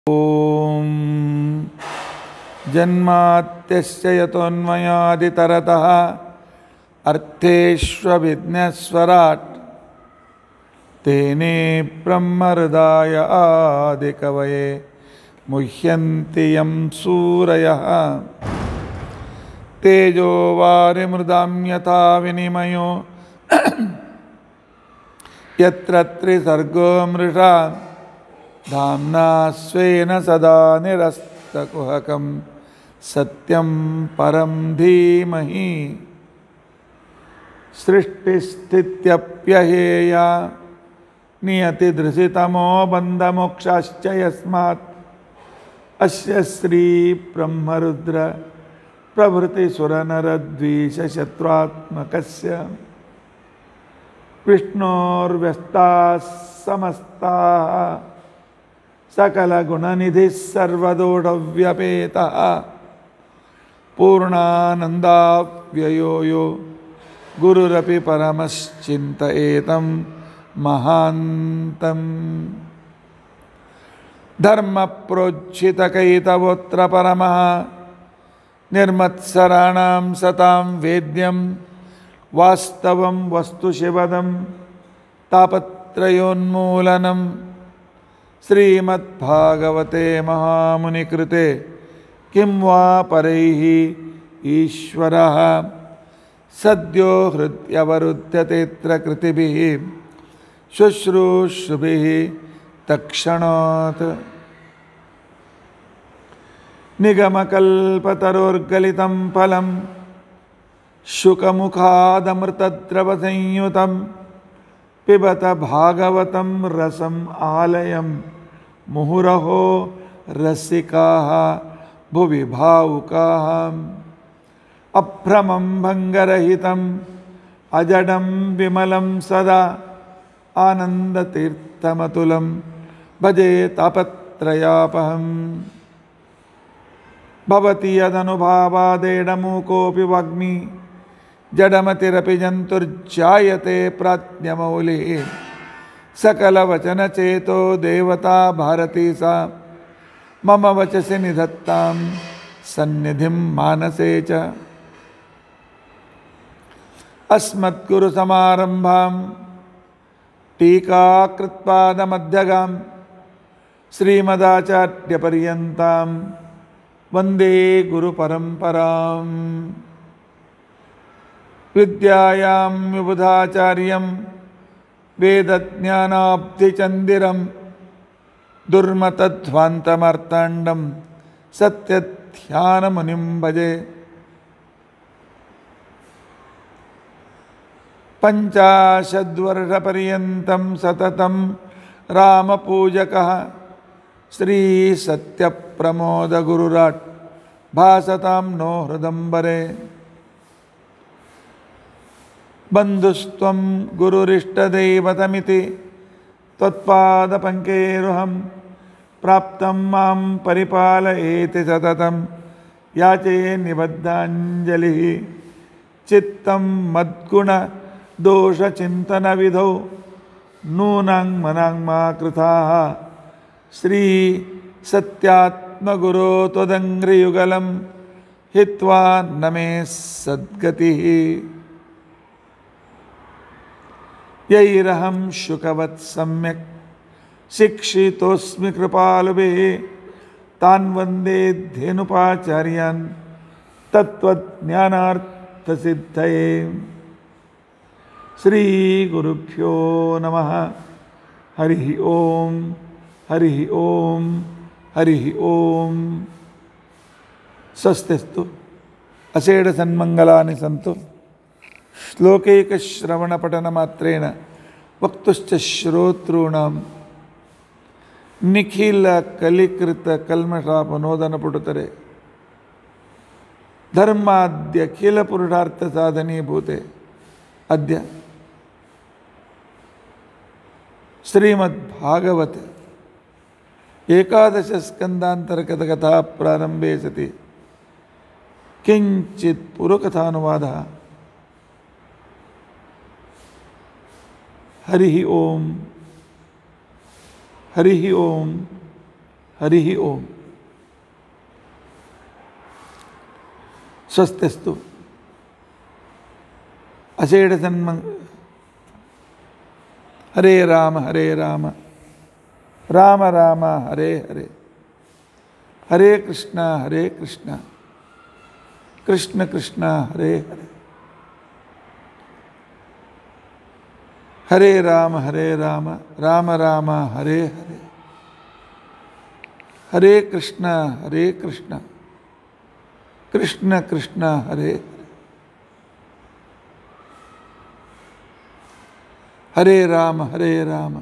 ॐ जन्मात्यस्य यतोन्मयादितरतः अर्थेष्वभिज्ञस्वराट् तेने ब्रह्महृदाय आदिकवये मुह्यन्ति यं सूरयः तेजो वारिमृदां यथा विनिमयो यत्र त्रिसर्गो मृषा धाम्ना स्वेन सदा निरस्तकुहकं सत्यं परं धीमहि सृष्टिस्थित्यप्यहेया नियतिधृसितमो बन्धमोक्षाश्च यस्मात् अस्य श्रीब्रह्मरुद्र प्रभृतिसुरनरद्वीषशत्रुत्मकस्य विष्णोर्व्यस्ताः समस्ताः सकलगुणनिधिः सर्वदोषव्यपेतः पूर्णानन्दाव्ययो यो गुरुरपि परमश्चिन्तयेतं महान्तम् धर्मप्रोज्झितकैतवोऽत्र परमः निर्मत्सराणां सतां वेद्यं वास्तवं वस्तुशिवदं तापत्रयोन्मूलनं श्रीमद्भागवते महामुनिकृते किं वा परैः ईश्वरः सद्यो हृद्यवरुध्यतेऽत्र कृतिभिः शुश्रूषुभिः तक्षणात् निगमकल्पतरोर्गलितं फलं शुकमुखादमृतद्रवसंयुतं पिबत भागवतं रसम् आलयं मुहुरहो रसिकाः भुवि भावुकाः अभ्रमं भङ्गरहितम् अजडं विमलं सदा आनन्दतीर्थमतुलं भजे तापत्रयापहम् भवति यदनुभावादेडमूकोऽपि वाग्मी जडमतिरपि जन्तुर्जायते प्राज्ञमौलिः सकलवचनचेतो देवता भारती सा मम वचसि निधत्तां सन्निधिं मानसे च अस्मद्गुरुसमारम्भां टीकाकृत्पादमध्यगां श्रीमदाचार्यपर्यन्तां वन्दे गुरुपरम्पराम् विद्यायां विबुधाचार्यं वेदज्ञानाब्धिचन्दिरं दुर्मतध्वान्तमार्ताण्डं सत्यध्यानमुनिं भजे पञ्चाशद्वर्षपर्यन्तं सततं रामपूजकः श्रीसत्यप्रमोदगुरुराट् भासतां नो हृदम्बरे बन्धुस्त्वं गुरुरिष्टदैवतमिति त्वत्पादपङ्केरुहं प्राप्तं मां परिपालयेति सततं याचे निबद्धाञ्जलिः चित्तं मद्गुणदोषचिन्तनविधौ नूनां मनां मा कृताः श्रीसत्यात्मगुरो त्वदङ्घ्रियुगलं हित्वा न मे सद्गतिः यैरहं शुकवत् सम्यक् शिक्षितोऽस्मि कृपालुभिः तान् वन्दे धेनुपाचार्यान् तत्त्वज्ञानार्थसिद्धये श्रीगुरुभ्यो नमः हरिः ॐ हरिः ॐ हरिः ॐ स्वस्तिस्तु अषेढसन्मङ्गलानि सन्तु श्लोकैकश्रवणपठनमात्रेण वक्तुश्च श्रोतॄणां निखिलकलिकृतकल्मषापनोदनपुटुतरे धर्माद्यखिलपुरुषार्थसाधनीभूते अद्य श्रीमद्भागवते एकादशस्कन्दान्तर्गतकथा प्रारम्भे सति किञ्चित् पूर्वकथानुवादः हरिः ओम् हरिः ओम् ಹರಿ ಓಂ ಸ್ವಸ್ತಿಸ್ತು ಅಷೇಢ ಸನ್ಮಂಗ್ ಹರೇ ರಾಮ ಹರೇ ರಾಮ ರಾಮ ರಾಮ ಹರೇ ಹರೇ ಹರೇ ಕೃಷ್ಣ ಹರೇ ಕೃಷ್ಣ ಕೃಷ್ಣ ಕೃಷ್ಣ ಹರೇ ಹರೇ ಹರೇ ರಾಮ ಹರೇ ರಾಮ ರಾಮ ರಾಮ ಹರೇ ಹರೇ ಹರೇ ಕೃಷ್ಣ ಹರೇ ಕೃಷ್ಣ ಕೃಷ್ಣ ಕೃಷ್ಣ ಹರೇ ಹರೇ ರಾಮ ಹರೇ ರಾಮ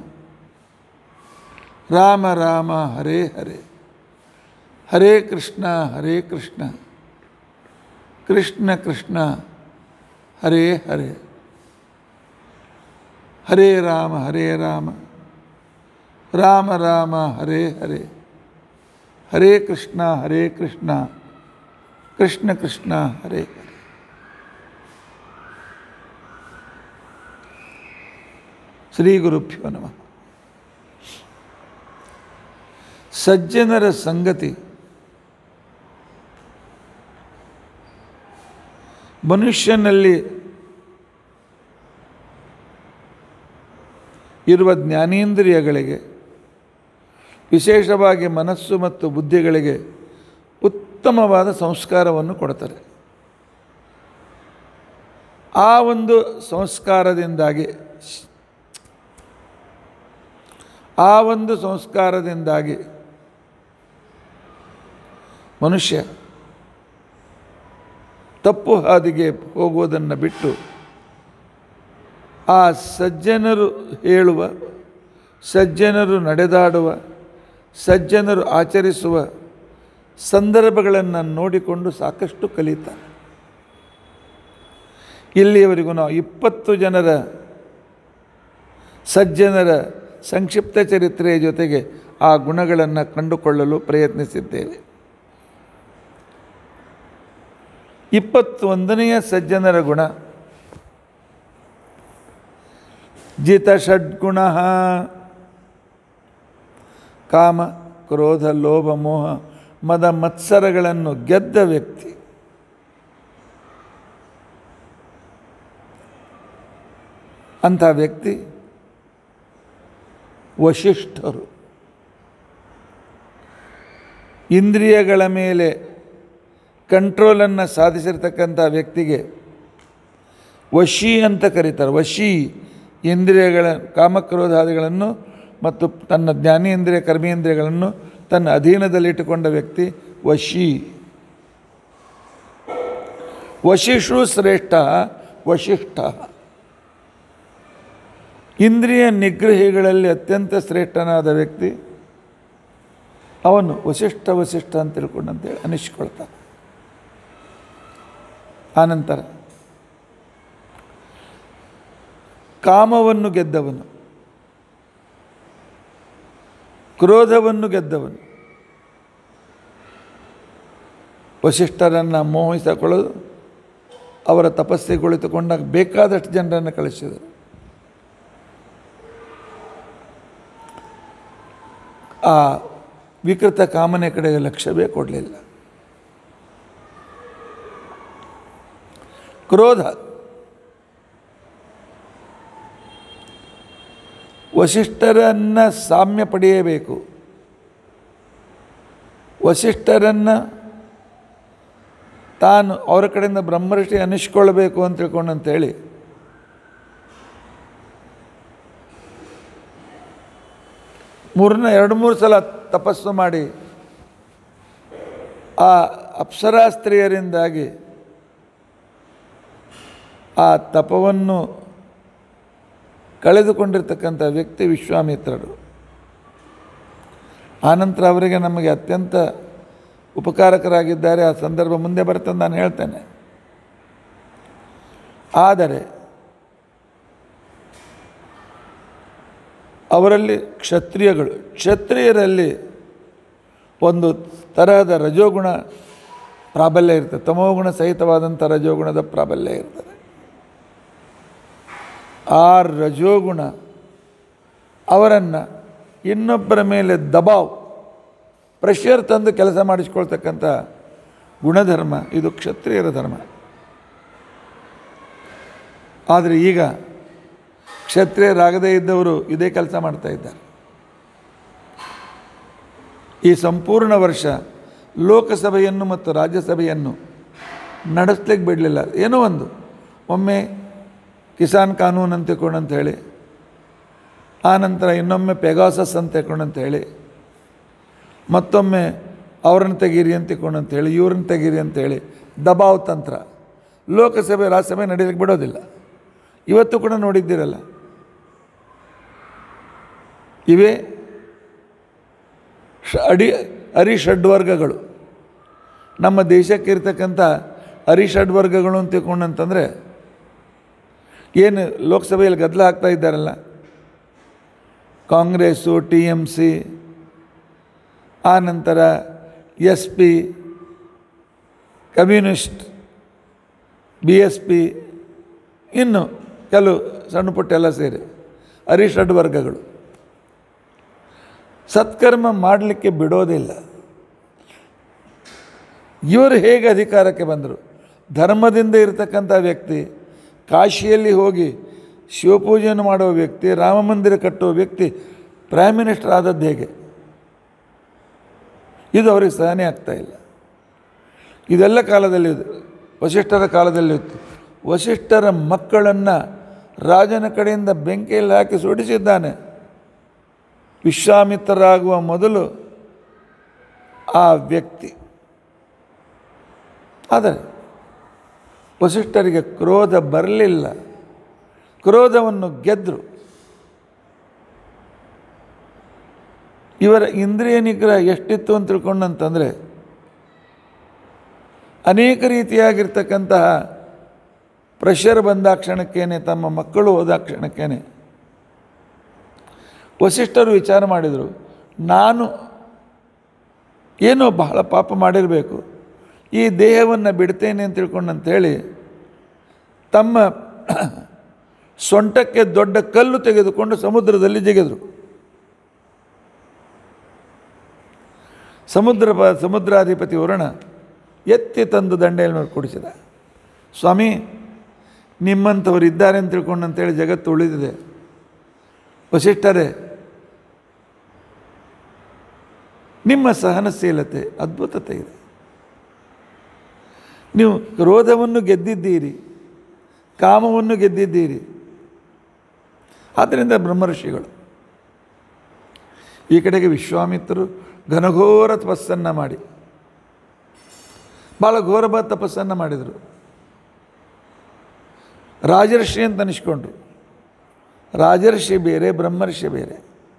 ರಾಮ ರಾಮ ಹರೇ ಹರೇ ಹರೇ ಕೃಷ್ಣ ಹರೇ ಕೃಷ್ಣ ಕೃಷ್ಣ ಕೃಷ್ಣ ಹರೇ ಹರೇ ಹರೇ ರಾಮ ಹರೇ ರಾಮ ರಾಮ ರಾಮ ಹರೇ ಹರೇ ಹರೇ ಕೃಷ್ಣ ಹರೇ ಕೃಷ್ಣ ಕೃಷ್ಣ ಕೃಷ್ಣ ಹರೇ ಹರೇ ಶ್ರೀ ಗುರುಭ್ಯೋ ನಮಃ ಸಜ್ಜನರ ಸಂಗತಿ ಮನುಷ್ಯನಲ್ಲಿ ಇರುವ ಜ್ಞಾನೇಂದ್ರಿಯಗಳಿಗೆ ವಿಶೇಷವಾಗಿ ಮನಸ್ಸು ಮತ್ತು ಬುದ್ಧಿಗಳಿಗೆ ಉತ್ತಮವಾದ ಸಂಸ್ಕಾರವನ್ನು ಕೊಡ್ತಾರೆ ಆ ಒಂದು ಸಂಸ್ಕಾರದಿಂದಾಗಿ ಆ ಒಂದು ಸಂಸ್ಕಾರದಿಂದಾಗಿ ಮನುಷ್ಯ ತಪ್ಪು ಹಾದಿಗೆ ಹೋಗುವುದನ್ನು ಬಿಟ್ಟು ಆ ಸಜ್ಜನರು ಹೇಳುವ ಸಜ್ಜನರು ನಡೆದಾಡುವ ಸಜ್ಜನರು ಆಚರಿಸುವ ಸಂದರ್ಭಗಳನ್ನು ನೋಡಿಕೊಂಡು ಸಾಕಷ್ಟು ಕಲಿತಾರೆ ಇಲ್ಲಿಯವರೆಗೂ ನಾವು ಇಪ್ಪತ್ತು ಜನರ ಸಜ್ಜನರ ಸಂಕ್ಷಿಪ್ತ ಚರಿತ್ರೆಯ ಜೊತೆಗೆ ಆ ಗುಣಗಳನ್ನು ಕಂಡುಕೊಳ್ಳಲು ಪ್ರಯತ್ನಿಸಿದ್ದೇವೆ ಇಪ್ಪತ್ತೊಂದನೆಯ ಸಜ್ಜನರ ಗುಣ ಜಿತ ಷಡ್ಗುಣ ಕಾಮ ಕ್ರೋಧ ಲೋಭ ಮೋಹ ಮದ ಮತ್ಸರಗಳನ್ನು ಗೆದ್ದ ವ್ಯಕ್ತಿ ಅಂಥ ವ್ಯಕ್ತಿ ವಶಿಷ್ಠರು ಇಂದ್ರಿಯಗಳ ಮೇಲೆ ಕಂಟ್ರೋಲನ್ನು ಸಾಧಿಸಿರ್ತಕ್ಕಂಥ ವ್ಯಕ್ತಿಗೆ ವಶಿ ಅಂತ ಕರೀತಾರೆ ವಶಿ ಇಂದ್ರಿಯಗಳ ಕಾಮಕ್ರೋಧಾದಿಗಳನ್ನು ಮತ್ತು ತನ್ನ ಜ್ಞಾನೇಂದ್ರಿಯ ಕರ್ಮೇಂದ್ರಿಯಗಳನ್ನು ತನ್ನ ಅಧೀನದಲ್ಲಿಟ್ಟುಕೊಂಡ ವ್ಯಕ್ತಿ ವಶಿ ವಶಿಷು ಶ್ರೇಷ್ಠ ವಶಿಷ್ಠ ಇಂದ್ರಿಯ ನಿಗ್ರಹಿಗಳಲ್ಲಿ ಅತ್ಯಂತ ಶ್ರೇಷ್ಠನಾದ ವ್ಯಕ್ತಿ ಅವನು ವಶಿಷ್ಠ ವಶಿಷ್ಠ ಅಂತ ತಿಳ್ಕೊಂಡಂತೇಳಿ ಅನಿಸ್ಕೊಳ್ತಾನೆ ಆನಂತರ ಕಾಮವನ್ನು ಗೆದ್ದವನು ಕ್ರೋಧವನ್ನು ಗೆದ್ದವನು ವಶಿಷ್ಠರನ್ನು ಮೋಹಿಸಿಕೊಳ್ಳೋದು ಅವರ ತಪಸ್ಸಿಗೆ ಕುಳಿತುಕೊಂಡಾಗ ಬೇಕಾದಷ್ಟು ಜನರನ್ನು ಕಳಿಸಿದರು ಆ ವಿಕೃತ ಕಾಮನೆ ಕಡೆಗೆ ಲಕ್ಷ್ಯವೇ ಕೊಡಲಿಲ್ಲ ಕ್ರೋಧ ವಶಿಷ್ಠರನ್ನು ಸಾಮ್ಯ ಪಡೆಯಬೇಕು ವಶಿಷ್ಠರನ್ನು ತಾನು ಅವರ ಕಡೆಯಿಂದ ಬ್ರಹ್ಮರ್ಷಿ ಅನಿಸ್ಕೊಳ್ಬೇಕು ಅಂತ ತಿಳ್ಕೊಂಡಂತೇಳಿ ಮೂರನ್ನ ಎರಡು ಮೂರು ಸಲ ತಪಸ್ಸು ಮಾಡಿ ಆ ಅಪ್ಸರಾ ಸ್ತ್ರೀಯರಿಂದಾಗಿ ಆ ತಪವನ್ನು ಕಳೆದುಕೊಂಡಿರ್ತಕ್ಕಂಥ ವ್ಯಕ್ತಿ ವಿಶ್ವಾಮಿತ್ರರು ಆನಂತರ ಅವರಿಗೆ ನಮಗೆ ಅತ್ಯಂತ ಉಪಕಾರಕರಾಗಿದ್ದಾರೆ ಆ ಸಂದರ್ಭ ಮುಂದೆ ಬರ್ತದೆ ನಾನು ಹೇಳ್ತೇನೆ ಆದರೆ ಅವರಲ್ಲಿ ಕ್ಷತ್ರಿಯಗಳು ಕ್ಷತ್ರಿಯರಲ್ಲಿ ಒಂದು ತರಹದ ರಜೋಗುಣ ಪ್ರಾಬಲ್ಯ ಇರ್ತದೆ ತಮೋಗುಣ ಸಹಿತವಾದಂಥ ರಜೋಗುಣದ ಪ್ರಾಬಲ್ಯ ಇರ್ತದೆ ಆ ರಜೋಗುಣ ಅವರನ್ನು ಇನ್ನೊಬ್ಬರ ಮೇಲೆ ದಬಾವ್ ಪ್ರೆಷರ್ ತಂದು ಕೆಲಸ ಮಾಡಿಸ್ಕೊಳ್ತಕ್ಕಂಥ ಗುಣಧರ್ಮ ಇದು ಕ್ಷತ್ರಿಯರ ಧರ್ಮ ಆದರೆ ಈಗ ಕ್ಷತ್ರಿಯರಾಗದೇ ಇದ್ದವರು ಇದೇ ಕೆಲಸ ಮಾಡ್ತಾ ಇದ್ದಾರೆ ಈ ಸಂಪೂರ್ಣ ವರ್ಷ ಲೋಕಸಭೆಯನ್ನು ಮತ್ತು ರಾಜ್ಯಸಭೆಯನ್ನು ನಡೆಸ್ಲಿಕ್ಕೆ ಬಿಡಲಿಲ್ಲ ಏನೋ ಒಂದು ಒಮ್ಮೆ ಕಿಸಾನ್ ಕಾನೂನು ಅಂತ ತಿಳ್ಕೊಂಡು ಹೇಳಿ ಆ ನಂತರ ಇನ್ನೊಮ್ಮೆ ಪೆಗಾಸಸ್ ಅಂತ ತಿಳ್ಕೊಂಡು ಅಂತ ಹೇಳಿ ಮತ್ತೊಮ್ಮೆ ಅವ್ರನ್ನ ತೆಗೀರಿ ಅಂತ ತಿಳ್ಕೊಂಡು ಅಂತ ಹೇಳಿ ಇವ್ರನ್ನ ತೆಗೀರಿ ಅಂತೇಳಿ ದಬಾವ್ ತಂತ್ರ ಲೋಕಸಭೆ ರಾಜ್ಯಸಭೆ ನಡೀಲಿಕ್ಕೆ ಬಿಡೋದಿಲ್ಲ ಇವತ್ತು ಕೂಡ ನೋಡಿದ್ದೀರಲ್ಲ ಇವೇ ಷ ಅಡಿ ಅರಿಷಡ್ವರ್ಗಗಳು ನಮ್ಮ ದೇಶಕ್ಕೆ ಇರ್ತಕ್ಕಂಥ ಅರಿಷಡ್ವರ್ಗಗಳು ಅಂತ ತಿಳ್ಕೊಂಡಂತಂದರೆ ಏನು ಲೋಕಸಭೆಯಲ್ಲಿ ಗದ್ದಲ ಆಗ್ತಾ ಇದ್ದಾರಲ್ಲ ಕಾಂಗ್ರೆಸ್ಸು ಟಿ ಎಮ್ ಸಿ ಆ ನಂತರ S P communist B S P ಇನ್ನು ಕೆಲವು ಸಣ್ಣ ಪುಟ್ಟ ಎಲ್ಲ ಸೇರಿ ಅರಿಷಡ್ವರ್ಗಗಳು ಸತ್ಕರ್ಮ ಮಾಡಲಿಕ್ಕೆ ಬಿಡೋದಿಲ್ಲ ಇವರು ಹೇಗೆ ಅಧಿಕಾರಕ್ಕೆ ಬಂದರು ಧರ್ಮದಿಂದ ಇರತಕ್ಕಂಥ ವ್ಯಕ್ತಿ ಕಾಶಿಯಲ್ಲಿ ಹೋಗಿ ಶಿವಪೂಜೆಯನ್ನು ಮಾಡುವ ವ್ಯಕ್ತಿ ರಾಮ ಮಂದಿರ ಕಟ್ಟುವ ವ್ಯಕ್ತಿ ಪ್ರೈಮ್ ಮಿನಿಸ್ಟರ್ ಆದದ್ದು ಹೇಗೆ ಇದು ಅವರಿಗೆ ಸಹನೆ ಆಗ್ತಾ ಇಲ್ಲ ಇದೆಲ್ಲ ಕಾಲದಲ್ಲಿ ಇದೆ. ವಸಿಷ್ಠರ ಕಾಲದಲ್ಲಿ ಇತ್ತು ವಸಿಷ್ಠರ ಮಕ್ಕಳನ್ನು ರಾಜನ ಕಡೆಯಿಂದ ಬೆಂಕಿಯಲ್ಲಿ ಹಾಕಿ ಸುಡಿಸಿದ್ದಾನೆ ವಿಶ್ವಾಮಿತ್ರರಾಗುವ ಮೊದಲು ಆ ವ್ಯಕ್ತಿ ಆದರೆ ವಸಿಷ್ಠರಿಗೆ ಕ್ರೋಧ ಬರಲಿಲ್ಲ ಕ್ರೋಧವನ್ನು ಗೆದ್ದರು ಇವರ ಇಂದ್ರಿಯ ನಿಗ್ರಹ ಎಷ್ಟಿತ್ತು ಅಂತ ತಿಳ್ಕೊಂಡಂತಂದರೆ ಅನೇಕ ರೀತಿಯಾಗಿರ್ತಕ್ಕಂತಹ ಪ್ರೆಷರ್ ಬಂದ ಕ್ಷಣಕ್ಕೇನೆ ತಮ್ಮ ಮಕ್ಕಳು ಹೋದ ಕ್ಷಣಕ್ಕೇನೆ ವಸಿಷ್ಠರು ವಿಚಾರ ಮಾಡಿದರು ನಾನು ಏನೋ ಬಹಳ ಪಾಪ ಮಾಡಿರಬೇಕು ಈ ದೇಹವನ್ನು ಬಿಡ್ತೇನೆ ಅಂತ ತಿಳ್ಕೊಂಡಂತೇಳಿ ತಮ್ಮ ಸೊಂಟಕ್ಕೆ ದೊಡ್ಡ ಕಲ್ಲು ತೆಗೆದುಕೊಂಡು ಸಮುದ್ರದಲ್ಲಿ ಜಿಗಿದ್ರು ಸಮುದ್ರ ಪ ಸಮುದ್ರಾಧಿಪತಿ ವರುಣ ಎತ್ತಿ ತಂದು ದಂಡೆಯಲ್ಲಿ ಮೇಲೆ ಕುಡಿಸಿದ ಸ್ವಾಮಿ ನಿಮ್ಮಂಥವರು ಇದ್ದಾರೆ ಅಂತ ತಿಳ್ಕೊಂಡಂತೇಳಿ ಜಗತ್ತು ಉಳಿದಿದೆ ವಸಿಷ್ಠರೇ ನಿಮ್ಮ ಸಹನಶೀಲತೆ ಅದ್ಭುತತೆ ಇದೆ ನೀವು ಕ್ರೋಧವನ್ನು ಗೆದ್ದಿದ್ದೀರಿ ಕಾಮವನ್ನು ಗೆದ್ದಿದ್ದೀರಿ ಆದ್ದರಿಂದ ಬ್ರಹ್ಮರ್ಷಿಗಳು ಈ ಕಡೆಗೆ ವಿಶ್ವಾಮಿತ್ರರು ಘನಘೋರ ತಪಸ್ಸನ್ನು ಮಾಡಿ ಭಾಳ ಘೋರಬ ತಪಸ್ಸನ್ನು ಮಾಡಿದರು ರಾಜರ್ಷಿ ಅಂತ ಅನಿಸ್ಕೊಂಡ್ರು ರಾಜರ್ಷಿ ಬೇರೆ ಬ್ರಹ್ಮರ್ಷಿ ಬೇರೆ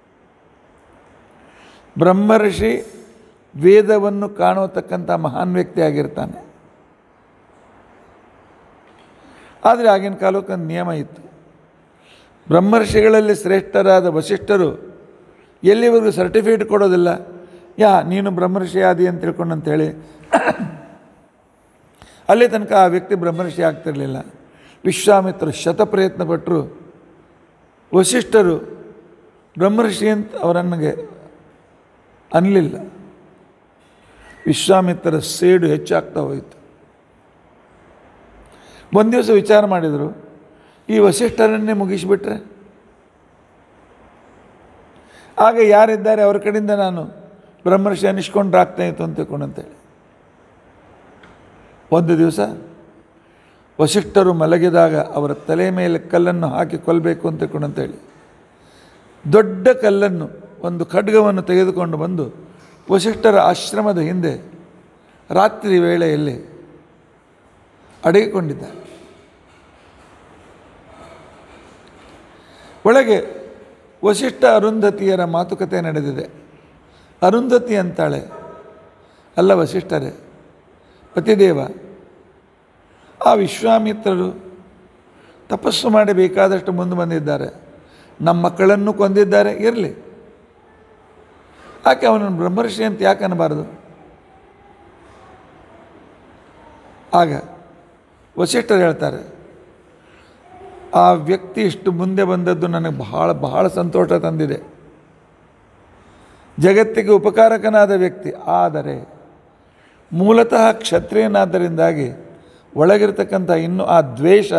ಬ್ರಹ್ಮರ್ಷಿ ವೇದವನ್ನು ಕಾಣತಕ್ಕಂಥ ಮಹಾನ್ ವ್ಯಕ್ತಿ ಆಗಿರ್ತಾನೆ ಆದರೆ ಆಗಿನ ಕಾಲಕ್ಕೆ ಒಂದು ನಿಯಮ ಇತ್ತು ಬ್ರಹ್ಮರ್ಷಿಗಳಲ್ಲಿ ಶ್ರೇಷ್ಠರಾದ ವಸಿಷ್ಠರು ಎಲ್ಲಿವರೆಗೂ ಸರ್ಟಿಫಿಕೇಟ್ ಕೊಡೋದಿಲ್ಲ ಯಾ ನೀನು ಬ್ರಹ್ಮರ್ಷಿ ಆದಿ ಅಂತ ತಿಳ್ಕೊಂಡಂತೇಳಿ ಅಲ್ಲಿ ತನಕ ಆ ವ್ಯಕ್ತಿ ಬ್ರಹ್ಮರ್ಷಿ ಆಗ್ತಿರಲಿಲ್ಲ ವಿಶ್ವಾಮಿತ್ರರು ಶತ ಪ್ರಯತ್ನ ಪಟ್ಟರು ವಸಿಷ್ಠರು ಬ್ರಹ್ಮರ್ಷಿ ಅಂತ ಅವರನ್ನಿಗೆ ಅನ್ನಲಿಲ್ಲ ವಿಶ್ವಾಮಿತ್ರರ ಸೇಡು ಹೆಚ್ಚಾಗ್ತಾ ಹೋಯಿತು ಒಂದು ದಿವಸ ವಿಚಾರ ಮಾಡಿದರು ಈ ವಸಿಷ್ಠರನ್ನೇ ಮುಗಿಸಿಬಿಟ್ರೆ ಆಗ ಯಾರಿದ್ದಾರೆ ಅವ್ರ ಕಡೆಯಿಂದ ನಾನು ಬ್ರಹ್ಮರ್ಷಿ ಅನಿಸ್ಕೊಂಡ್ರೆ ಆಗ್ತಾಯಿತ್ತು ಅಂತ ತಿಳ್ಕೊಂಡಂತೇಳಿ ಒಂದು ದಿವಸ ವಸಿಷ್ಠರು ಮಲಗಿದಾಗ ಅವರ ತಲೆ ಮೇಲೆ ಕಲ್ಲನ್ನು ಹಾಕಿ ಕೊಲ್ಲಬೇಕು ಅಂತ ತಿಳ್ಕೊಂಡಂತೇಳಿ ದೊಡ್ಡ ಕಲ್ಲನ್ನು ಒಂದು ಖಡ್ಗವನ್ನು ತೆಗೆದುಕೊಂಡು ಬಂದು ವಸಿಷ್ಠರ ಆಶ್ರಮದ ಹಿಂದೆ ರಾತ್ರಿ ವೇಳೆಯಲ್ಲಿ ಅಡಗಿಕೊಂಡಿದ್ದ ಒಳಗೆ ವಸಿಷ್ಠ ಅರುಂಧತಿಯರ ಮಾತುಕತೆ ನಡೆದಿದೆ ಅರುಂಧತಿ ಅಂತಾಳೆ ಅಲ್ಲ ವಸಿಷ್ಠರೇ ಪತಿದೇವ ಆ ವಿಶ್ವಾಮಿತ್ರರು ತಪಸ್ಸು ಮಾಡಿ ಬೇಕಾದಷ್ಟು ಮುಂದೆ ಬಂದಿದ್ದಾರೆ ನಮ್ಮ ಮಕ್ಕಳನ್ನು ಕೊಂದಿದ್ದಾರೆ ಇರಲಿ ಯಾಕೆ ಅವನನ್ನು ಬ್ರಹ್ಮರ್ಷಿ ಅಂತ ಯಾಕೆ ಅನ್ನಬಾರದು ಆಗ ವಸಿಷ್ಠರು ಹೇಳ್ತಾರೆ ಆ ವ್ಯಕ್ತಿ ಇಷ್ಟು ಮುಂದೆ ಬಂದದ್ದು ನನಗೆ ಬಹಳ ಬಹಳ ಸಂತೋಷ ತಂದಿದೆ ಜಗತ್ತಿಗೆ ಉಪಕಾರಕನಾದ ವ್ಯಕ್ತಿ ಆದರೆ ಮೂಲತಃ ಕ್ಷತ್ರಿಯನಾದ್ದರಿಂದಾಗಿ ಒಳಗಿರ್ತಕ್ಕಂಥ ಇನ್ನು ಆ ದ್ವೇಷ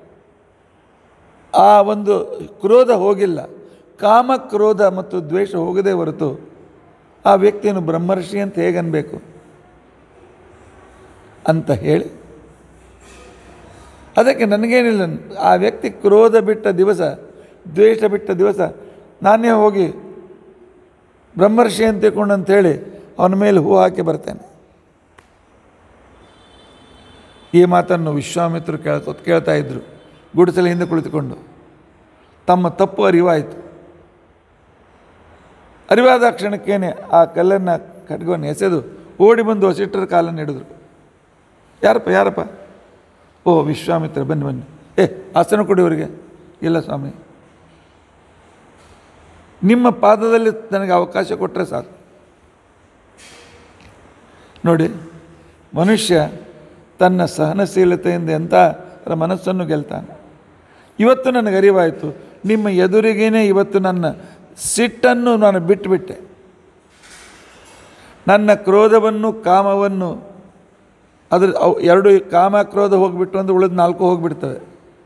ಆ ಒಂದು ಕ್ರೋಧ ಹೋಗಿಲ್ಲ ಕಾಮ ಕ್ರೋಧ ಮತ್ತು ದ್ವೇಷ ಹೋಗದೇ ಹೊರತು ಆ ವ್ಯಕ್ತಿಯನ್ನು ಬ್ರಹ್ಮರ್ಷಿ ಅಂತ ಹೇಗನ್ಬೇಕು ಅಂತ ಹೇಳಿ ಅದಕ್ಕೆ ನನಗೇನಿಲ್ಲ ಆ ವ್ಯಕ್ತಿ ಕ್ರೋಧ ಬಿಟ್ಟ ದಿವಸ ದ್ವೇಷ ಬಿಟ್ಟ ದಿವಸ ನಾನೇ ಹೋಗಿ ಬ್ರಹ್ಮರ್ಷಿ ಅಂತ ತಿಳ್ಕೊಂಡು ಅಂತೇಳಿ ಅವನ ಮೇಲೆ ಹೂ ಹಾಕಿ ಬರ್ತೇನೆ ಈ ಮಾತನ್ನು ವಿಶ್ವಾಮಿತ್ರರು ಕೇಳ್ತಾ ಕೇಳ್ತಾ ಇದ್ದರು ಗುಡಿಸಲ ಹಿಂದೆ ಕುಳಿತುಕೊಂಡು ತಮ್ಮ ತಪ್ಪು ಅರಿವಾಯಿತು ಅರಿವಾದ ಕ್ಷಣಕ್ಕೇನೆ ಆ ಕಲ್ಲನ್ನು ಖಡ್ಗವನ್ನು ಎಸೆದು ಓಡಿ ಬಂದು ವಸಿಷ್ಠರ ಕಾಲನ್ನು ಹಿಡಿದ್ರು ಯಾರಪ್ಪ ಯಾರಪ್ಪ ಓ ವಿಶ್ವಾಮಿತ್ರ ಬನ್ನಿ ಬನ್ನಿ ಏ ಆಸನ ಕೊಡಿ ಅವರಿಗೆ ಇಲ್ಲ ಸ್ವಾಮಿ ನಿಮ್ಮ ಪಾದದಲ್ಲಿ ನನಗೆ ಅವಕಾಶ ಕೊಟ್ಟರೆ ಸಾಕು ನೋಡಿ ಮನುಷ್ಯ ತನ್ನ ಸಹನಶೀಲತೆಯಿಂದ ಎಂಥ ಮನಸ್ಸನ್ನು ಗೆಲ್ತಾನೆ ಇವತ್ತು ನನಗೆ ಅರಿವಾಯಿತು ನಿಮ್ಮ ಎದುರಿಗೇನೆ ಇವತ್ತು ನನ್ನ ಸಿಟ್ಟನ್ನು ನಾನು ಬಿಟ್ಟುಬಿಟ್ಟೆ ನನ್ನ ಕ್ರೋಧವನ್ನು ಕಾಮವನ್ನು ಅದ್ರ ಅವು ಎರಡು ಕಾಮ ಕ್ರೋಧ ಹೋಗಿಬಿಟ್ಟು ಅಂದ್ರೆ ಉಳಿದ ನಾಲ್ಕು ಹೋಗಿಬಿಡ್ತವೆ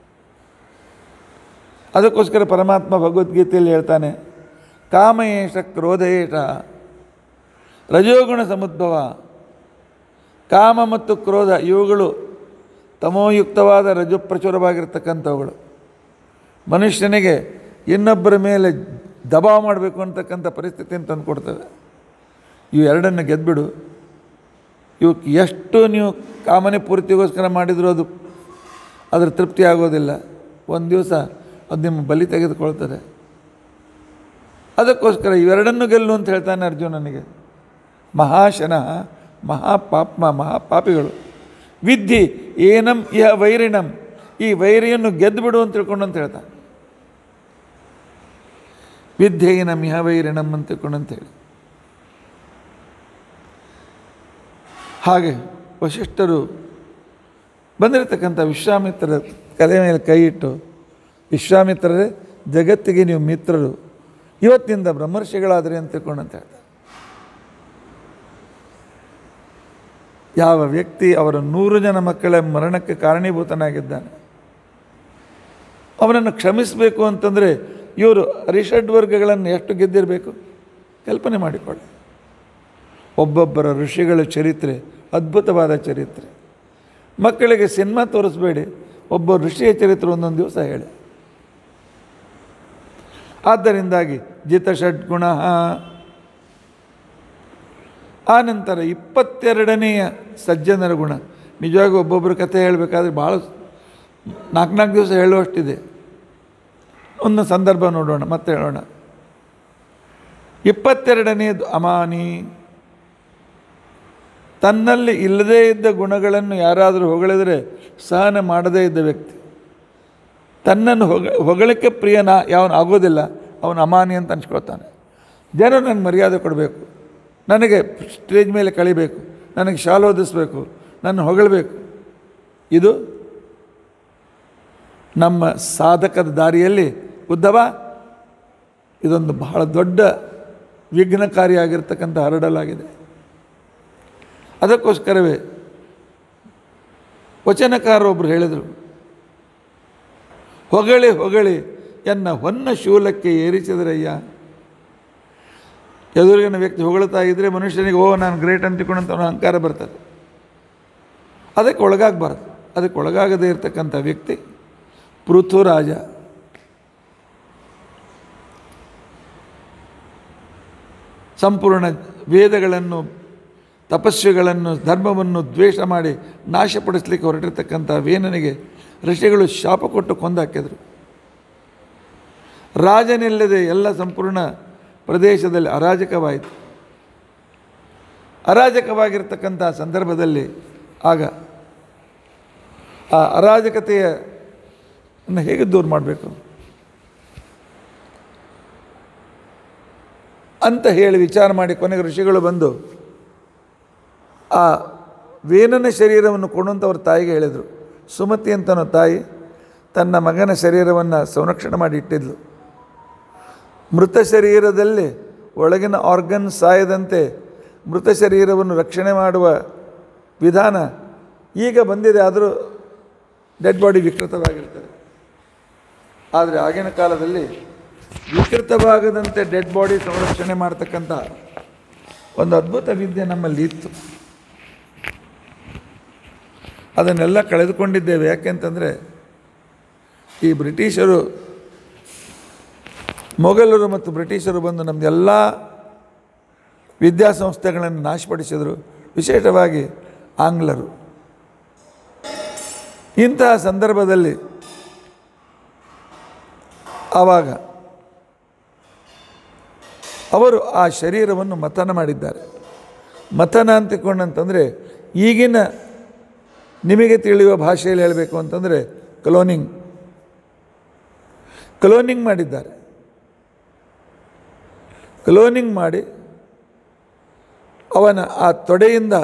ಅದಕ್ಕೋಸ್ಕರ ಪರಮಾತ್ಮ ಭಗವದ್ಗೀತೆಯಲ್ಲಿ ಹೇಳ್ತಾನೆ ಕಾಮ ಏಷ ಕ್ರೋಧ ಏಷ ರಜೋಗುಣ ಸಮುದ್ಭವ ಕಾಮ ಮತ್ತು ಕ್ರೋಧ ಇವುಗಳು ತಮೋಯುಕ್ತವಾದ ರಜೋಪ್ರಚುರವಾಗಿರ್ತಕ್ಕಂಥವುಗಳು ಮನುಷ್ಯನಿಗೆ ಇನ್ನೊಬ್ಬರ ಮೇಲೆ ದಬಾವ್ ಮಾಡಬೇಕು ಅಂತಕ್ಕಂಥ ಪರಿಸ್ಥಿತಿಯನ್ನು ತಂದು ಕೊಡ್ತವೆ ಇವು ಎರಡನ್ನು ಗೆದ್ದುಬಿಡು ಇವಕ್ಕೆ ಎಷ್ಟು ನೀವು ಕಾಮನೆ ಪೂರ್ತಿಗೋಸ್ಕರ ಮಾಡಿದರೂ ಅದು ಅದರ ತೃಪ್ತಿ ಆಗೋದಿಲ್ಲ ಒಂದು ದಿವಸ ಅದು ನಿಮ್ಮ ಬಲಿ ತೆಗೆದುಕೊಳ್ತದೆ ಅದಕ್ಕೋಸ್ಕರ ಇವೆರಡನ್ನು ಗೆಲ್ಲು ಅಂತ ಹೇಳ್ತಾನೆ ಅರ್ಜುನನಿಗೆ ಮಹಾಶನ ಮಹಾಪಾಪ್ಮ ಮಹಾಪಾಪಿಗಳು ವಿದ್ಯೆ ಏನಂ ಇಹ ವೈರಿಣಂ ಈ ವೈರಿಯನ್ನು ಗೆದ್ದುಬಿಡು ಅಂತ ತಿಳ್ಕೊಂಡು ಅಂತ ಹೇಳ್ತಾನೆ ವಿದ್ಯೆಯಿನಂ ಇಹ ವೈರಿಣಂ ಅಂತ ತಿಳ್ಕೊಂಡು ಅಂತ ಹೇಳಿ ಹಾಗೆ ವಶಿಷ್ಠರು ಬಂದಿರತಕ್ಕಂಥ ವಿಶ್ವಾಮಿತ್ರರ ಕಲೆ ಮೇಲೆ ಕೈ ಇಟ್ಟು ವಿಶ್ವಾಮಿತ್ರರೇ ಜಗತ್ತಿಗೆ ನೀವು ಮಿತ್ರರು ಇವತ್ತಿನಿಂದ ಬ್ರಹ್ಮರ್ಷಿಗಳಾದ್ರಿ ಅಂತ ತಿಳ್ಕೊಂಡು ಅಂತ ಹೇಳ್ತಾರೆ ಯಾವ ವ್ಯಕ್ತಿ ಅವರ ನೂರು ಜನ ಮಕ್ಕಳ ಮರಣಕ್ಕೆ ಕಾರಣೀಭೂತನಾಗಿದ್ದಾನೆ ಅವನನ್ನು ಕ್ಷಮಿಸಬೇಕು ಅಂತಂದರೆ ಇವರು ರಿಷಡ್ ವರ್ಗಗಳನ್ನು ಎಷ್ಟು ಗೆದ್ದಿರಬೇಕು ಕಲ್ಪನೆ ಮಾಡಿಕೊಳ್ಳಿ ಒಬ್ಬೊಬ್ಬರ ಋಷಿಗಳ ಚರಿತ್ರೆ ಅದ್ಭುತವಾದ ಚರಿತ್ರೆ ಮಕ್ಕಳಿಗೆ ಸಿನಿಮಾ ತೋರಿಸ್ಬೇಡಿ ಒಬ್ಬ ಋಷಿಯ ಚರಿತ್ರೆ ಒಂದೊಂದು ದಿವಸ ಹೇಳಿ ಆದ್ದರಿಂದಾಗಿ ಜಿತ ಷಡ್ಗುಣ ಆನಂತರ ಇಪ್ಪತ್ತೆರಡನೆಯ ಸಜ್ಜನರ ಗುಣ ನಿಜವಾಗಿ ಒಬ್ಬೊಬ್ಬರ ಕಥೆ ಹೇಳಬೇಕಾದ್ರೆ ಭಾಳ ನಾಲ್ಕು ನಾಲ್ಕು ದಿವಸ ಹೇಳುವಷ್ಟಿದೆ ಒಂದು ಸಂದರ್ಭ ನೋಡೋಣ ಮತ್ತೆ ಹೇಳೋಣ ಇಪ್ಪತ್ತೆರಡನೆಯದು ಅಮಾನಿ ತನ್ನಲ್ಲಿ ಇಲ್ಲದೇ ಇದ್ದ ಗುಣಗಳನ್ನು ಯಾರಾದರೂ ಹೊಗಳಿದರೆ ಸಹನ ಮಾಡದೇ ಇದ್ದ ವ್ಯಕ್ತಿ ತನ್ನನ್ನು ಹೊಗ ಹೊಗಳಿಕೆ ಪ್ರಿಯನ ಯಾವನು ಆಗೋದಿಲ್ಲ ಅವನು ಅಮಾನಿ ಅಂತ ಅನ್ಸ್ಕೊಳ್ತಾನೆ ಜನರು ನನಗೆ ಮರ್ಯಾದೆ ಕೊಡಬೇಕು ನನಗೆ ಸ್ಟೇಜ್ ಮೇಲೆ ಕಳಿಬೇಕು ನನಗೆ ಶಾಲು ಓದಿಸ್ಬೇಕು ನನ್ನ ಹೊಗಳಬೇಕು ಇದು ನಮ್ಮ ಸಾಧಕದ ದಾರಿಯಲ್ಲಿ ಉದ್ದವ ಇದೊಂದು ಬಹಳ ದೊಡ್ಡ ವಿಘ್ನಕಾರಿಯಾಗಿರ್ತಕ್ಕಂಥ ಹರಡಲಾಗಿದೆ ಅದಕ್ಕೋಸ್ಕರವೇ ವಚನಕಾರರೊಬ್ಬರು ಹೇಳಿದರು ಹೊಗಳಿ ಹೊಗಳಿ ಎನ್ನ ಹೊನ್ನ ಶೂಲಕ್ಕೆ ಏರಿಸಿದ್ರಯ್ಯ ಎದುರಿಗಿನ ವ್ಯಕ್ತಿ ಹೊಗಳ್ತಾ ಇದ್ದರೆ ಮನುಷ್ಯನಿಗೆ ಓ ನಾನು ಗ್ರೇಟ್ ಅಂತ ತಿಳ್ಕೊಂಡಂತ ಅವನ ಅಹಂಕಾರ ಬರ್ತದೆ ಅದಕ್ಕೆ ಒಳಗಾಗಬಾರ್ದು ಅದಕ್ಕೆ ಒಳಗಾಗದೇ ಇರತಕ್ಕಂಥ ವ್ಯಕ್ತಿ ಪೃಥುರಾಜ ಸಂಪೂರ್ಣ ವೇದಗಳನ್ನು ತಪಸ್ವಿಗಳನ್ನು ಧರ್ಮವನ್ನು ದ್ವೇಷ ಮಾಡಿ ನಾಶಪಡಿಸಲಿಕ್ಕೆ ಹೊರಟಿರ್ತಕ್ಕಂಥ ವೇನನಿಗೆ ಋಷಿಗಳು ಶಾಪ ಕೊಟ್ಟು ಕೊಂದಾಕಿದರು ರಾಜನಿಲ್ಲದೆ ಎಲ್ಲ ಸಂಪೂರ್ಣ ಪ್ರದೇಶದಲ್ಲಿ ಅರಾಜಕವಾಯಿತು ಅರಾಜಕವಾಗಿರ್ತಕ್ಕಂಥ ಸಂದರ್ಭದಲ್ಲಿ ಆಗ ಆ ಅರಾಜಕತೆಯನ್ನು ಹೇಗೆ ದೂರ ಮಾಡಬೇಕು ಅಂತ ಹೇಳಿ ವಿಚಾರ ಮಾಡಿ ಕೊನೆಗೆ ಋಷಿಗಳು ಬಂದು ಆ ವೇನನ ಶರೀರವನ್ನು ಕೊಡುವಂತ ಅವ್ರ ತಾಯಿಗೆ ಹೇಳಿದರು ಸುಮತಿ ಅಂತನೋ ತಾಯಿ ತನ್ನ ಮಗನ ಶರೀರವನ್ನು ಸಂರಕ್ಷಣೆ ಮಾಡಿ ಇಟ್ಟಿದ್ಲು ಮೃತ ಶರೀರದಲ್ಲಿ ಒಳಗಿನ ಆರ್ಗನ್ ಸಾಯದಂತೆ ಮೃತ ಶರೀರವನ್ನು ರಕ್ಷಣೆ ಮಾಡುವ ವಿಧಾನ ಈಗ ಬಂದಿದೆ ಆದರೂ ಡೆಡ್ ಬಾಡಿ ವಿಕೃತವಾಗಿರ್ತದೆ ಆದರೆ ಆಗಿನ ಕಾಲದಲ್ಲಿ ವಿಕೃತವಾಗದಂತೆ ಡೆಡ್ ಬಾಡಿ ಸಂರಕ್ಷಣೆ ಮಾಡ್ತಕ್ಕಂಥ ಒಂದು ಅದ್ಭುತ ವಿದ್ಯೆ ನಮ್ಮಲ್ಲಿ ಇತ್ತು ಅದನ್ನೆಲ್ಲ ಕಳೆದುಕೊಂಡಿದ್ದೇವೆ ಯಾಕೆಂತಂದರೆ ಈ ಬ್ರಿಟಿಷರು ಮೊಘಲರು ಮತ್ತು ಬ್ರಿಟಿಷರು ಬಂದು ನಮ್ಮದೆಲ್ಲ ವಿದ್ಯಾಸಂಸ್ಥೆಗಳನ್ನು ನಾಶಪಡಿಸಿದರು ವಿಶೇಷವಾಗಿ ಆಂಗ್ಲರು ಇಂತಹ ಸಂದರ್ಭದಲ್ಲಿ ಆವಾಗ ಅವರು ಆ ಶರೀರವನ್ನು ಮಥನ ಮಾಡಿದ್ದಾರೆ ಮಥನ ಅಂತಕೊಂಡಂತಂದರೆ ಈಗಿನ ನಿಮಗೆ ತಿಳಿಯುವ ಭಾಷೆಯಲ್ಲಿ ಹೇಳಬೇಕು ಅಂತಂದರೆ ಕ್ಲೋನಿಂಗ್ ಕ್ಲೋನಿಂಗ್ ಮಾಡಿದ್ದಾರೆ ಕ್ಲೋನಿಂಗ್ ಮಾಡಿ ಅವನ ಆ ತೊಡೆಯಿಂದ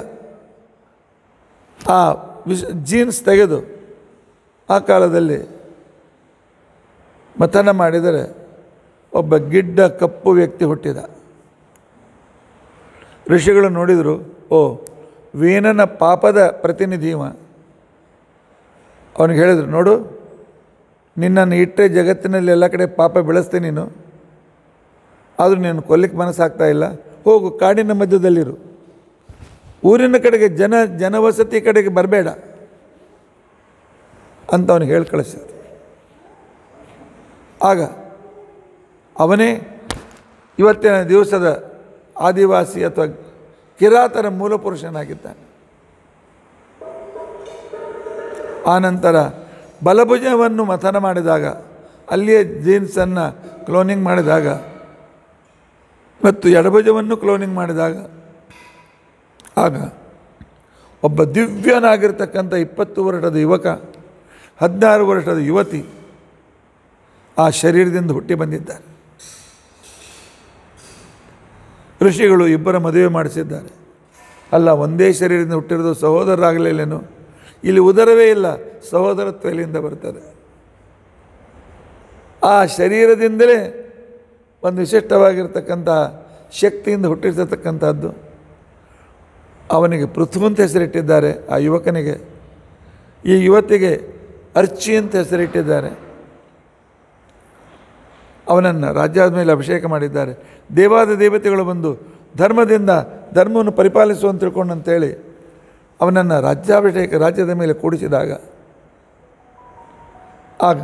ಆ ವಿಷ ಜೀನ್ಸ್ ತೆಗೆದು ಆ ಕಾಲದಲ್ಲಿ ಮಥನ ಮಾಡಿದರೆ ಒಬ್ಬ ಗಿಡ್ಡ ಕಪ್ಪು ವ್ಯಕ್ತಿ ಹುಟ್ಟಿದ ಋಷಿಗಳು ನೋಡಿದರು ಓ ವೀನನ ಪಾಪದ ಪ್ರತಿನಿಧಿ ಇವ ಅವನಿಗೆ ಹೇಳಿದರು ನೋಡು ನಿನ್ನನ್ನು ಇಟ್ಟರೆ ಜಗತ್ತಿನಲ್ಲಿ ಎಲ್ಲ ಕಡೆ ಪಾಪ ಬೆಳೆಸ್ತೀನಿ ನೀನು ಆದರೂ ನೀನು ಕೊಲ್ಲಿಕ್ಕೆ ಮನಸ್ಸಾಗ್ತಾ ಇಲ್ಲ ಹೋಗು ಕಾಡಿನ ಮಧ್ಯದಲ್ಲಿರು ಊರಿನ ಕಡೆಗೆ ಜನ ಜನವಸತಿ ಕಡೆಗೆ ಬರಬೇಡ ಅಂತ ಅವನಿಗೆ ಹೇಳಿ ಕಳಿಸಿದ್ರು ಆಗ ಅವನೇ ಇವತ್ತಿನ ದಿವಸದ ಆದಿವಾಸಿ ಅಥವಾ ಕಿರಾತರ ಮೂಲಪುರುಷನಾಗಿದ್ದಾನೆ ಆನಂತರ ಬಲಭುಜವನ್ನು ಮಥನ ಮಾಡಿದಾಗ ಅಲ್ಲಿಯೇ ಜೀನ್ಸನ್ನು ಕ್ಲೋನಿಂಗ್ ಮಾಡಿದಾಗ ಮತ್ತು ಎಡಭುಜವನ್ನು ಕ್ಲೋನಿಂಗ್ ಮಾಡಿದಾಗ ಆಗ ಒಬ್ಬ ದಿವ್ಯನಾಗಿರ್ತಕ್ಕಂಥ ಇಪ್ಪತ್ತು ವರ್ಷದ ಯುವಕ ಹದಿನಾರು ವರ್ಷದ ಯುವತಿ ಆ ಶರೀರದಿಂದ ಹುಟ್ಟಿ ಬಂದಿದ್ದಾರೆ ಋಷಿಗಳು ಇಬ್ಬರ ಮದುವೆ ಮಾಡಿಸಿದ್ದಾರೆ ಅಲ್ಲ ಒಂದೇ ಶರೀರದಿಂದ ಹುಟ್ಟಿರೋದು ಸಹೋದರರಾಗಲಿಲ್ಲೇನು ಇಲ್ಲಿ ಉದರವೇ ಇಲ್ಲ ಸಹೋದರತ್ವ ಇಲ್ಲಿಂದ ಬರ್ತದೆ ಆ ಶರೀರದಿಂದಲೇ ಒಂದು ವಿಶಿಷ್ಟವಾಗಿರ್ತಕ್ಕಂಥ ಶಕ್ತಿಯಿಂದ ಹುಟ್ಟಿರ್ತಕ್ಕಂಥದ್ದು ಅವನಿಗೆ ಪೃಥು ಅಂತ ಹೆಸರಿಟ್ಟಿದ್ದಾರೆ ಆ ಯುವಕನಿಗೆ ಈ ಯುವತಿಗೆ ಅರ್ಚಿ ಅಂತ ಹೆಸರಿಟ್ಟಿದ್ದಾರೆ ಅವನನ್ನು ರಾಜ್ಯದ ಮೇಲೆ ಅಭಿಷೇಕ ಮಾಡಿದ್ದಾರೆ ದೇವಾದ ದೇವತೆಗಳು ಬಂದು ಧರ್ಮದಿಂದ ಧರ್ಮವನ್ನು ಪರಿಪಾಲಿಸುವಂತ ತಿಳ್ಕೊಂಡು ಅಂತೇಳಿ ಅವನನ್ನು ರಾಜ್ಯಾಭಿಷೇಕ ರಾಜ್ಯದ ಮೇಲೆ ಕೂಡಿಸಿದಾಗ ಆಗ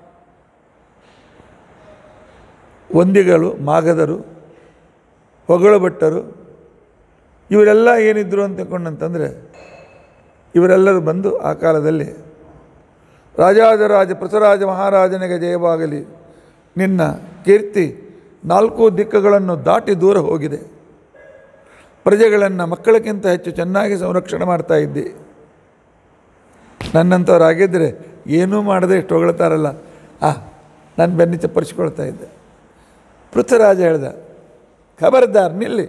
ವಂದಿಗಳು ಮಾಗಧರು ಹೊಗಳು ಭಟ್ಟರು ಇವರೆಲ್ಲ ಏನಿದ್ರು ಅಂತ ತಿಳ್ಕೊಂಡಂತಂದರೆ ಇವರೆಲ್ಲರೂ ಬಂದು ಆ ಕಾಲದಲ್ಲಿ ರಾಜಾಜರಾಜ ಪೃಥರಾಜ ಮಹಾರಾಜನಿಗೆ ಜಯವಾಗಲಿ ನಿನ್ನ ಕೀರ್ತಿ ನಾಲ್ಕು ದಿಕ್ಕುಗಳನ್ನು ದಾಟಿ ದೂರ ಹೋಗಿದೆ ಪ್ರಜೆಗಳನ್ನು ಮಕ್ಕಳಕ್ಕಿಂತ ಹೆಚ್ಚು ಚೆನ್ನಾಗಿ ಸಂರಕ್ಷಣೆ ಮಾಡ್ತಾ ಇದ್ದಿ ನನ್ನಂಥವ್ರಾಗಿದ್ದರೆ ಏನೂ ಮಾಡದೆ ಇಷ್ಟು ಹೊಗಳ್ತಾರಲ್ಲ ಆ ನಾನು ಬೆನ್ನಿ ಚಪ್ಪರಿಸ್ಕೊಳ್ತಾ ಇದ್ದೆ ಪೃಥ್ವರಾಜ ಹೇಳ್ದ ಖಬರ್ದಾರ್ ನಿಲ್ಲಿ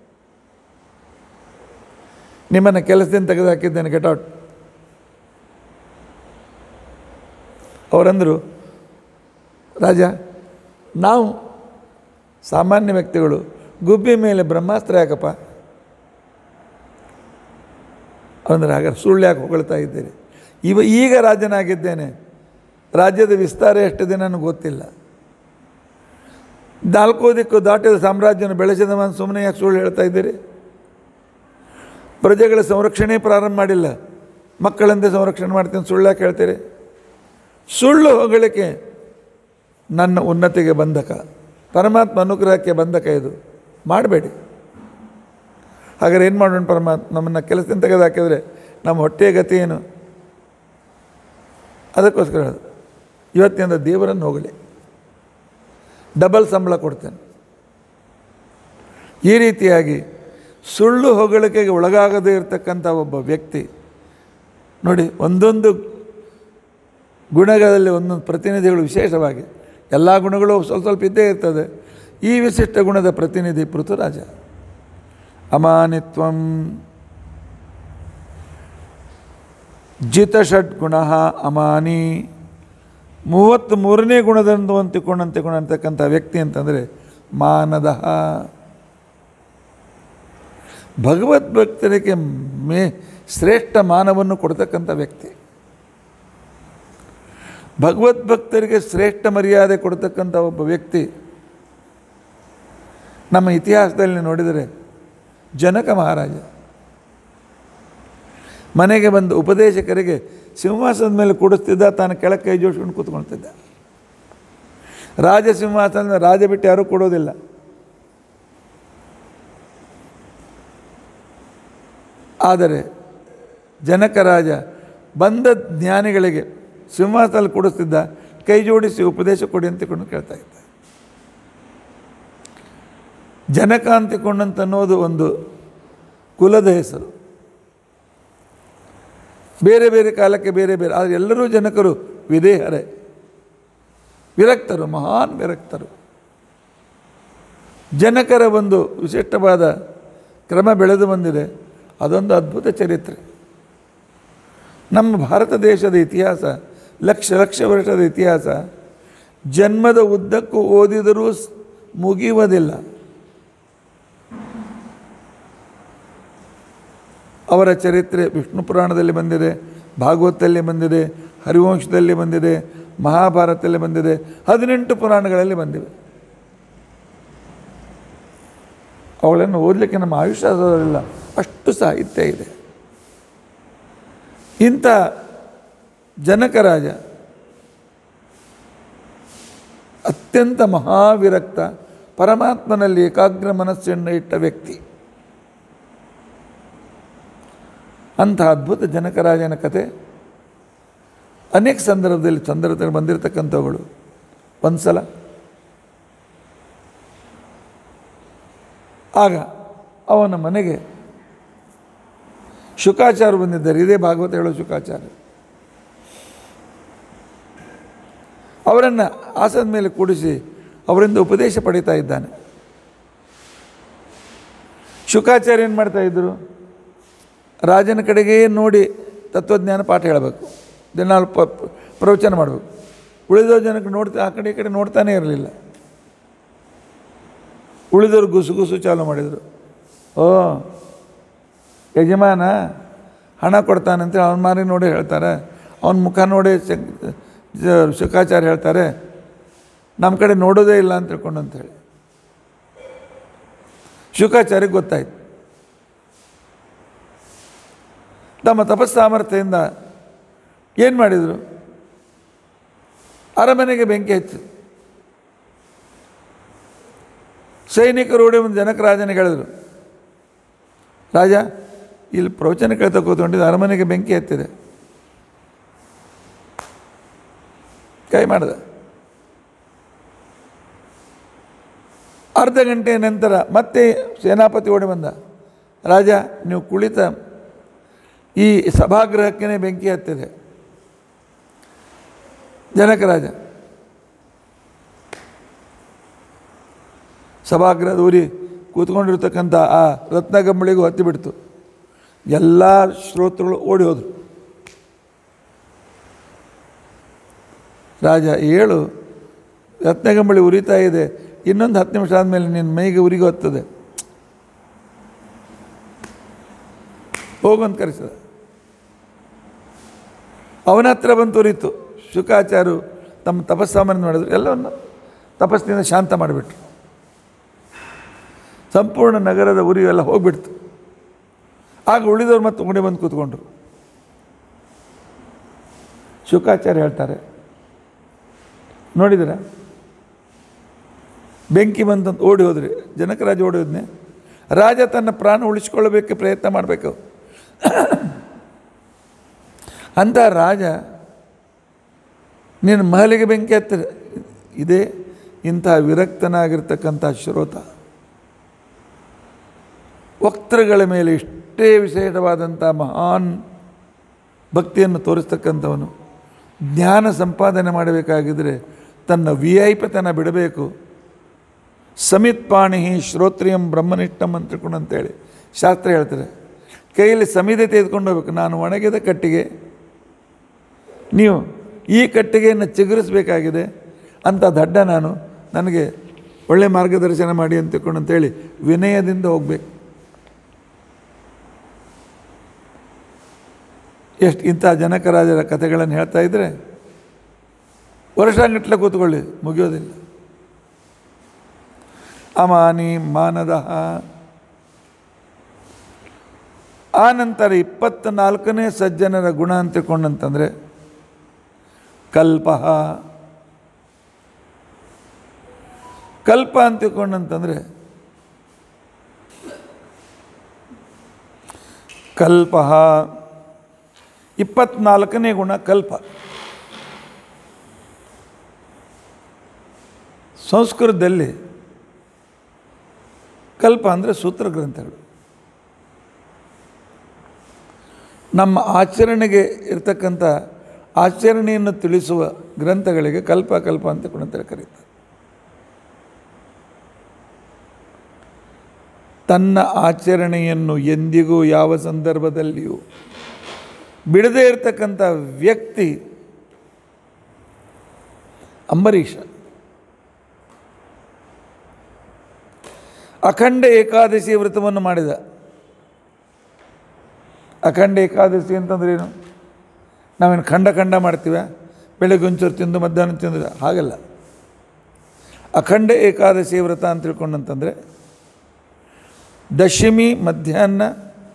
ನಿಮ್ಮನ್ನು ಕೆಲಸದಿಂದ ತೆಗೆದುಹಾಕಿದ್ದೇನೆ ಗೆಟ್ ಔಟ್ ಅವರಂದರು ರಾಜ ನಾವು ಸಾಮಾನ್ಯ ವ್ಯಕ್ತಿಗಳು ಗುಬ್ಬಿ ಮೇಲೆ ಬ್ರಹ್ಮಾಸ್ತ್ರ ಯಾಕಪ್ಪ ಅಂದರೆ ಹಾಗಾದ್ರೆ ಸುಳ್ಳು ಯಾಕೆ ಹೊಗಳ್ತಾ ಇದ್ದೀರಿ ಇವ ಈಗ ರಾಜನಾಗಿದ್ದೇನೆ ರಾಜ್ಯದ ವಿಸ್ತಾರ ಎಷ್ಟು ದಿನ ನನಗೆ ಗೊತ್ತಿಲ್ಲ ನಾಲ್ಕು ದಿಕ್ಕು ದಾಟಿದ ಸಾಮ್ರಾಜ್ಯವನ್ನು ಬೆಳೆಸಿದ ಸುಮ್ಮನೆ ಯಾಕೆ ಸುಳ್ಳು ಹೇಳ್ತಾ ಇದ್ದೀರಿ ಪ್ರಜೆಗಳ ಸಂರಕ್ಷಣೆ ಪ್ರಾರಂಭ ಮಾಡಿಲ್ಲ ಮಕ್ಕಳಂತೆ ಸಂರಕ್ಷಣೆ ಮಾಡ್ತೀನಿ ಸುಳ್ಳು ಯಾಕೆ ಹೇಳ್ತೀರಿ ಸುಳ್ಳು ಹೊಗಳಿಕೆ ನನ್ನ ಉನ್ನತಿಗೆ ಬಂಧಕ ಪರಮಾತ್ಮ ಅನುಗ್ರಹಕ್ಕೆ ಬಂಧಕ ಇದು ಮಾಡಬೇಡಿ ಹಾಗಾದ್ರೆ ಏನು ಮಾಡೋಣ ಪರಮಾತ್ಮ ನಮ್ಮನ್ನು ಕೆಲಸದಿಂದ ತೆಗೆದು ಹಾಕಿದರೆ ನಮ್ಮ ಹೊಟ್ಟೆಯ ಗತಿ ಏನು ಅದಕ್ಕೋಸ್ಕರ ಹೇಳೋದು ಇವತ್ತಿನಿಂದ ದೇವರನ್ನು ಹೋಗಲಿ ಡಬಲ್ ಸಂಬಳ ಕೊಡ್ತೇನೆ ಈ ರೀತಿಯಾಗಿ ಸುಳ್ಳು ಹೊಗಳಿಕೆಗೆ ಒಳಗಾಗದೇ ಇರತಕ್ಕಂಥ ಒಬ್ಬ ವ್ಯಕ್ತಿ ನೋಡಿ ಒಂದೊಂದು ಗುಣಗಳಲ್ಲಿ ಒಂದೊಂದು ಪ್ರತಿನಿಧಿಗಳು ವಿಶೇಷವಾಗಿ ಎಲ್ಲ ಗುಣಗಳು ಸ್ವಲ್ಪ ಸ್ವಲ್ಪ ಇದ್ದೇ ಇರ್ತದೆ ಈ ವಿಶಿಷ್ಟ ಗುಣದ ಪ್ರತಿನಿಧಿ ಪೃಥುರಾಜ ಅಮಾನಿತ್ವಂ ಜಿತಷಡ್ಗುಣ ಅಮಾನಿ ಮೂವತ್ತು ಮೂರನೇ ಗುಣದಂದು ಅಂತಿಕೊಂಡು ಅಂತಿಕೊಂಡು ಅಂತಕ್ಕಂಥ ವ್ಯಕ್ತಿ ಅಂತಂದರೆ ಮಾನದಃ ಭಗವದ್ಭಕ್ತರಿಗೆ ಮೇ ಶ್ರೇಷ್ಠ ಮಾನವನ್ನು ಕೊಡ್ತಕ್ಕಂಥ ವ್ಯಕ್ತಿ ಭಗವದ್ಭಕ್ತರಿಗೆ ಶ್ರೇಷ್ಠ ಮರ್ಯಾದೆ ಕೊಡ್ತಕ್ಕಂಥ ಒಬ್ಬ ವ್ಯಕ್ತಿ ನಮ್ಮ ಇತಿಹಾಸದಲ್ಲಿ ನೋಡಿದರೆ ಜನಕ ಮಹಾರಾಜ ಮನೆಗೆ ಬಂದ ಉಪದೇಶಕರಿಗೆ ಸಿಂಹಾಸನದ ಮೇಲೆ ಕೂಡಿಸ್ತಿದ್ದ ತಾನು ಕೆಳಗೆ ಕೈ ಜೋಡಿಸ್ಕೊಂಡು ಕೂತ್ಕೊಳ್ತಿದ್ದ ರಾಜ ಸಿಂಹಾಸನ ರಾಜ ಬಿಟ್ಟು ಯಾರೂ ಕೊಡೋದಿಲ್ಲ ಆದರೆ ಜನಕ ರಾಜ ಬಂದ ಜ್ಞಾನಿಗಳಿಗೆ ಸಿಂಹಾಸನಲ್ಲಿ ಕೂಡಿಸ್ತಿದ್ದ ಕೈ ಜೋಡಿಸಿ ಉಪದೇಶ ಕೊಡಿ ಅಂತಕೊಂಡು ಕೇಳ್ತಾ ಇದ್ದ ಜನಕ ಅಂತಿಕೊಂಡಂತ ಅನ್ನೋದು ಒಂದು ಕುಲದ ಹೆಸರು ಬೇರೆ ಬೇರೆ ಕಾಲಕ್ಕೆ ಬೇರೆ ಬೇರೆ ಆದರೆ ಎಲ್ಲರೂ ಜನಕರು ವಿದೇಹರೇ ವಿರಕ್ತರು ಮಹಾನ್ ವಿರಕ್ತರು ಜನಕರ ಒಂದು ವಿಶಿಷ್ಟವಾದ ಕ್ರಮ ಬೆಳೆದು ಬಂದಿದೆ ಅದೊಂದು ಅದ್ಭುತ ಚರಿತ್ರೆ ನಮ್ಮ ಭಾರತ ದೇಶದ ಇತಿಹಾಸ ಲಕ್ಷ ಲಕ್ಷ ವರ್ಷದ ಇತಿಹಾಸ ಜನ್ಮದ ಉದ್ದಕ್ಕೂ ಓದಿದರೂ ಸ್- ಮುಗಿಯುವುದಿಲ್ಲ ಅವರ ಚರಿತ್ರೆ ವಿಷ್ಣು ಪುರಾಣದಲ್ಲಿ ಬಂದಿದೆ ಭಾಗವತದಲ್ಲಿ ಬಂದಿದೆ ಹರಿವಂಶದಲ್ಲಿ ಬಂದಿದೆ ಮಹಾಭಾರತದಲ್ಲಿ ಬಂದಿದೆ ಹದಿನೆಂಟು ಪುರಾಣಗಳಲ್ಲಿ ಬಂದಿವೆ ಅವುಗಳನ್ನು ಓದಲಿಕ್ಕೆ ನಮ್ಮ ಆಯುಷ್ಯ ಸಾಲೋದಿಲ್ಲ ಅಷ್ಟು ಸಾಹಿತ್ಯ ಇದೆ ಇಂಥ ಜನಕರಾಜ ಅತ್ಯಂತ ಮಹಾವಿರಕ್ತ ಪರಮಾತ್ಮನಲ್ಲಿ ಏಕಾಗ್ರ ಮನಸ್ಸನ್ನು ಇಟ್ಟ ವ್ಯಕ್ತಿ ಅಂಥ ಅದ್ಭುತ ಜನಕರಾಜನ ಕತೆ ಅನೇಕ ಸಂದರ್ಭದಲ್ಲಿ ಸಂದರ್ಭದಲ್ಲಿ ಬಂದಿರತಕ್ಕಂಥವುಗಳು ಒಂದು ಸಲ ಆಗ ಅವನ ಮನೆಗೆ ಶುಕಾಚಾರ್ಯ ಬಂದಿದ್ದಾರೆ ಇದೇ ಭಾಗವತ ಹೇಳೋ ಶುಕಾಚಾರ್ಯ ಅವರನ್ನು ಆಸನದ ಮೇಲೆ ಕೂಡಿಸಿ ಅವರಿಂದ ಉಪದೇಶ ಪಡೀತಾ ಇದ್ದಾನೆ ಶುಕಾಚಾರ್ಯ ಏನು ಮಾಡ್ತಾ ಇದ್ದರು ರಾಜನ ಕಡೆಗೇ ನೋಡಿ ತತ್ವಜ್ಞಾನ ಪಾಠ ಹೇಳಬೇಕು ದಿನಾಲು ಪ ಪ- ಪ್ರವಚನ ಮಾಡಬೇಕು ಉಳಿದೋ ಜನಕ್ಕೆ ನೋಡ್ತಾ ಆ ಕಡೆ ಈ ಕಡೆ ನೋಡ್ತಾನೇ ಇರಲಿಲ್ಲ ಉಳಿದವರು ಗುಸು ಗುಸು ಚಾಲು ಮಾಡಿದರು ಓ ಯಜಮಾನ ಹಣ ಕೊಡ್ತಾನಂತೇಳಿ ಅವನ ಮಾರಿ ನೋಡಿ ಹೇಳ್ತಾರೆ ಅವನ ಮುಖ ನೋಡಿ ಶಕ್- ಜ- ಶುಕಾಚಾರ್ಯ ಹೇಳ್ತಾರೆ ನಮ್ಮ ಕಡೆ ನೋಡೋದೇ ಇಲ್ಲ ಅಂತ ತಿಳ್ಕೊಂಡು ಅಂತೇಳಿ ಶುಕಾಚಾರ್ಯಗೆ ಗೊತ್ತಾಯ್ತು ತಮ್ಮ ತಪಸ್ಸಾಮರ್ಥ್ಯದಿಂದ ಏನು ಮಾಡಿದರು ಅರಮನೆಗೆ ಬೆಂಕಿ ಹಚ್ಚಿ ಸೈನಿಕರು ಓಡಿ ಒಂದು ಜನಕ ರಾಜನಿಗೆ ಹೇಳಿದರು ರಾಜ ಇಲ್ಲಿ ಪ್ರವಚನ ಕೇಳ್ತಾ ಕೂತ್ಕೊಂಡಿದ್ದು ಅರಮನೆಗೆ ಬೆಂಕಿ ಹತ್ತಿದೆ ಕೈ ಮಾಡಿದ ಅರ್ಧ ಗಂಟೆಯ ನಂತರ ಮತ್ತೆ ಸೇನಾಪತಿ ಓಡಿ ಬಂದ ರಾಜ ನೀವು ಕುಳಿತ ಈ ಸಭಾಗೃಹಕ್ಕೇ ಬೆಂಕಿ ಹತ್ತಿದೆ ಜನಕರಾಜ ಸಭಾಗೃಹದ ಊರಿ ಕೂತ್ಕೊಂಡಿರ್ತಕ್ಕಂಥ ಆ ರತ್ನಗಂಬಳಿಗೂ ಹತ್ತಿ ಬಿಡ್ತು ಎಲ್ಲ ಶ್ರೋತೃಗಳು ಓಡಿ ಹೋದರು ರಾಜ ಏಳು ರತ್ನಗಂಬಳಿ ಉರಿತಾ ಇದೆ ಇನ್ನೊಂದು ಹತ್ತು ನಿಮಿಷ ಆದಮೇಲೆ ನಿನ್ನ ಮೈಗೆ ಉರಿಗೆ ಹೊತ್ತದೆ ಹೋಗಂತ ಕರೆಸಿದ ಅವನ ಹತ್ರ ಬಂತು ಉರಿತು ಶುಕಾಚಾರ್ಯರು ತಮ್ಮ ತಪಸ್ಸಾಮಾನ್ಯ ಮಾಡಿದ್ರು ಎಲ್ಲವನ್ನು ತಪಸ್ಸಿನಿಂದ ಶಾಂತ ಮಾಡಿಬಿಟ್ರು ಸಂಪೂರ್ಣ ನಗರದ ಉರಿ ಎಲ್ಲ ಹೋಗ್ಬಿಡ್ತು ಆಗ ಉಳಿದವ್ರು ಮತ್ತೆ ಉಂಡೆ ಬಂದು ಕೂತ್ಕೊಂಡ್ರು ಶುಕಾಚಾರ್ಯ ಹೇಳ್ತಾರೆ ನೋಡಿದ್ರ ಬೆಂಕಿ ಬಂತಂತ ಓಡಿ ಹೋದ್ರಿ ಜನಕರಾಜ ಓಡಿ ಹೋದ್ನೆ ರಾಜ ತನ್ನ ಪ್ರಾಣ ಉಳಿಸ್ಕೊಳ್ಳೋಕ್ಕೆ ಪ್ರಯತ್ನ ಮಾಡಬೇಕು ಅಂಥ ರಾಜ ನಿನ್ನ ಮಹಲಿಗೆ ಬೆಂಕಿ ಹತ್ತಿರ ಇದೇ ಇಂಥ ವಿರಕ್ತನಾಗಿರ್ತಕ್ಕಂಥ ಶ್ರೋತ ವಕ್ತೃಗಳ ಮೇಲೆ ಇಷ್ಟೇ ವಿಶೇಷವಾದಂಥ ಮಹಾನ್ ಭಕ್ತಿಯನ್ನು ತೋರಿಸ್ತಕ್ಕಂಥವನು ಜ್ಞಾನ ಸಂಪಾದನೆ ಮಾಡಬೇಕಾಗಿದ್ದರೆ ತನ್ನ ವಿ ಐ ಪಿತನ ಬಿಡಬೇಕು ಸಮಿತ್ ಪಾಣಿ ಶ್ರೋತ್ರಿಯಂ ಬ್ರಹ್ಮನಿಷ್ಠಂ ಅಂತ ತಿಳ್ಕೊಂಡು ಅಂತೇಳಿ ಶಾಸ್ತ್ರ ಹೇಳ್ತಾರೆ ಕೈಯಲ್ಲಿ ಸಮಿದೆ ತೆಗೆದುಕೊಂಡು ಹೋಗ್ಬೇಕು ನಾನು ಒಣಗಿದ ಕಟ್ಟಿಗೆ ನೀವು ಈ ಕಟ್ಟಿಗೆಯನ್ನು ಚಿಗುರಿಸಬೇಕಾಗಿದೆ ಅಂತ ದಡ್ಡ ನಾನು ನನಗೆ ಒಳ್ಳೆ ಮಾರ್ಗದರ್ಶನ ಮಾಡಿ ಅಂತ ತಿಳ್ಕೊಂಡು ಅಂತೇಳಿ ವಿನಯದಿಂದ ಹೋಗಬೇಕು ಎಷ್ಟು ಇಂಥ ಜನಕರಾಜರ ಕಥೆಗಳನ್ನು ಹೇಳ್ತಾ ಇದ್ದರೆ ವರ್ಷಾಂಗಟ್ಲೆ ಕೂತ್ಕೊಳ್ಳಿ ಮುಗಿಯೋದಿಲ್ಲ ಅಮಾನಿ ಮಾನದ ಆ ನಂತರ ಇಪ್ಪತ್ತ ನಾಲ್ಕನೇ ಸಜ್ಜನರ ಗುಣ ಅಂತ ತಿಳ್ಕೊಂಡಂತಂದರೆ ಕಲ್ಪ ಕಲ್ಪ ಅಂತ ತಿಳ್ಕೊಂಡಂತಂದರೆ ಕಲ್ಪ ಇಪ್ಪತ್ನಾಲ್ಕನೇ ಗುಣ ಕಲ್ಪ ಸಂಸ್ಕೃತದಲ್ಲಿ ಕಲ್ಪ ಅಂದರೆ ಸೂತ್ರ ಗ್ರಂಥಗಳು ನಮ್ಮ ಆಚರಣೆಗೆ ಇರ್ತಕ್ಕಂಥ ಆಚರಣೆಯನ್ನು ತಿಳಿಸುವ ಗ್ರಂಥಗಳಿಗೆ ಕಲ್ಪ ಕಲ್ಪ ಅಂತ ಕೂಡ ಅಂತೇಳಿ ಕರೀತಾರೆ ತನ್ನ ಆಚರಣೆಯನ್ನು ಎಂದಿಗೂ ಯಾವ ಸಂದರ್ಭದಲ್ಲಿಯೂ ಬಿಡದೇ ಇರತಕ್ಕಂಥ ವ್ಯಕ್ತಿ ಅಂಬರೀಷ ಅಖಂಡ ಏಕಾದಶಿ ವ್ರತವನ್ನು ಮಾಡಿದ ಅಖಂಡ ಏಕಾದಶಿ ಅಂತಂದ್ರೆ ಏನು ನಾವೇನು ಖಂಡ ಖಂಡ ಮಾಡ್ತೀವ ಬೆಳಗ್ಗೆ ಒಂಚೂರು ತಿಂದು ಮಧ್ಯಾಹ್ನ ತಿಂದು ಹಾಗಲ್ಲ ಅಖಂಡ ಏಕಾದಶಿ ವ್ರತ ಅಂತ ತಿಳ್ಕೊಂಡಂತಂದರೆ ದಶಮಿ ಮಧ್ಯಾಹ್ನ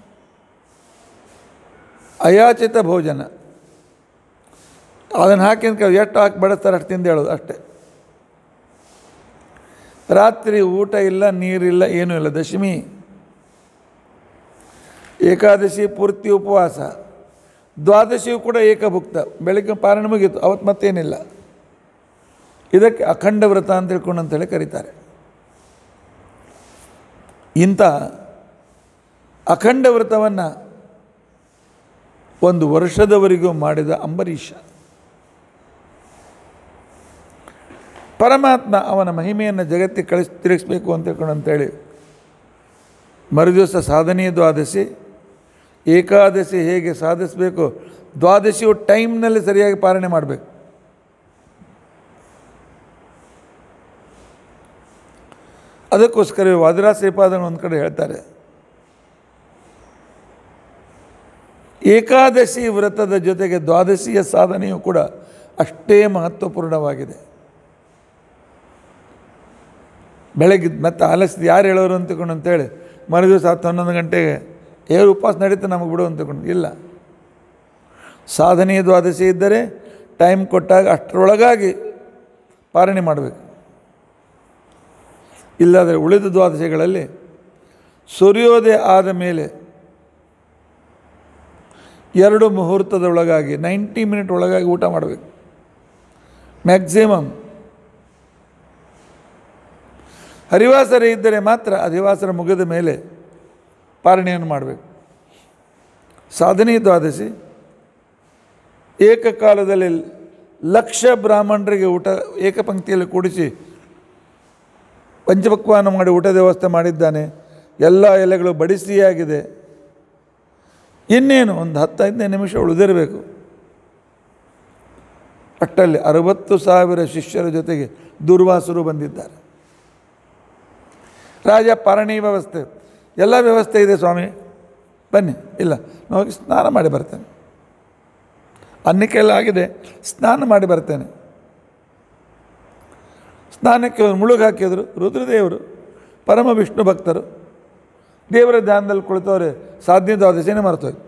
ಅಯಾಚಿತ ಭೋಜನ ಅದನ್ನು ಹಾಕಿ ಅಂತ ಎಷ್ಟು ಹಾಕಿ ಬಡಿಸ್ತಾರೆ ಅಷ್ಟು ತಿಂದು ಹೇಳೋದು ಅಷ್ಟೇ ರಾತ್ರಿ ಊಟ ಇಲ್ಲ ನೀರಿಲ್ಲ ಏನೂ ಇಲ್ಲ ದಶಮಿ ಏಕಾದಶಿ ಪೂರ್ತಿ ಉಪವಾಸ ದ್ವಾದಶಿಯು ಕೂಡ ಏಕಭುಕ್ತ ಬೆಳಗ್ಗೆ ಪಾರಣ ಮುಗೀತು ಅವತ್ತು ಮತ್ತೇನಿಲ್ಲ ಇದಕ್ಕೆ ಅಖಂಡ ವ್ರತ ಅಂತ ತಿಳ್ಕೊಂಡು ಅಂತೇಳಿ ಕರೀತಾರೆ ಇಂಥ ಅಖಂಡ ವ್ರತವನ್ನು ಒಂದು ವರ್ಷದವರೆಗೂ ಮಾಡಿದ ಅಂಬರೀಷ ಪರಮಾತ್ಮ ಅವನ ಮಹಿಮೆಯನ್ನು ಜಗತ್ತಿಗೆ ಕಳಿಸ್ ತಿರುಗಿಸ್ಬೇಕು ಅಂತ ತಿಳ್ಕೊಂಡು ಅಂತೇಳಿ ಮರುದಿವಸ ಸಾಧನೆ ದ್ವಾದಶಿ ಏಕಾದಶಿ ಹೇಗೆ ಸಾಧಿಸಬೇಕು ದ್ವಾದಶಿಯು ಟೈಮ್ನಲ್ಲಿ ಸರಿಯಾಗಿ ಪಾಲನೆ ಮಾಡಬೇಕು ಅದಕ್ಕೋಸ್ಕರ ವಾದಿರಾಜ ಶ್ರೀಪಾದನ ಒಂದು ಕಡೆ ಹೇಳ್ತಾರೆ ಏಕಾದಶಿ ವ್ರತದ ಜೊತೆಗೆ ದ್ವಾದಶಿಯ ಸಾಧನೆಯು ಕೂಡ ಅಷ್ಟೇ ಮಹತ್ವಪೂರ್ಣವಾಗಿದೆ ಬೆಳಗ್ಗೆ ಮತ್ತೆ ಆಲಸ್ಯ ಯಾರು ಹೇಳೋರು ಅಂತ ತಿಳ್ಕೊಂಡು ಅಂತೇಳಿ ಮರು ದಿವಸ ಹತ್ತು ಹನ್ನೊಂದು ಗಂಟೆಗೆ ಏನು ಉಪವಾಸ ನಡೀತಾ ನಮಗೆ ಬಿಡು ಅಂತ ತಿಳ್ಕೊಂಡು ಇಲ್ಲ ಸಾಧನೆ ದ್ವಾದಶಿ ಇದ್ದರೆ ಟೈಮ್ ಕೊಟ್ಟಾಗ ಅಷ್ಟರೊಳಗಾಗಿ ಪಾಲನೆ ಮಾಡಬೇಕು ಇಲ್ಲಾದರೆ ಉಳಿದ ದ್ವಾದಶಿಗಳಲ್ಲಿ ಸೂರ್ಯೋದಯ ಆದ ಮೇಲೆ ಎರಡು ಮುಹೂರ್ತದ ಒಳಗಾಗಿ ನೈಂಟಿ ಮಿನಿಟ್ ಒಳಗಾಗಿ ಊಟ ಮಾಡಬೇಕು ಮ್ಯಾಕ್ಸಿಮಮ್ ಹರಿವಾಸರ ಇದ್ದರೆ ಮಾತ್ರ ಅಧಿವಾಸರ ಮುಗಿದ ಮೇಲೆ ಪಾಲನೆಯನ್ನು ಮಾಡಬೇಕು ಸಾಧನೆ ದ್ವಾದಶಿ ಏಕಕಾಲದಲ್ಲಿ ಲಕ್ಷ ಬ್ರಾಹ್ಮಣರಿಗೆ ಊಟ ಏಕಪಂಕ್ತಿಯಲ್ಲಿ ಕೂಡಿಸಿ ಪಂಚಪಕ್ವಾನ ಮಾಡಿ ಊಟದ ವ್ಯವಸ್ಥೆ ಮಾಡಿದ್ದಾನೆ ಎಲ್ಲ ಎಲೆಗಳು ಬಡಿಸಿಯಾಗಿದೆ ಇನ್ನೇನು ಒಂದು ಹತ್ತೈದನೇ ನಿಮಿಷ ಉಳಿದಿರಬೇಕು ಅಟ್ಟಲ್ಲಿ ಅರವತ್ತು ಸಾವಿರ ಶಿಷ್ಯರ ಜೊತೆಗೆ ದುರ್ವಾಸರು ಬಂದಿದ್ದಾರೆ ರಾಜ ಪಾರಣಿ ವ್ಯವಸ್ಥೆ ಎಲ್ಲ ವ್ಯವಸ್ಥೆ ಇದೆ ಸ್ವಾಮಿ ಬನ್ನಿ ಇಲ್ಲ ನಾನು ಹೋಗಿ ಸ್ನಾನ ಮಾಡಿ ಬರ್ತೇನೆ ಅನ್ನಕ್ಕೆಲ್ಲ ಆಗಿದೆ ಸ್ನಾನ ಮಾಡಿ ಬರ್ತೇನೆ ಸ್ನಾನಕ್ಕೆ ಒಂದು ಮುಳುಗು ಹಾಕಿದರು ರುದ್ರದೇವರು ಪರಮ ವಿಷ್ಣು ಭಕ್ತರು ದೇವರ ಧ್ಯಾನದಲ್ಲಿ ಕುಳಿತವ್ರೆ ಸಾಧನೆ ದ್ವಾದಶಿನೇ ಮರ್ತೋಯ್ತು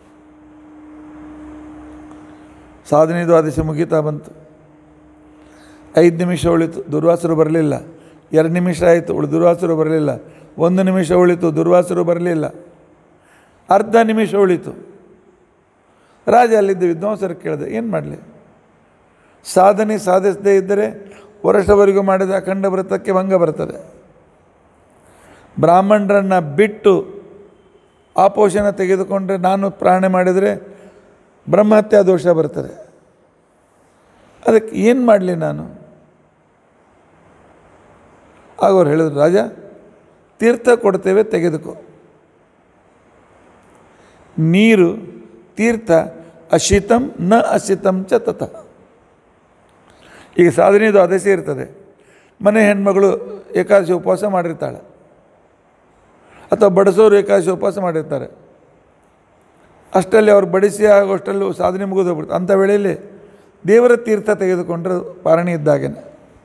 ಸಾಧನೆ ದ್ವಾದಶಿ ಮುಗೀತಾ ಬಂತು ಐದು ನಿಮಿಷ ಉಳಿತು ದುರ್ವಾಸರು ಬರಲಿಲ್ಲ ಎರಡು ನಿಮಿಷ ಆಯಿತು ಉಳಿ ದುರ್ವಾಸರು ಬರಲಿಲ್ಲ ಒಂದು ನಿಮಿಷ ಉಳಿತು ದುರ್ವಾಸರು ಬರಲಿಲ್ಲ ಅರ್ಧ ನಿಮಿಷ ಉಳಿತು ರಾಜ ಅಲ್ಲಿದ್ದ ವಿದ್ವಾಂಸರು ಕೇಳಿದೆ ಏನು ಮಾಡಲಿ ಸಾಧನೆ ಸಾಧಿಸದೇ ಇದ್ದರೆ ವರ್ಷವರೆಗೂ ಮಾಡಿದ ಅಖಂಡ ವ್ರತಕ್ಕೆ ಭಂಗ ಬರ್ತದೆ ಬ್ರಾಹ್ಮಣರನ್ನು ಬಿಟ್ಟು ಆಪೋಷಣ ತೆಗೆದುಕೊಂಡ್ರೆ ನಾನು ಪ್ರಾಣೆ ಮಾಡಿದರೆ ಬ್ರಹ್ಮಹತ್ಯಾ ದೋಷ ಬರ್ತದೆ ಅದಕ್ಕೆ ಏನು ಮಾಡಲಿ ನಾನು ಆಗ ಅವ್ರು ಹೇಳಿದ್ರು ರಾಜ ತೀರ್ಥ ಕೊಡ್ತೇವೆ ತೆಗೆದುಕೋ ನೀರು ತೀರ್ಥ ಅಶಿತಂ ನ ಅಶಿತಂ ಚ ತತಃ ಈಗ ಸಾಧನೆ ದ್ವಾದಶಿ ಇರ್ತದೆ ಮನೆ ಹೆಣ್ಮಗಳು ಏಕಾದಶಿ ಉಪವಾಸ ಮಾಡಿರ್ತಾಳೆ ಅಥವಾ ಬಡಿಸೋರು ಏಕಾದಶಿ ಉಪವಾಸ ಮಾಡಿರ್ತಾರೆ ಅಷ್ಟರಲ್ಲಿ ಅವ್ರು ಬಡಿಸಿ ಆಗೋಷ್ಟಲ್ಲೂ ಸಾಧನೆ ಮುಗಿದು ಹೋಗ್ಬಿಡ್ತು ಅಂಥ ವೇಳೆಯಲ್ಲಿ ದೇವರ ತೀರ್ಥ ತೆಗೆದುಕೊಂಡ್ರೆ ಪಾರಣಿ ಇದ್ದಾಗೇನೆ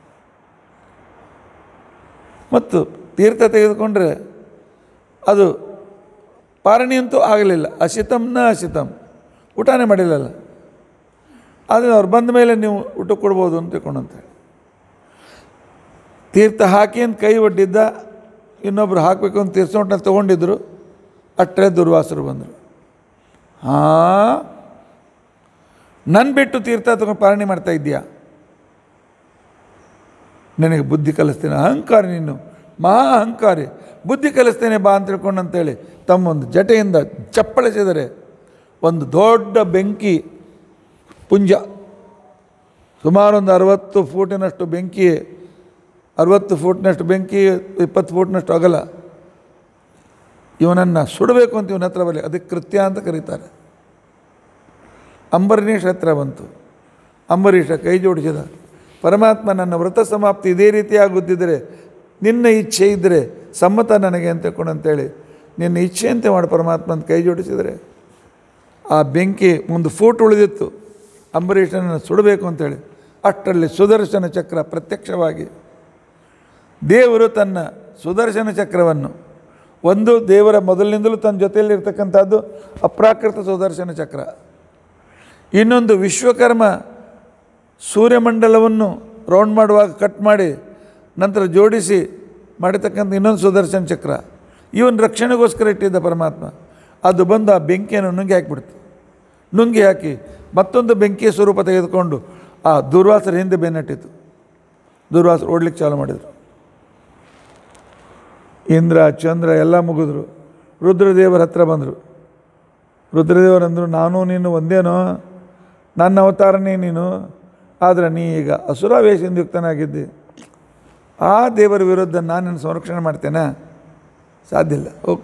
ಮತ್ತು ತೀರ್ಥ ತೆಗೆದುಕೊಂಡ್ರೆ ಅದು ಪಾರಣಿ ಅಂತೂ ಆಗಲಿಲ್ಲ ಅಶಿತಂನ ಅಶಿತಂ ಊಟನೇ ಮಾಡಿಲ್ಲಲ್ಲ ಆದರೆ ಅವ್ರು ಬಂದ ಮೇಲೆ ನೀವು ಊಟ ಕೊಡ್ಬೋದು ಅಂತ ತಿಳ್ಕೊಂಡಂತೇಳಿ ತೀರ್ಥ ಹಾಕಿ ಅಂತ ಕೈ ಒಡ್ಡಿದ್ದ ಇನ್ನೊಬ್ರು ಹಾಕಬೇಕು ಅಂತ ತೀರ್ಸೋಟಲ್ಲಿ ತೊಗೊಂಡಿದ್ರು ಅಟ್ಟರೆ ದುರ್ವಾಸರು ಬಂದರು ಹಾಂ ನನ್ನ ಬಿಟ್ಟು ತೀರ್ಥ ತಗೊಂಡು ಪಾರಣಿ ಮಾಡ್ತಾ ಇದ್ದೀಯಾ ನಿನಗೆ ಬುದ್ಧಿ ಕಲಿಸ್ತೇನೆ ಅಹಂಕಾರ ನೀನು ಮಹಾ ಅಹಂಕಾರಿ ಬುದ್ಧಿ ಕಲಿಸ್ತೇನೆ ಬಾ ಅಂತ ತಿಳ್ಕೊಂಡು ಅಂತೇಳಿ ತಮ್ಮೊಂದು ಜಟೆಯಿಂದ ಚಪ್ಪಳಿಸಿದರೆ ಒಂದು ದೊಡ್ಡ ಬೆಂಕಿ ಪುಂಜ ಸುಮಾರು ಒಂದು ಅರವತ್ತು ಫೂಟಿನಷ್ಟು ಬೆಂಕಿ ಅರವತ್ತು ಫೂಟ್ನಷ್ಟು ಬೆಂಕಿ ಇಪ್ಪತ್ತು ಫೂಟ್ನಷ್ಟು ಅಗಲ ಇವನನ್ನು ಸುಡಬೇಕು ಅಂತ ಇವನ ಹತ್ರ ಬರಲಿ ಅದಕ್ಕೆ ಕೃತ್ಯ ಅಂತ ಕರೀತಾರೆ ಅಂಬರೀಷ್ ಹತ್ರ ಬಂತು ಅಂಬರೀಷ ಕೈ ಜೋಡಿಸಿದ ಪರಮಾತ್ಮ ನನ್ನ ವ್ರತ ಸಮಾಪ್ತಿ ಇದೇ ರೀತಿಯಾಗುತ್ತಿದ್ದರೆ ನಿನ್ನ ಇಚ್ಛೆ ಇದ್ದರೆ ಸಮ್ಮತ ನನಗೆ ಅಂತ ಅಂತೇಳಿ ನಿನ್ನ ಇಚ್ಛೆಯಂತೆ ಮಾಡಿ ಪರಮಾತ್ಮ ಅಂತ ಕೈ ಜೋಡಿಸಿದರೆ ಆ ಬೆಂಕಿ ಒಂದು ಫೂಟ್ ಉಳಿದಿತ್ತು ಅಂಬರೀಷನನ್ನು ಸುಡಬೇಕು ಅಂತೇಳಿ ಅಷ್ಟರಲ್ಲಿ ಸುದರ್ಶನ ಚಕ್ರ ಪ್ರತ್ಯಕ್ಷವಾಗಿ ದೇವರು ತನ್ನ ಸುದರ್ಶನ ಚಕ್ರವನ್ನು ಒಂದು ದೇವರ ಮೊದಲಿನಿಂದಲೂ ತನ್ನ ಜೊತೆಯಲ್ಲಿರ್ತಕ್ಕಂಥದ್ದು ಅಪ್ರಾಕೃತ ಸುದರ್ಶನ ಚಕ್ರ ಇನ್ನೊಂದು ವಿಶ್ವಕರ್ಮ ಸೂರ್ಯಮಂಡಲವನ್ನು ರೌಂಡ್ ಮಾಡುವಾಗ ಕಟ್ ಮಾಡಿ ನಂತರ ಜೋಡಿಸಿ ಮಾಡಿರ್ತಕ್ಕಂಥ ಇನ್ನೊಂದು ಸುದರ್ಶನ ಚಕ್ರ ಇವನ್ ರಕ್ಷಣೆಗೋಸ್ಕರ ಇಟ್ಟಿದ್ದ ಪರಮಾತ್ಮ ಅದು ಬಂದು ಆ ಬೆಂಕಿಯನ್ನು ನುಂಗಿ ಹಾಕಿಬಿಡ್ತು ನುಂಗಿ ಹಾಕಿ ಮತ್ತೊಂದು ಬೆಂಕಿಯ ಸ್ವರೂಪ ತೆಗೆದುಕೊಂಡು ಆ ದುರ್ವಾಸರ ಹಿಂದೆ ಬೆನ್ನಟ್ಟಿತು ದುರ್ವಾಸರು ಓಡ್ಲಿಕ್ಕೆ ಚಾಲು ಮಾಡಿದರು ಇಂದ್ರ ಚಂದ್ರ ಎಲ್ಲ ಮುಗಿದ್ರು ರುದ್ರದೇವರ ಹತ್ರ ಬಂದರು ರುದ್ರದೇವರಂದರು ನಾನು ನೀನು ಒಂದೇನೋ ನನ್ನ ಅವತಾರನೇ ನೀನು ಆದರೆ ನೀ ಈಗ ಅಸುರಾವೇಶದಿಂದ ಯುಕ್ತನಾಗಿದ್ದಿ ಆ ದೇವರ ವಿರುದ್ಧ ನಾನು ನಿನ್ನ ಸಂರಕ್ಷಣೆ ಮಾಡ್ತೇನೆ ಸಾಧ್ಯ ಇಲ್ಲ ಹೋಗಿ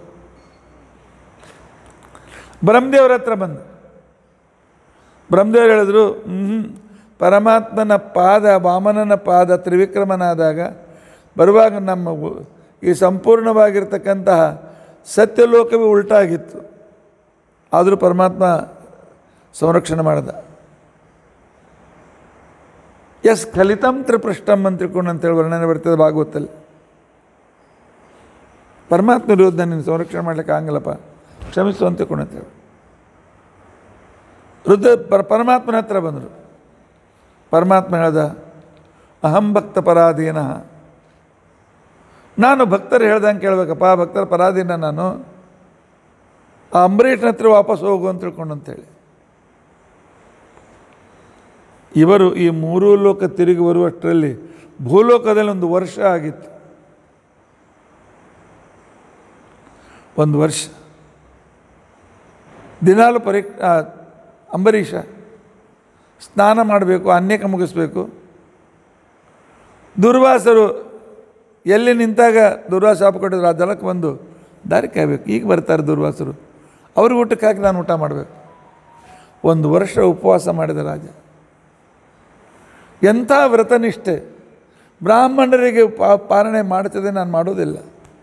ಬ್ರಹ್ಮದೇವರ ಹತ್ರ ಬಂದ ಬ್ರಹ್ಮದೇವರು ಹೇಳಿದ್ರು ಹ್ಞೂ ಪರಮಾತ್ಮನ ಪಾದ ವಾಮನನ ಪಾದ ತ್ರಿವಿಕ್ರಮನಾದಾಗ ಬರುವಾಗ ನಮ್ಮ ಉ- ಈ ಸಂಪೂರ್ಣವಾಗಿರ್ತಕ್ಕಂತಹ ಸತ್ಯಲೋಕವೇ ಉಲ್ಟಾಗಿತ್ತು ಆದರೂ ಪರಮಾತ್ಮ ಸಂರಕ್ಷಣೆ ಮಾಡಿದ ಎಸ್ ಕಲಿತಂ ತ್ರಿಪೃಷ್ಟಂ ಅಂತ ತಿಳ್ಕೊಂಡು ಅಂತೇಳಿ ವರ್ಣನೆ ಬರ್ತದೆ ಭಾಗವತಲ್ಲಿ ಪರಮಾತ್ಮ ವಿರುದ್ಧ ನಿನ್ನ ಸಂರಕ್ಷಣೆ ಮಾಡ್ಲಿಕ್ಕೆ ಆಗಲ್ಲಪ್ಪ ಕ್ಷಮಿಸು ಅಂತ ತಿಳ್ಕೊಂಡು ಅಂತೇಳಿ ರುದ್ರ ಪರ ಪರಮಾತ್ಮನ ಹತ್ರ ಬಂದರು ಪರಮಾತ್ಮ ಹೇಳ್ದ ಅಹಂ ಭಕ್ತ ಪರಾಧೀನ ನಾನು ಭಕ್ತರು ಹೇಳ್ದಂಗೆ ಕೇಳಬೇಕಪ್ಪ ಭಕ್ತರ ಪರಾಧೀನ ನಾನು ಆ ಅಂಬರೀಷನ ಹತ್ರ ವಾಪಸ್ ಹೋಗು ಅಂತ ತಿಳ್ಕೊಂಡು ಅಂತೇಳಿ ಇವರು ಈ ಮೂರೂ ಲೋಕ ತಿರುಗಿ ಬರುವಷ್ಟರಲ್ಲಿ ಭೂಲೋಕದಲ್ಲಿ ಒಂದು ವರ್ಷ ಆಗಿತ್ತು ಒಂದು ವರ್ಷ ದಿನಾಲು ಪರೀ ಆ, ಅಂಬರೀಷ ಸ್ನಾನ ಮಾಡಬೇಕು ಅನ್ಯಕ ಮುಗಿಸ್ಬೇಕು ದುರ್ವಾಸರು ಎಲ್ಲಿ ನಿಂತಾಗ ದುರ್ವಾಸ ಶಾಪ ಕೊಟ್ಟಿದ್ರು ಆ ಜಲಕ್ಕೆ ಬಂದು ದಾರಿ ಕಾಯಬೇಕು ಈಗ ಬರ್ತಾರೆ ದುರ್ವಾಸರು ಅವ್ರಿಗೆ ಊಟಕ್ಕೆ ಹಾಕಿ ನಾನು ಊಟ ಮಾಡಬೇಕು ಒಂದು ವರ್ಷ ಉಪವಾಸ ಮಾಡಿದ ರಾಜ ಎಂಥ ವ್ರತನಿಷ್ಠೆ ಬ್ರಾಹ್ಮಣರಿಗೆ ಪಾ ಪಾಲನೆ ಮಾಡ್ತದೆ ನಾನು ಮಾಡೋದಿಲ್ಲ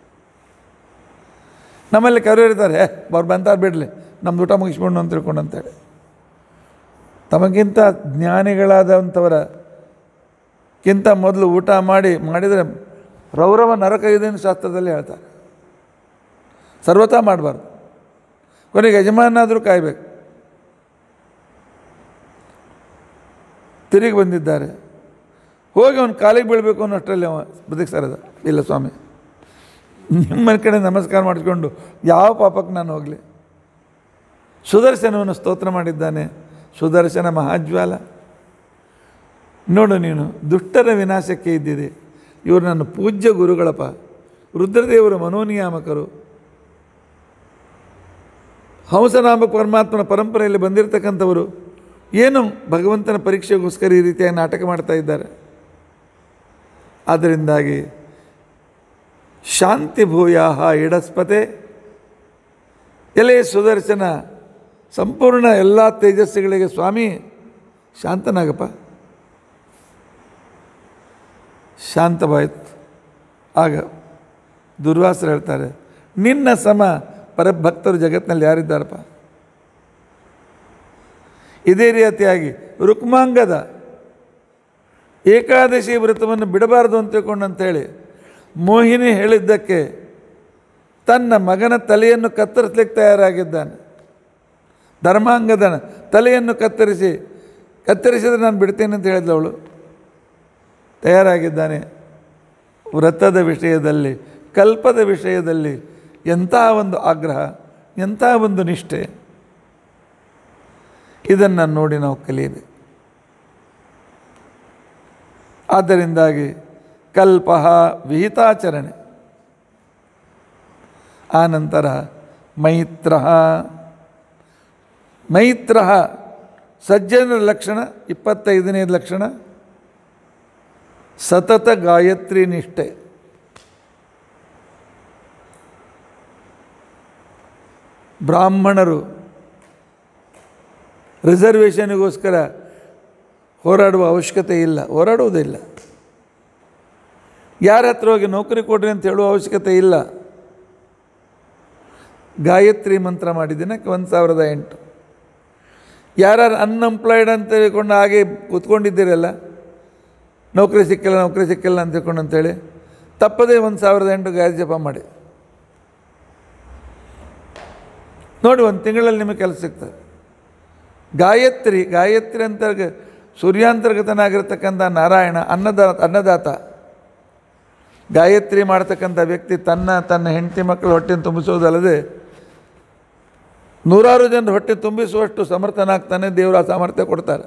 ನಮ್ಮಲ್ಲಿ ಕರು ಇರ್ತಾರೆ "ಏ, ಅವ್ರು ಬಂತಾರೆ ಬಿಡಲಿ ನಮ್ದು ಊಟ ಮುಗಿಸ್ಕೊಂಡು ಅಂತ ತಿಳ್ಕೊಂಡು ಅಂತೇಳಿ ತಮಗಿಂತ ಜ್ಞಾನಿಗಳಾದಂಥವರ ಕಿಂತ ಮೊದಲು ಊಟ ಮಾಡಿ ಮಾಡಿದರೆ ರೌರವ ನರಕ ಇದೆ ಅಂತ ಶಾಸ್ತ್ರದಲ್ಲಿ ಹೇಳ್ತಾರೆ ಸರ್ವತಾ ಮಾಡಬಾರ್ದು ಕೊನೆಗೆ ಯಜಮಾನಾದರೂ ಕಾಯಬೇಕು ತಿರುಗಿ ಬಂದಿದ್ದಾರೆ ಹೋಗಿ ಅವನು ಕಾಲಿಗೆ ಬೀಳಬೇಕು ಅನ್ನೋಷ್ಟರಲ್ಲಿ ಅವ ಬದುಕ್ಸಾರದ ಇಲ್ಲ ಸ್ವಾಮಿ ನಿಮ್ಮ ಕಡೆ ನಮಸ್ಕಾರ ಮಾಡಿಕೊಂಡು ಯಾವ ಪಾಪಕ್ಕೆ ನಾನು ಹೋಗಲಿ ಸುದರ್ಶನವನ್ನು ಸ್ತೋತ್ರ ಮಾಡಿದ್ದಾನೆ ಸುದರ್ಶನ ಮಹಾಜ್ವಾಲ ನೋಡು ನೀನು ದುಷ್ಟರ ವಿನಾಶಕ್ಕೆ ಇದ್ದಿದೆ ಇವರು ನನ್ನ ಪೂಜ್ಯ ಗುರುಗಳಪ್ಪ ರುದ್ರದೇವರು ಮನೋನಿಯಾಮಕರು ಹಂಸನಾಮ ಪರಮಾತ್ಮನ ಪರಂಪರೆಯಲ್ಲಿ ಬಂದಿರತಕ್ಕಂಥವರು ಏನು ಭಗವಂತನ ಪರೀಕ್ಷೆಗೋಸ್ಕರ ಈ ರೀತಿಯಾಗಿ ನಾಟಕ ಮಾಡ್ತಾ ಇದ್ದಾರೆ ಆದ್ದರಿಂದಾಗಿ ಶಾಂತಿ ಭೂಯಾಹ ಇಡಸ್ಪತೆ ಎಲೆ ಸುದರ್ಶನ ಸಂಪೂರ್ಣ ಎಲ್ಲ ತೇಜಸ್ಸುಗಳಿಗೆ ಸ್ವಾಮಿ ಶಾಂತನಾಗಪ್ಪ ಶಾಂತವಾಯಿತು ಆಗ ದುರ್ವಾಸರು ಹೇಳ್ತಾರೆ ನಿನ್ನ ಸಮ ಪರಭಕ್ತರು ಜಗತ್ತಿನಲ್ಲಿ ಯಾರಿದ್ದಾರಪ್ಪ ಇದೇ ರೀತಿಯಾಗಿ ರುಕ್ಮಾಂಗದ ಏಕಾದಶಿ ವ್ರತವನ್ನು ಬಿಡಬಾರದು ಅಂತ ತಿಳ್ಕೊಂಡಂತೇಳಿ ಮೋಹಿನಿ ಹೇಳಿದ್ದಕ್ಕೆ ತನ್ನ ಮಗನ ತಲೆಯನ್ನು ಕತ್ತರಿಸ್ಲಿಕ್ಕೆ ತಯಾರಾಗಿದ್ದಾನೆ ಧರ್ಮಾಂಗದನ ತಲೆಯನ್ನು ಕತ್ತರಿಸಿ ಕತ್ತರಿಸಿದ್ರೆ ನಾನು ಬಿಡ್ತೇನೆ ಅಂತ ಹೇಳಿದ್ಲು ಅವಳು ತಯಾರಾಗಿದ್ದಾನೆ ವ್ರತದ ವಿಷಯದಲ್ಲಿ ಕಲ್ಪದ ವಿಷಯದಲ್ಲಿ ಎಂತಹ ಒಂದು ಆಗ್ರಹ ಎಂತಹ ಒಂದು ನಿಷ್ಠೆ ಇದನ್ನು ನೋಡಿ ನಾವು ಕಲಿಯಬೇಕು ಆದ್ದರಿಂದಾಗಿ ಕಲ್ಪ ವಿಹಿತಾಚರಣೆ ಆನಂತರ ಮೈತ್ರ ಮೈತ್ರ ಸಜ್ಜನರ ಲಕ್ಷಣ ಇಪ್ಪತ್ತೈದನೇ ಲಕ್ಷಣ ಸತತ ಗಾಯತ್ರಿ ನಿಷ್ಠೆ ಬ್ರಾಹ್ಮಣರು ರಿಸರ್ವೇಷನ್ಗೋಸ್ಕರ ಹೋರಾಡುವ ಅವಶ್ಯಕತೆ ಇಲ್ಲ ಹೋರಾಡುವುದಿಲ್ಲ ಯಾರ ಹತ್ರ ಹೋಗಿ ನೌಕರಿ ಕೊಡ್ರಿ ಅಂತ ಹೇಳುವ ಅವಶ್ಯಕತೆ ಇಲ್ಲ ಗಾಯತ್ರಿ ಮಂತ್ರ ಮಾಡಿ ದಿನಕ್ಕೆ ಒಂದು ಸಾವಿರದ ಎಂಟು ಯಾರು ಅನ್ಎಂಪ್ಲಾಯ್ಡ್ ಅಂತ ಹೇಳ್ಕೊಂಡು ಹಾಗೆ ಕೂತ್ಕೊಂಡಿದ್ದೀರಲ್ಲ ನೌಕರಿ ಸಿಕ್ಕಿಲ್ಲ ನೌಕರಿ ಸಿಕ್ಕಿಲ್ಲ ಅಂತ ತಿಳ್ಕೊಂಡು ಅಂತೇಳಿ ತಪ್ಪದೇ ಒಂದು ಸಾವಿರದ ಎಂಟು ಗಾಯತ್ರಿ ಜಪ ಮಾಡಿ ನೋಡಿ ಒಂದು ತಿಂಗಳಲ್ಲಿ ನಿಮಗೆ ಕೆಲಸ ಸಿಗ್ತದೆ ಗಾಯತ್ರಿ ಗಾಯತ್ರಿ ಅಂತರ್ಗ ಸೂರ್ಯಾಂತರ್ಗತನಾಗಿರ್ತಕ್ಕಂಥ ನಾರಾಯಣ ಅನ್ನದ ಅನ್ನದಾತ ಗಾಯತ್ರಿ ಮಾಡ್ತಕ್ಕಂಥ ವ್ಯಕ್ತಿ ತನ್ನ ತನ್ನ ಹೆಂಡತಿ ಮಕ್ಕಳು ಹೊಟ್ಟೆಯನ್ನು ತುಂಬಿಸೋದಲ್ಲದೆ ನೂರಾರು ಜನರು ಹೊಟ್ಟೆ ತುಂಬಿಸುವಷ್ಟು ಸಮರ್ಥನಾಗ್ತಾನೆ ದೇವರು ಆ ಸಾಮರ್ಥ್ಯ ಕೊಡ್ತಾರೆ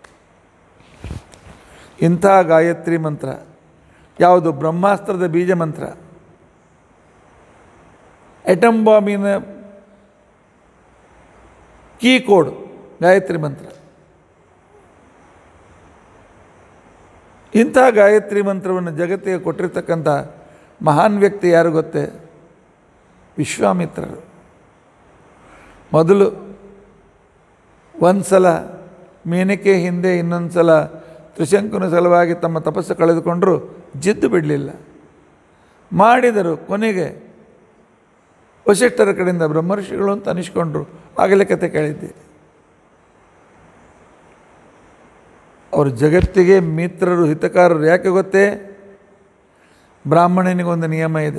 ಇಂಥ ಗಾಯತ್ರಿ ಮಂತ್ರ ಯಾವುದು ಬ್ರಹ್ಮಾಸ್ತ್ರದ ಬೀಜ ಮಂತ್ರ ಎಟಮ್ ಬಾಂಬಿನ ಕೀ ಕೋಡ್ ಗಾಯತ್ರಿ ಮಂತ್ರ ಇಂಥ ಗಾಯತ್ರಿ ಮಂತ್ರವನ್ನು ಜಗತ್ತಿಗೆ ಕೊಟ್ಟಿರ್ತಕ್ಕಂಥ ಮಹಾನ್ ವ್ಯಕ್ತಿ ಯಾರು ಗೊತ್ತೇ ವಿಶ್ವಾಮಿತ್ರರು ಮೊದಲು ಒಂದು ಸಲ ಮೇನಕೆ ಹಿಂದೆ ಇನ್ನೊಂದು ಸಲ ತ್ರಿಶಂಕುನ ಸಲುವಾಗಿ ತಮ್ಮ ತಪಸ್ಸು ಕಳೆದುಕೊಂಡರು ಜಿದ್ದು ಬಿಡಲಿಲ್ಲ ಮಾಡಿದರು ಕೊನೆಗೆ ವಶಿಷ್ಠರ ಕಡೆಯಿಂದ ಬ್ರಹ್ಮರ್ಷಿಗಳು ಅಂತ ಅನಿಸ್ಕೊಂಡ್ರು ಆಗಲೇ ಕತೆ ಕೇಳಿದ್ದೀರಿ ಅವರು ಜಗತ್ತಿಗೆ ಮಿತ್ರರು ಹಿತಕಾರರು ಯಾಕೆ ಗೊತ್ತೇ ಬ್ರಾಹ್ಮಣನಿಗೊಂದು ನಿಯಮ ಇದೆ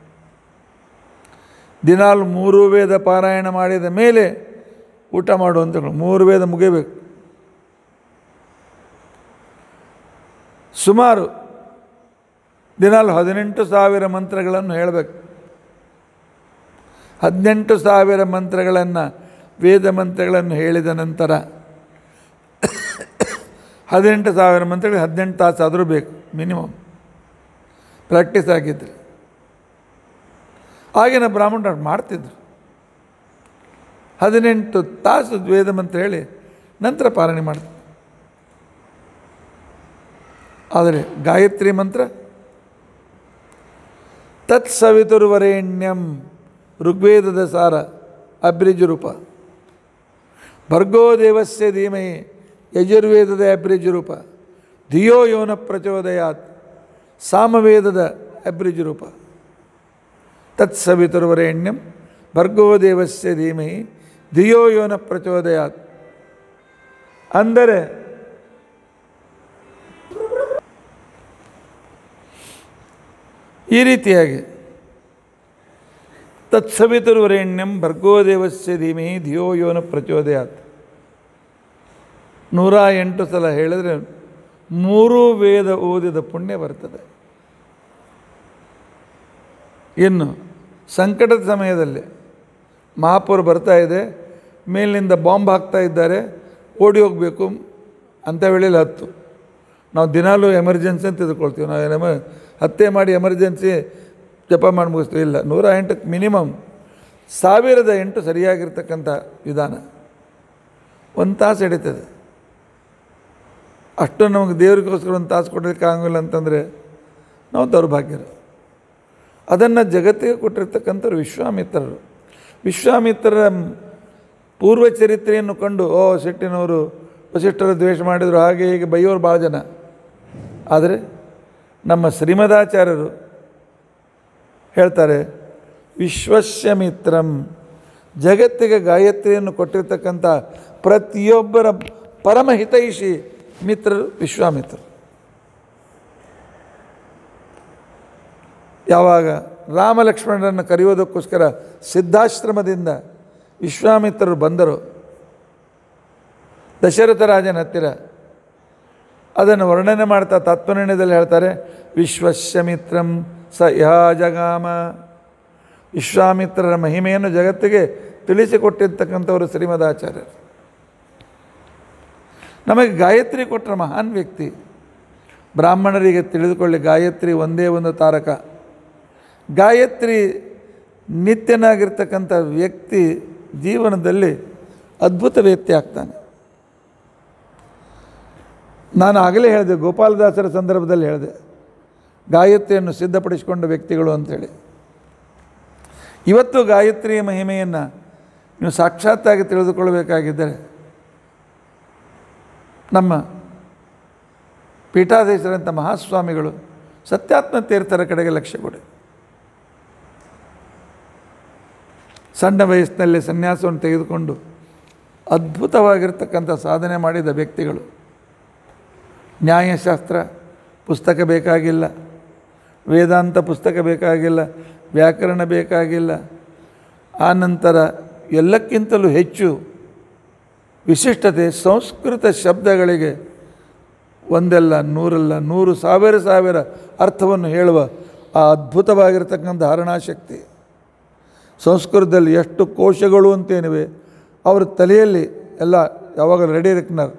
ದಿನಾಲು ಮೂರು ವೇದ ಪಾರಾಯಣ ಮಾಡಿದ ಮೇಲೆ ಊಟ ಮಾಡು ಅಂತ ಹೇಳು. ಮೂರು ವೇದ ಮುಗಿಬೇಕು ಸುಮಾರು ದಿನಾಲು ಹದಿನೆಂಟು ಸಾವಿರ ಮಂತ್ರಗಳನ್ನು ಹೇಳಬೇಕು ಹದಿನೆಂಟು ಸಾವಿರ ಮಂತ್ರಗಳನ್ನು ವೇದ ಮಂತ್ರಗಳನ್ನು ಹೇಳಿದ ನಂತರ ಹದಿನೆಂಟು ಸಾವಿರ ಮಂತ್ರಗಳು ಹದಿನೆಂಟು ತಾಸು ಆದರೂ ಬೇಕು ಮಿನಿಮಮ್ ಪ್ರಾಕ್ಟೀಸ್ ಆಗಿದ್ದರೆ ಆಗಿನ ಬ್ರಾಹ್ಮಣರು ಮಾಡ್ತಿದ್ರು ಹದಿನೆಂಟು ತಾಸು ವೇದ ಮಂತ್ರ ಹೇಳಿ ನಂತರ ಪಾಲನೆ ಮಾಡ್ತಾರೆ ಆದರೆ ಗಾಯತ್ರಿ ಮಂತ್ರ ತತ್ಸವಿತುರ್ವರೇಣ್ಯಂ ಋಗ್ವೇದದ ಸಾರ ಅಬ್ರಿಜ್ ರೂಪ ಭರ್ಗೋ ದೇವಸ್ಯ ಧೀಮಹಿ ಯಜುರ್ವೇದದ ಅಬ್ರಿಜ್ ರೂಪ ಧಿಯೋ ಯೋನ ಪ್ರಚೋದಯಾತ್ ಸಾಮವೇದದ ಅಬ್ರಿಜ್ ರೂಪ ತತ್ಸವಿತುರ್ವರೇಣ್ಯಂ ಭರ್ಗೋ ದೇವಸ್ಯ ಧೀಮಹಿ ಧಿಯೋ ಯೋನ ಪ್ರಚೋದಯಾತ್ ಅಂದರೆ ಈ ರೀತಿಯಾಗಿ ತತ್ಸವಿತುರ್ವರೇಣ್ಯಂ ಭರ್ಗೋ ದೇವಸ್ಯ ಧೀಮಹಿ ಧಿಯೋ ಯೋನ ಪ್ರಚೋದಯಾತ್ ನೂರ ಎಂಟು ಸಲ ಹೇಳಿದ್ರೆ ಮೂರೂ ವೇದ ಓದಿದ ಪುಣ್ಯ ಬರ್ತದೆ ಇನ್ನು ಸಂಕಟದ ಸಮಯದಲ್ಲಿ ಮಹಾಪೌರ್ ಬರ್ತಾ ಇದೆ ಮೇಲಿನಿಂದ ಬಾಂಬ್ ಹಾಕ್ತಾ ಇದ್ದಾರೆ ಓಡಿ ಹೋಗಬೇಕು ಅಂತ ವೇಳೆಯಲ್ಲಿ ಹತ್ತು ನಾವು ದಿನಾಲೂ ಎಮರ್ಜೆನ್ಸಿ ಅಂತ ತಿಳ್ಕೊಳ್ತೀವಿ ನಾವು ಎಮ ಹತ್ಯೆ ಮಾಡಿ ಎಮರ್ಜೆನ್ಸಿ ಜಪ ಮಾಡಿ ಮುಗಿಸ್ತೀವಿ ಇಲ್ಲ ನೂರ ಎಂಟಕ್ಕೆ ಮಿನಿಮಮ್ ಸಾವಿರದ ಎಂಟು ಸರಿಯಾಗಿರ್ತಕ್ಕಂಥ ವಿಧಾನ ಒಂದು ತಾಸು ಹಿಡಿತದೆ ಅಷ್ಟು ನಮಗೆ ದೇವರಿಗೋಸ್ಕರ ಒಂದು ತಾಸು ಕೊಡೋದಕ್ಕೆ ಆಗಂಗಿಲ್ಲ ಅಂತಂದರೆ ನಾವು ದೌರ್ಭಾಗ್ಯರು ಅದನ್ನು ಜಗತ್ತಿಗೆ ಕೊಟ್ಟಿರ್ತಕ್ಕಂಥವ್ರು ವಿಶ್ವಾಮಿತ್ರರು ವಿಶ್ವಾಮಿತ್ರರ ಪೂರ್ವ ಚರಿತ್ರೆಯನ್ನು ಕಂಡು ಓ ಶೆಟ್ಟಿನವರು ವಸಿಷ್ಠರ ದ್ವೇಷ ಮಾಡಿದರು ಹಾಗೆ ಹೀಗೆ ಬೈಯೋರು ಭಾಳ ಜನ ಆದರೆ ನಮ್ಮ ಶ್ರೀಮದಾಚಾರ್ಯರು ಹೇಳ್ತಾರೆ ವಿಶ್ವಸ್ಯ ಮಿತ್ರಂ ಜಗತ್ತಿಗೆ ಗಾಯತ್ರಿಯನ್ನು ಕೊಟ್ಟಿರ್ತಕ್ಕಂಥ ಪ್ರತಿಯೊಬ್ಬರ ಪರಮಹಿತೈಷಿ ಮಿತ್ರರು ವಿಶ್ವಾಮಿತ್ರರು ಯಾವಾಗ ರಾಮ ಲಕ್ಷ್ಮಣರನ್ನು ಕರೆಯೋದಕ್ಕೋಸ್ಕರ ಸಿದ್ಧಾಶ್ರಮದಿಂದ ವಿಶ್ವಾಮಿತ್ರರು ಬಂದರು ದಶರಥ ರಾಜನ ಹತ್ತಿರ ಅದನ್ನು ವರ್ಣನೆ ಮಾಡ್ತಾ ತತ್ವನಿರ್ಣಯದಲ್ಲಿ ಹೇಳ್ತಾರೆ ವಿಶ್ವಸ್ಯ ಮಿತ್ರಂ ಸ ಯಹ ಜಗಾಮ ವಿಶ್ವಾಮಿತ್ರರ ಮಹಿಮೆಯನ್ನು ಜಗತ್ತಿಗೆ ತಿಳಿಸಿಕೊಟ್ಟಿರ್ತಕ್ಕಂಥವರು ಶ್ರೀಮದಾಚಾರ್ಯರು ನಮಗೆ ಗಾಯತ್ರಿ ಕೊಟ್ಟರೆ ಮಹಾನ್ ವ್ಯಕ್ತಿ ಬ್ರಾಹ್ಮಣರಿಗೆ ತಿಳಿದುಕೊಳ್ಳಿ ಗಾಯತ್ರಿ ಒಂದೇ ಒಂದು ತಾರಕ ಗಾಯತ್ರಿ ನಿತ್ಯನಾಗಿರ್ತಕ್ಕಂಥ ವ್ಯಕ್ತಿ ಜೀವನದಲ್ಲಿ ಅದ್ಭುತ ವ್ಯಕ್ತಿ ಆಗ್ತಾನೆ ನಾನು ಆಗಲೇ ಹೇಳಿದೆ ಗೋಪಾಲದಾಸರ ಸಂದರ್ಭದಲ್ಲಿ ಹೇಳಿದೆ ಗಾಯತ್ರಿಯನ್ನು ಸಿದ್ಧಪಡಿಸಿಕೊಂಡ ವ್ಯಕ್ತಿಗಳು ಅಂಥೇಳಿ ಇವತ್ತು ಗಾಯತ್ರಿಯ ಮಹಿಮೆಯನ್ನು ನೀವು ಸಾಕ್ಷಾತ್ತಾಗಿ ತಿಳಿದುಕೊಳ್ಳಬೇಕಾಗಿದ್ದರೆ ನಮ್ಮ ಪೀಠಾಧೀಶರಂಥ ಮಹಾಸ್ವಾಮಿಗಳು ಸತ್ಯಾತ್ಮ ತೀರ್ಥರ ಕಡೆಗೆ ಲಕ್ಷ್ಯ ಕೊಡಿ ಸಣ್ಣ ವಯಸ್ಸಿನಲ್ಲಿ ಸನ್ಯಾಸವನ್ನು ತೆಗೆದುಕೊಂಡು ಅದ್ಭುತವಾಗಿರ್ತಕ್ಕಂಥ ಸಾಧನೆ ಮಾಡಿದ ವ್ಯಕ್ತಿಗಳು ನ್ಯಾಯಶಾಸ್ತ್ರ ಪುಸ್ತಕ ಬೇಕಾಗಿಲ್ಲ ವೇದಾಂತ ಪುಸ್ತಕ ಬೇಕಾಗಿಲ್ಲ ವ್ಯಾಕರಣ ಬೇಕಾಗಿಲ್ಲ ಆ ನಂತರ ಎಲ್ಲಕ್ಕಿಂತಲೂ ಹೆಚ್ಚು ವಿಶಿಷ್ಟತೆ ಸಂಸ್ಕೃತ ಶಬ್ದಗಳಿಗೆ ಒಂದಲ್ಲ ನೂರಲ್ಲ ನೂರು ಸಾವಿರ ಸಾವಿರ ಅರ್ಥವನ್ನು ಹೇಳುವ ಆ ಅದ್ಭುತವಾಗಿರ್ತಕ್ಕಂಥ ಹರಣಾಶಕ್ತಿ ಸಂಸ್ಕೃತದಲ್ಲಿ ಎಷ್ಟು ಕೋಶಗಳು ಅಂತೇನಿವೆ ಅವರ ತಲೆಯಲ್ಲಿ ಎಲ್ಲ ಯಾವಾಗ ರೆಡಿ ಇರ್ಕನಾರ್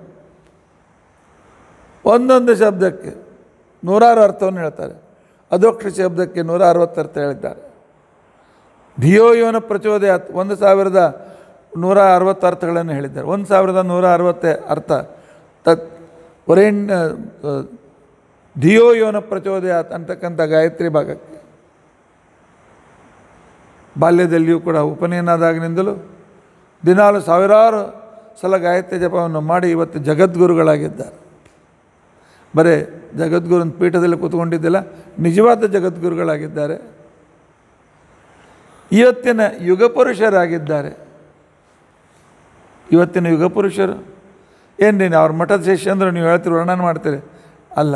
ಒಂದೊಂದು ಶಬ್ದಕ್ಕೆ ನೂರಾರು ಅರ್ಥವನ್ನು ಹೇಳ್ತಾರೆ ಅದೋಕ್ಷ ಶಬ್ದಕ್ಕೆ ನೂರ ಅರವತ್ತು ಅರ್ಥ ಹೇಳಿದ್ದಾರೆ ಧಿಯೋ ಯೋನ ಪ್ರಚೋದಯ ಒಂದು ಸಾವಿರದ ನೂರ ಅರವತ್ತು ಅರ್ಥಗಳನ್ನು ಹೇಳಿದ್ದಾರೆ ಒಂದು ಸಾವಿರದ ನೂರ ಅರವತ್ತೇ ಅರ್ಥ ತತ್ ವರೇಣ್ಯ ಧಿಯೋ ಯೋನ ಪ್ರಚೋದಯಾತ್ ಅಂತಕ್ಕಂಥ ಗಾಯತ್ರಿ ಭಾಗಕ್ಕೆ ಬಾಲ್ಯದಲ್ಲಿಯೂ ಕೂಡ ಉಪನಯನಾದಾಗಿನಿಂದಲೂ ದಿನಾಲು ಸಾವಿರಾರು ಸಲ ಗಾಯತ್ರಿ ಜಪವನ್ನು ಮಾಡಿ ಇವತ್ತು ಜಗದ್ಗುರುಗಳಾಗಿದ್ದಾರೆ ಬರೇ ಜಗದ್ಗುರುನ ಪೀಠದಲ್ಲಿ ಕೂತ್ಕೊಂಡಿದ್ದಿಲ್ಲ ನಿಜವಾದ ಜಗದ್ಗುರುಗಳಾಗಿದ್ದಾರೆ ಇವತ್ತಿನ ಯುಗ ಪುರುಷರಾಗಿದ್ದಾರೆ ಇವತ್ತಿನ ಯುಗ ಪುರುಷರು ಏನ್ರಿ ಅವ್ರ ಮಠದ ಶಿಷ್ಯ ಅಂದ್ರೆ ನೀವು ಹೇಳ್ತೀರಿ ವರ್ಣನೆ ಮಾಡ್ತೀರಿ ಅಲ್ಲ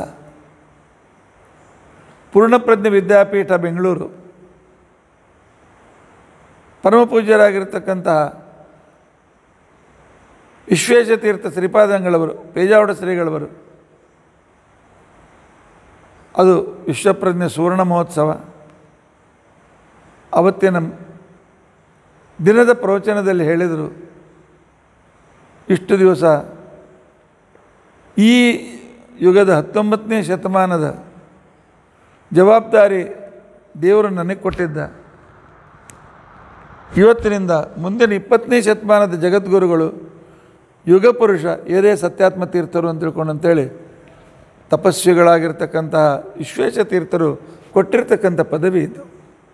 ಪೂರ್ಣಪ್ರಜ್ಞೆ ವಿದ್ಯಾಪೀಠ ಬೆಂಗಳೂರು ಪರಮಪೂಜ್ಯರಾಗಿರ್ತಕ್ಕಂತಹ ವಿಶ್ವೇಶತೀರ್ಥ ಶ್ರೀಪಾದಂಗಳವರು ಪೇಜಾವಡ ಶ್ರೀಗಳವರು ಅದು ವಿಶ್ವಪ್ರಜ್ಞೆ ಸುವರ್ಣ ಮಹೋತ್ಸವ ಅವತ್ತಿನ ದಿನದ ಪ್ರವಚನದಲ್ಲಿ ಹೇಳಿದರು ಇಷ್ಟು ದಿವಸ ಈ ಯುಗದ ಹತ್ತೊಂಬತ್ತನೇ ಶತಮಾನದ ಜವಾಬ್ದಾರಿ ದೇವರು ನನಗೆ ಕೊಟ್ಟಿದ್ದ ಇವತ್ತಿನಿಂದ ಮುಂದಿನ ಇಪ್ಪತ್ತನೇ ಶತಮಾನದ ಜಗದ್ಗುರುಗಳು ಯುಗ ಪುರುಷ ಏದೇ ಸತ್ಯಾತ್ಮ ತೀರ್ಥರು ಅಂತ ತಿಳ್ಕೊಂಡು ಅಂತೇಳಿ ತಪಸ್ವಿಗಳಾಗಿರ್ತಕ್ಕಂತಹ ವಿಶ್ವೇಶ ತೀರ್ಥರು ಕೊಟ್ಟಿರ್ತಕ್ಕಂಥ ಪದವಿ ಇದು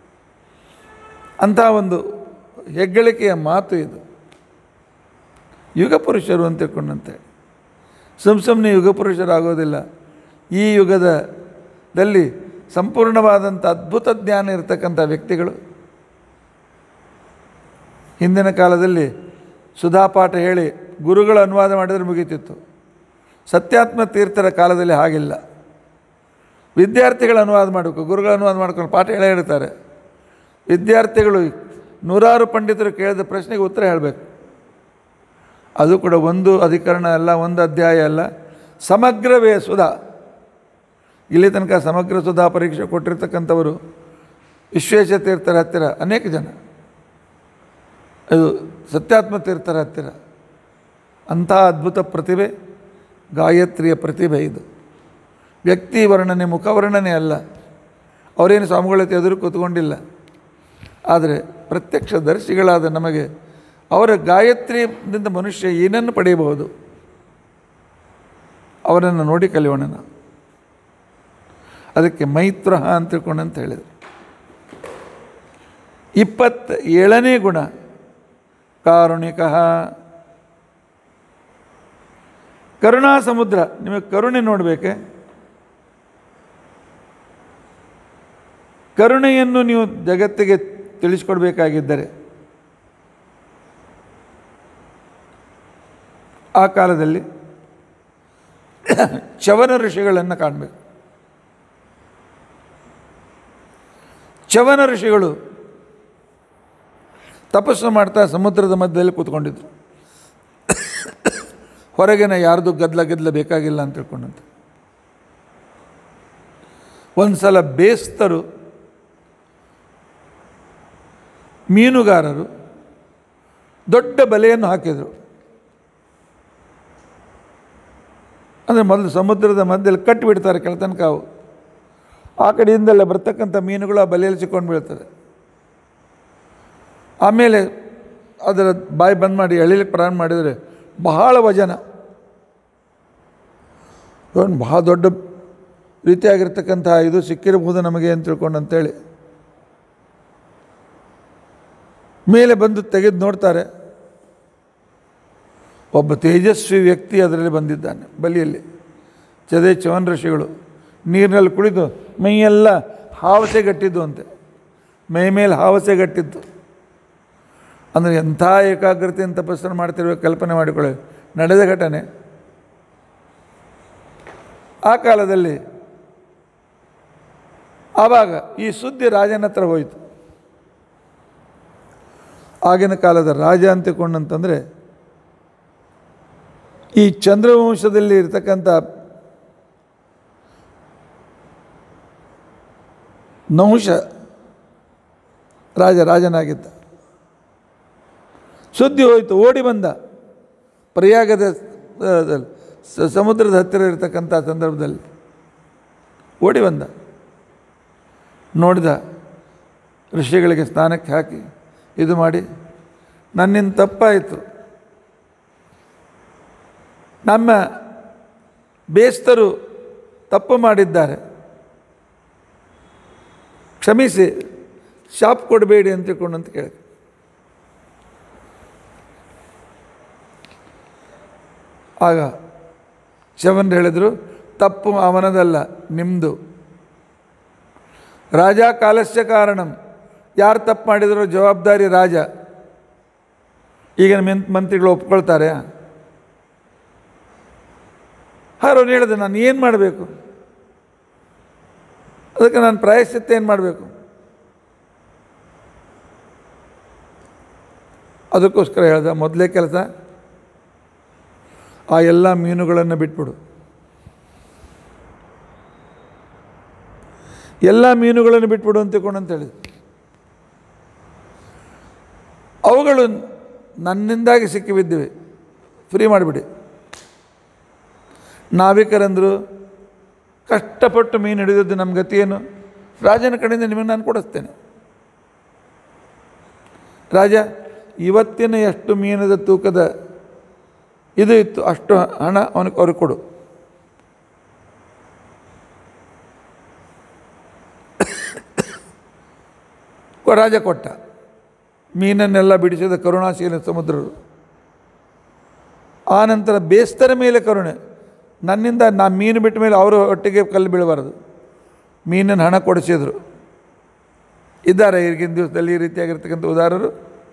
ಅಂತಹ ಒಂದು ಹೆಗ್ಗಳಿಕೆಯ ಮಾತು ಇದು ಯುಗ ಪುರುಷರು ಅಂತ ತಿಳ್ಕೊಂಡಂತೇಳಿ ಸುಮ್ಮ ಸುಮ್ಮನೆ ಯುಗ ಪುರುಷರಾಗೋದಿಲ್ಲ ಈ ಯುಗದಲ್ಲಿ ಸಂಪೂರ್ಣವಾದಂಥ ಅದ್ಭುತ ಜ್ಞಾನ ಇರತಕ್ಕಂಥ ವ್ಯಕ್ತಿಗಳು ಹಿಂದಿನ ಕಾಲದಲ್ಲಿ ಸುಧಾಪಾಠ ಹೇಳಿ ಗುರುಗಳು ಅನುವಾದ ಮಾಡಿದರೆ ಮುಗೀತಿತ್ತು ಸತ್ಯಾತ್ಮ ತೀರ್ಥರ ಕಾಲದಲ್ಲಿ ಹಾಗಿಲ್ಲ ವಿದ್ಯಾರ್ಥಿಗಳು ಅನುವಾದ ಮಾಡಬೇಕು ಗುರುಗಳು ಅನುವಾದ ಮಾಡ್ಕೊಂಡು ಪಾಠ ಹೇಳೇ ಹೇಳ್ತಾರೆ ವಿದ್ಯಾರ್ಥಿಗಳು ನೂರಾರು ಪಂಡಿತರು ಕೇಳಿದ ಪ್ರಶ್ನೆಗೆ ಉತ್ತರ ಹೇಳಬೇಕು ಅದು ಕೂಡ ಒಂದು ಅಧಿಕರಣ ಅಲ್ಲ ಒಂದು ಅಧ್ಯಾಯ ಅಲ್ಲ ಸಮಗ್ರವೇ ಸುಧಾ ಇಲ್ಲಿ ತನಕ ಸಮಗ್ರ ಸುಧಾ ಪರೀಕ್ಷೆ ಕೊಟ್ಟಿರ್ತಕ್ಕಂಥವರು ವಿಶ್ವೇಶ ತೀರ್ಥರ ಹತ್ತಿರ ಅನೇಕ ಜನ ಇದು ಸತ್ಯಾತ್ಮ ತೀರ್ಥರ ಹತ್ತಿರ ಅಂಥ ಅದ್ಭುತ ಪ್ರತಿಭೆ ಗಾಯತ್ರಿಯ ಪ್ರತಿಭೆ ಇದು ವ್ಯಕ್ತಿ ವರ್ಣನೆ ಮುಖವರ್ಣನೆ ಅಲ್ಲ ಅವರೇನು ಸ್ವಾಮಿಗಳ ಎದುರು ಕೂತ್ಕೊಂಡಿಲ್ಲ ಆದರೆ ಪ್ರತ್ಯಕ್ಷ ದರ್ಶಿಗಳಾದ ನಮಗೆ ಅವರ ಗಾಯತ್ರಿಯಿಂದ ಮನುಷ್ಯ ಏನನ್ನು ಪಡೆಯಬಹುದು ಅವರನ್ನು ನೋಡಿ ಕಲಿಯೋಣ ನಾವು ಅದಕ್ಕೆ ಮೈತ್ರ ಅಂತ ತಿಳ್ಕೊಂಡು ಅಂತ ಹೇಳಿದರು ಇಪ್ಪತ್ತ ಏಳನೇ ಗುಣ ಕಾರುಣಿಕ ಕರುಣಾ ಸಮುದ್ರ ನಿಮಗೆ ಕರುಣೆ ನೋಡಬೇಕೆ ಕರುಣೆಯನ್ನು ನೀವು ಜಗತ್ತಿಗೆ ತಿಳಿಸ್ಕೊಡ್ಬೇಕಾಗಿದ್ದರೆ ಆ ಕಾಲದಲ್ಲಿ ಚವನ ಋಷಿಗಳನ್ನು ಕಾಣಬೇಕು ಚವನ ಋಷಿಗಳು ತಪಸ್ಸು ಮಾಡ್ತಾ ಸಮುದ್ರದ ಮಧ್ಯದಲ್ಲಿ ಕೂತ್ಕೊಂಡಿದ್ರು ಹೊರಗಿನ ಯಾರ್ದು ಗದ್ದಲ ಗದ್ದಲ ಬೇಕಾಗಿಲ್ಲ ಅಂತ ತಿಳ್ಕೊಂಡಂತೆ ಒಂದು ಸಲ ಬೇಸ್ತರು ಮೀನುಗಾರರು ದೊಡ್ಡ ಬಲೆಯನ್ನು ಹಾಕಿದರು ಅಂದರೆ ಮೊದಲು ಸಮುದ್ರದ ಮಧ್ಯದಲ್ಲಿ ಕಟ್ಟಿಬಿಡ್ತಾರೆ ಕೆಳತನಕ ಅವು ಆ ಕಡೆಯಿಂದೆಲ್ಲ ಬರ್ತಕ್ಕಂಥ ಮೀನುಗಳು ಆ ಬಲೆಯಲ್ಲಿ ಸಿಕ್ಕೊಂಡು ಬೀಳ್ತದೆ ಆಮೇಲೆ ಅದರ ಬಾಯಿ ಬಂದ್ ಮಾಡಿ ಎಳಿಲಿಕ್ಕೆ ಪ್ರಾರಂಭ ಮಾಡಿದರೆ ಬಹಳ ವಜನ ಒಂದು ಬಹಳ ದೊಡ್ಡ ರೀತಿಯಾಗಿರ್ತಕ್ಕಂಥ ಇದು ಸಿಕ್ಕಿರಬಹುದು ನಮಗೆ ಅಂತ ತಿಳ್ಕೊಂಡು ಅಂತೇಳಿ ಮೇಲೆ ಬಂದು ತೆಗೆದು ನೋಡ್ತಾರೆ ಒಬ್ಬ ತೇಜಸ್ವಿ ವ್ಯಕ್ತಿ ಅದರಲ್ಲಿ ಬಂದಿದ್ದಾನೆ ಬಲಿಯಲ್ಲಿ ಚದೇ ಚವನ್ ಋಷಿಗಳು ನೀರಿನಲ್ಲಿ ಕುಳಿತು ಮೈಯೆಲ್ಲ ಹಾವಸೆಗಟ್ಟಿದ್ದು ಅಂತೆ ಮೈ ಮೇಲೆ ಹಾವಸೆಗಟ್ಟಿದ್ದು ಅಂದರೆ ಎಂಥ ಏಕಾಗ್ರತೆಯನ್ನು ತಪಸ್ಸನ್ನು ಮಾಡ್ತಿರ್ಬೇಕು ಕಲ್ಪನೆ ಮಾಡಿಕೊಳ್ಳಿ ನಡೆದ ಘಟನೆ ಆ ಕಾಲದಲ್ಲಿ ಆವಾಗ ಈ ಸುದ್ದಿ ರಾಜನ ಹತ್ರ ಹೋಯಿತು ಆಗಿನ ಕಾಲದ ರಾಜ ಅಂತಿಕೊಂಡಂತಂದರೆ ಈ ಚಂದ್ರವಂಶದಲ್ಲಿ ಇರ್ತಕ್ಕಂಥ ನಹುಷ ರಾಜ ರಾಜನಾಗಿದ್ದ ಸುದ್ದಿ ಹೋಯಿತು ಓಡಿ ಬಂದ ಪ್ರಯಾಗದ ಆ, ದಲ್ಲಿ, ಸ- ಸಮುದ್ರದ ಹತ್ತಿರ ಇರತಕ್ಕಂಥ ಸಂದರ್ಭದಲ್ಲಿ ಓಡಿ ಬಂದ ನೋಡಿದ ಋಷಿಗಳಿಗೆ ಸ್ನಾನಕ್ಕೆ ಹಾಕಿ ಇದು ಮಾಡಿ ನನ್ನಿಂದ ತಪ್ಪಾಯಿತು ನಮ್ಮ ಬೇಸ್ತರು ತಪ್ಪು ಮಾಡಿದ್ದಾರೆ ಕ್ಷಮಿಸಿ ಶಾಪ್ ಕೊಡಬೇಡಿ ಅಂತ ತಿಳ್ಕೊಂಡು ಅಂತ ಕೇಳಿ ಆಗ ಶವನ್ ಹೇಳಿದರು ತಪ್ಪು ಅವನದಲ್ಲ ನಿಮ್ಮದು ರಾಜ ಕಾಲಸ್ಯ ಕಾರಣಂ ಯಾರು ತಪ್ಪು ಮಾಡಿದರೋ ಜವಾಬ್ದಾರಿ ರಾಜ ಈಗಿನ ಮೆನ್ ಮಂತ್ರಿಗಳು ಒಪ್ಕೊಳ್ತಾರೆ ಹಾರೋನು ಹೇಳಿದೆ ನಾನು ಏನು ಮಾಡಬೇಕು ಅದಕ್ಕೆ ನಾನು ಪ್ರಾಯಶ್ಚಿತ್ತ ಏನು ಮಾಡಬೇಕು ಅದಕ್ಕೋಸ್ಕರ ಹೇಳ್ದ ಮೊದಲೇ ಕೆಲಸ ಆ ಎಲ್ಲ ಮೀನುಗಳನ್ನು ಬಿಟ್ಬಿಡು ಎಲ್ಲ ಮೀನುಗಳನ್ನು ಬಿಟ್ಬಿಡು ಅಂತ ತಿಳ್ಕೊಂಡು ಅಂತ ಹೇಳಿದ ಅವುಗಳು ನನ್ನಿಂದಾಗಿ ಸಿಕ್ಕಿಬಿದ್ದಿವೆ ಫ್ರೀ ಮಾಡಿಬಿಡಿ ನಾವಿಕರಂದರು ಕಷ್ಟಪಟ್ಟು ಮೀನು ಹಿಡಿದದ್ದು ನಮ್ಮ ಗತಿಯೇನು ರಾಜನ ಕಡೆಯಿಂದ ನಿಮಗೆ ನಾನು ಕೊಡಿಸ್ತೇನೆ ರಾಜ ಇವತ್ತಿನ ಎಷ್ಟು ಮೀನದ ತೂಕದ ಇದು ಇತ್ತು ಅಷ್ಟು ಹಣ ಅವನಿಗೆ ಅವ್ರಿಗೆ ಕೊಡು ರಾಜ ಕೊಟ್ಟ ಮೀನನ್ನೆಲ್ಲ ಬಿಡಿಸಿದ ಕರುಣಾಶೀಲ ಸಮುದ್ರರು ಆ ನಂತರ ಬೇಸ್ತರ ಮೇಲೆ ಕರುಣೆ ನನ್ನಿಂದ ನಾ ಮೀನು ಬಿಟ್ಟ ಮೇಲೆ ಅವರು ಒಟ್ಟಿಗೆ ಕಲ್ಲು ಬೀಳಬಾರದು ಮೀನನ್ನು ಹಣ ಕೊಡಿಸಿದ್ರು ಇದ್ದಾರೆ ಈಗಿನ ದಿವಸದಲ್ಲಿ ಈ ರೀತಿಯಾಗಿರ್ತಕ್ಕಂಥ ಉದಾರರು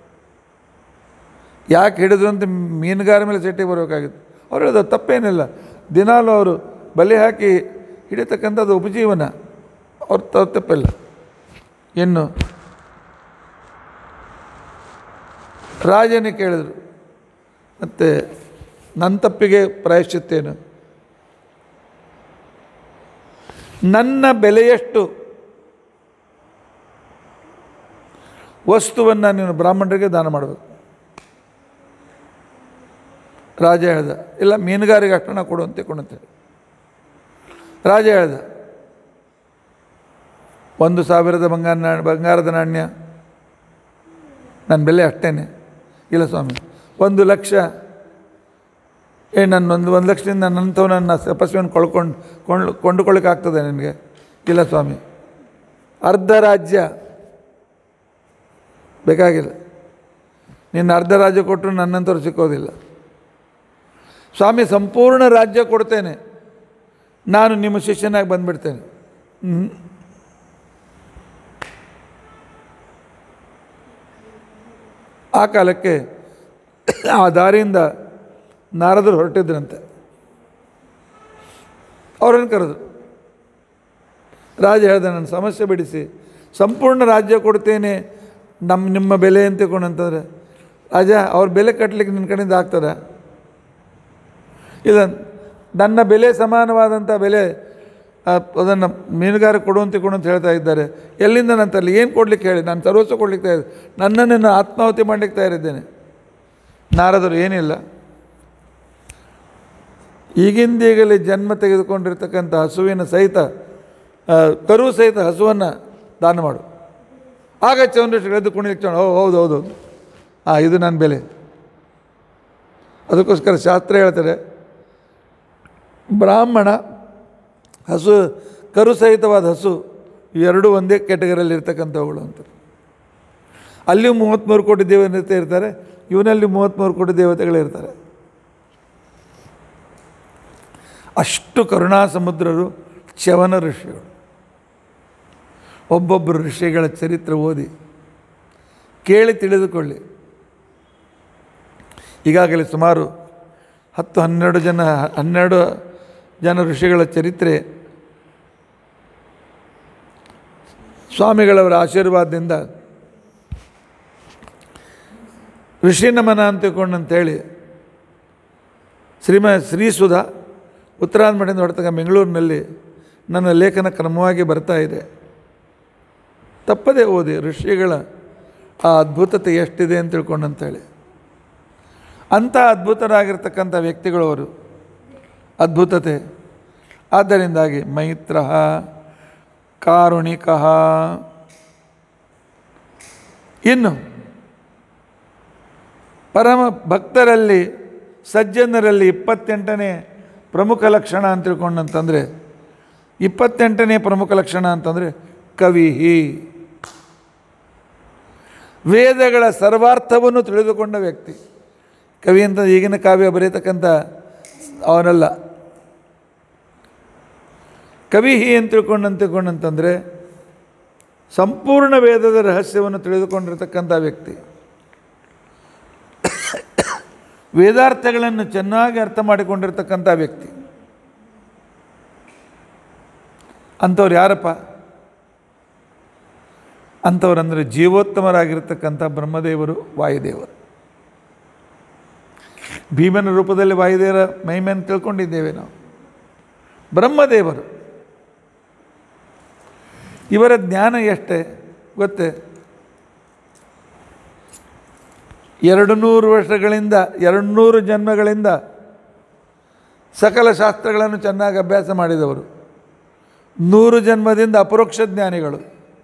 ಯಾಕೆ ಹಿಡಿದ್ರು ಅಂತ ಮೀನುಗಾರ ಮೇಲೆ ಸಿಟ್ಟಿಗೆ ಬರಬೇಕಾಗಿತ್ತು ಅವ್ರು ಹೇಳಿದ ತಪ್ಪೇನಿಲ್ಲ ದಿನಾಲೂ ಅವರು ಬಲೆ ಹಾಕಿ ಹಿಡಿತಕ್ಕಂಥದ್ದು ಉಪಜೀವನ ಅವ್ರ ತ- ತಪ್ಪಿಲ್ಲ ಇನ್ನು ರಾಜನೇ ಕೇಳಿದರು ಮತ್ತು ನನ್ನ ತಪ್ಪಿಗೆ ಪ್ರಾಯಶ್ಚಿತ್ತೇನು ನನ್ನ ಬೆಲೆಯಷ್ಟು ವಸ್ತುವನ್ನು ನೀನು ಬ್ರಾಹ್ಮಣರಿಗೆ ದಾನ ಮಾಡಬೇಕು ರಾಜ ಹೇಳ್ದ ಇಲ್ಲ ಮೀನುಗಾರಿಗೆ ಅಷ್ಟು ಹಣ ಕೊಡು ಅಂತ ಕೊಡುತ್ತೇವೆ ರಾಜ ಹೇಳ್ದ ಒಂದು ಸಾವಿರದ ಬಂಗಾರ ನಾಣ್ಯ ಬಂಗಾರದ ನಾಣ್ಯ ನನ್ನ ಬೆಲೆ ಅಷ್ಟೇನೆ ಇಲ್ಲ ಸ್ವಾಮಿ ಒಂದು ಲಕ್ಷ ಏ ನನ್ನ ಒಂದು ಒಂದು ಲಕ್ಷದಿಂದ ನನ್ನಂಥವು ನನ್ನ ತಪಸ್ವಿಯನ್ನು ಕಳ್ಕೊಂಡು ಕೊಂಡು ಕೊಂಡುಕೊಳ್ಳಿಕ್ಕಾಗ್ತದೆ ನಿನಗೆ ಇಲ್ಲ ಸ್ವಾಮಿ ಅರ್ಧ ರಾಜ್ಯ ಬೇಕಾಗಿಲ್ಲ ನಿನ್ನ ಅರ್ಧ ರಾಜ್ಯ ಕೊಟ್ಟರು ನನ್ನಂಥವ್ರು ಸಿಕ್ಕೋದಿಲ್ಲ ಸ್ವಾಮಿ ಸಂಪೂರ್ಣ ರಾಜ್ಯ ಕೊಡ್ತೇನೆ ನಾನು ನಿಮ್ಮ ಶಿಷ್ಯನಾಗಿ ಬಂದುಬಿಡ್ತೇನೆ ಹ್ಮ್. ಆ ಕಾಲಕ್ಕೆ ಆ ದಾರಿಯಿಂದ ನಾರದರು ಹೊರಟಿದ್ರಂತೆ ಅವರನ್ನು ಕರೆದ್ರು ರಾಜ ಹೇಳ್ದ ನನ್ನ ಸಮಸ್ಯೆ ಬಿಡಿಸಿ ಸಂಪೂರ್ಣ ರಾಜ್ಯ ಕೊಡ್ತೇನೆ ನಮ್ಮ ನಿಮ್ಮ ಬೆಲೆ ಅಂತ ಅಂತಂದ್ರೆ ರಾಜ ಅವ್ರ ಬೆಲೆ ಕಟ್ಟಲಿಕ್ಕೆ ನಿನ್ನ ಕಡೆಯಿಂದ ಆಗ್ತದ ಇಲ್ಲ ನನ್ನ ಬೆಲೆ ಸಮಾನವಾದಂಥ ಬೆಲೆ ಅದನ್ನು ಮೀನುಗಾರ ಕೊಡು ಅಂತ ಕೊಡು ಅಂತ ಹೇಳ್ತಾ ಇದ್ದಾರೆ ಎಲ್ಲಿಂದ ನಾನು ತರಲಿ ಏನು ಕೊಡ್ಲಿಕ್ಕೆ ಹೇಳಿ ನಾನು ಸರ್ವಸ್ವ ಕೊಡ್ಲಿಕ್ಕೆ ತಯಾರಿ ನನ್ನನ್ನು ನಾನು ಆತ್ಮಾಹುತಿ ಮಾಡಲಿಕ್ಕೆ ತಯಾರಿದ್ದೇನೆ ನಾರದರು ಏನಿಲ್ಲ ಈಗಿಂದೀಗಲೇ ಜನ್ಮ ತೆಗೆದುಕೊಂಡಿರ್ತಕ್ಕಂಥ ಹಸುವಿನ ಸಹಿತ ಆ, ಕರು ಸಹಿತ ಹಸುವನ್ನು ದಾನ ಮಾಡು ಆಗ ಚೌಂದ್ರೇಶ್ವರ ಎದ್ದು ಕುಣಿಲಿಕ್ಕೆ ಓ ಹೌದು ಹೌದು ಹೌದು ಹಾಂ ಇದು ನನ್ನ ಬೆಲೆ ಅದಕ್ಕೋಸ್ಕರ ಶಾಸ್ತ್ರ ಹೇಳ್ತಾರೆ ಬ್ರಾಹ್ಮಣ ಹಸು ಕರು ಸಹಿತವಾದ ಹಸು ಇವೆರಡೂ ಒಂದೇ ಕ್ಯಾಟಗರಿಯಲ್ಲಿ ಇರ್ತಕ್ಕಂಥವುಗಳು ಅಂತ ಅಲ್ಲಿಯೂ ಮೂವತ್ತ್ಮೂರು ಕೋಟಿ ದೇವತೆ ಇರ್ತಾರೆ ಇವನಲ್ಲಿ ಮೂವತ್ತ್ಮೂರು ಕೋಟಿ ದೇವತೆಗಳಿರ್ತಾರೆ ಅಷ್ಟು ಕರುಣಾ ಸಮುದ್ರರು ಚವನ ಋಷಿಗಳು ಒಬ್ಬೊಬ್ಬರು ಋಷಿಗಳ ಚರಿತ್ರೆ ಓದಿ ಕೇಳಿ ತಿಳಿದುಕೊಳ್ಳಿ ಈಗಾಗಲೇ ಸುಮಾರು ಹತ್ತು ಹನ್ನೆರಡು ಜನ ಹನ್ನೆರಡು ಜನ ಋಷಿಗಳ ಚರಿತ್ರೆ ಸ್ವಾಮಿಗಳವರ ಆಶೀರ್ವಾದದಿಂದ ಋಷಿ ನಮನ ಅಂತಕೊಂಡಂತೇಳಿ ಶ್ರೀಮ ಶ್ರೀಸುಧಾ ಉತ್ತರಾಯಣ ಮಠದಿಂದ ಹೊರತಕ್ಕ ಬೆಂಗಳೂರಿನಲ್ಲಿ ನನ್ನ ಲೇಖನ ಕ್ರಮವಾಗಿ ಬರ್ತಾ ಇದೆ ತಪ್ಪದೇ ಓದಿ ಋಷಿಗಳ ಆ ಅದ್ಭುತತೆ ಎಷ್ಟಿದೆ ಅಂತ ತಿಳ್ಕೊಂಡಂತೇಳಿ ಅಂಥ ಅದ್ಭುತರಾಗಿರ್ತಕ್ಕಂಥ ವ್ಯಕ್ತಿಗಳು ಅವರು ಅದ್ಭುತತೆ ಆದ್ದರಿಂದಾಗಿ ಮೈತ್ರ ಕಾರುಣಿಕ ಇನ್ನು ಪರಮ ಭಕ್ತರಲ್ಲಿ ಸಜ್ಜನರಲ್ಲಿ ಇಪ್ಪತ್ತೆಂಟನೇ ಪ್ರಮುಖ ಲಕ್ಷಣ ಅಂತ ತಿಳ್ಕೊಂಡಂತಂದರೆ ಇಪ್ಪತ್ತೆಂಟನೇ ಪ್ರಮುಖ ಲಕ್ಷಣ ಅಂತಂದರೆ ಕವಿಹಿ ವೇದಗಳ ಸರ್ವಾರ್ಥವನ್ನು ತಿಳಿದುಕೊಂಡ ವ್ಯಕ್ತಿ ಕವಿ ಅಂತ ಈಗಿನ ಕಾವ್ಯ ಬರೀತಕ್ಕಂಥ ಅವನಲ್ಲ ಕವಿಹಿ ಅಂತ ತಿಳ್ಕೊಂಡು ತಿಳ್ಕೊಂಡಂತಂದರೆ ಸಂಪೂರ್ಣ ವೇದದ ರಹಸ್ಯವನ್ನು ತಿಳಿದುಕೊಂಡಿರ್ತಕ್ಕಂಥ ವ್ಯಕ್ತಿ ವೇದಾರ್ಥಗಳನ್ನು ಚೆನ್ನಾಗಿ ಅರ್ಥ ಮಾಡಿಕೊಂಡಿರ್ತಕ್ಕಂಥ ವ್ಯಕ್ತಿ ಅಂಥವ್ರು ಯಾರಪ್ಪ ಅಂಥವ್ರಂದರೆ ಜೀವೋತ್ತಮರಾಗಿರ್ತಕ್ಕಂಥ ಬ್ರಹ್ಮದೇವರು ವಾಯುದೇವರು ಭೀಮನ ರೂಪದಲ್ಲಿ ವಾಯುದೇವರ ಮಹಿಮೆಯನ್ನು ತಿಳ್ಕೊಂಡಿದ್ದೇವೆ ನಾವು ಬ್ರಹ್ಮದೇವರು ಇವರ ಜ್ಞಾನ ಎಷ್ಟೇ ಗೊತ್ತೇ ಎರಡು ನೂರು ವರ್ಷಗಳಿಂದ ಎರಡು ನೂರು ಜನ್ಮಗಳಿಂದ ಸಕಲ ಶಾಸ್ತ್ರಗಳನ್ನು ಚೆನ್ನಾಗಿ ಅಭ್ಯಾಸ ಮಾಡಿದವರು ನೂರು ಜನ್ಮದಿಂದ ಅಪರೋಕ್ಷ ಜ್ಞಾನಿಗಳು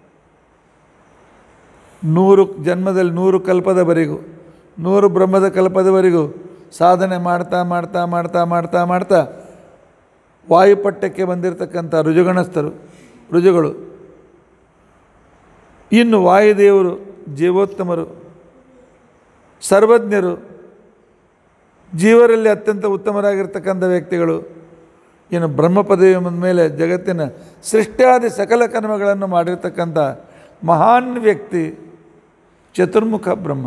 ನೂರು ಜನ್ಮದಲ್ಲಿ ನೂರು ಕಲ್ಪದವರೆಗೂ ನೂರು ಬ್ರಹ್ಮದ ಕಲ್ಪದವರೆಗೂ ಸಾಧನೆ ಮಾಡ್ತಾ ಮಾಡ್ತಾ ಮಾಡ್ತಾ ಮಾಡ್ತಾ ಮಾಡ್ತಾ ವಾಯುಪಟ್ಟಕ್ಕೆ ಬಂದಿರತಕ್ಕಂಥ ರುಜುಗಣಸ್ಥರು ರುಜುಗಳು ಇನ್ನು ವಾಯುದೇವರು ಜೀವೋತ್ತಮರು ಸರ್ವಜ್ಞರು ಜೀವರಲ್ಲಿ ಅತ್ಯಂತ ಉತ್ತಮರಾಗಿರ್ತಕ್ಕಂಥ ವ್ಯಕ್ತಿಗಳು ಇನ್ನು ಬ್ರಹ್ಮ ಪದವಿ ಮೇಲೆ ಜಗತ್ತಿನ ಸೃಷ್ಟ್ಯಾದಿ ಸಕಲ ಕರ್ಮಗಳನ್ನು ಮಾಡಿರ್ತಕ್ಕಂಥ ಮಹಾನ್ ವ್ಯಕ್ತಿ ಚತುರ್ಮುಖ ಬ್ರಹ್ಮ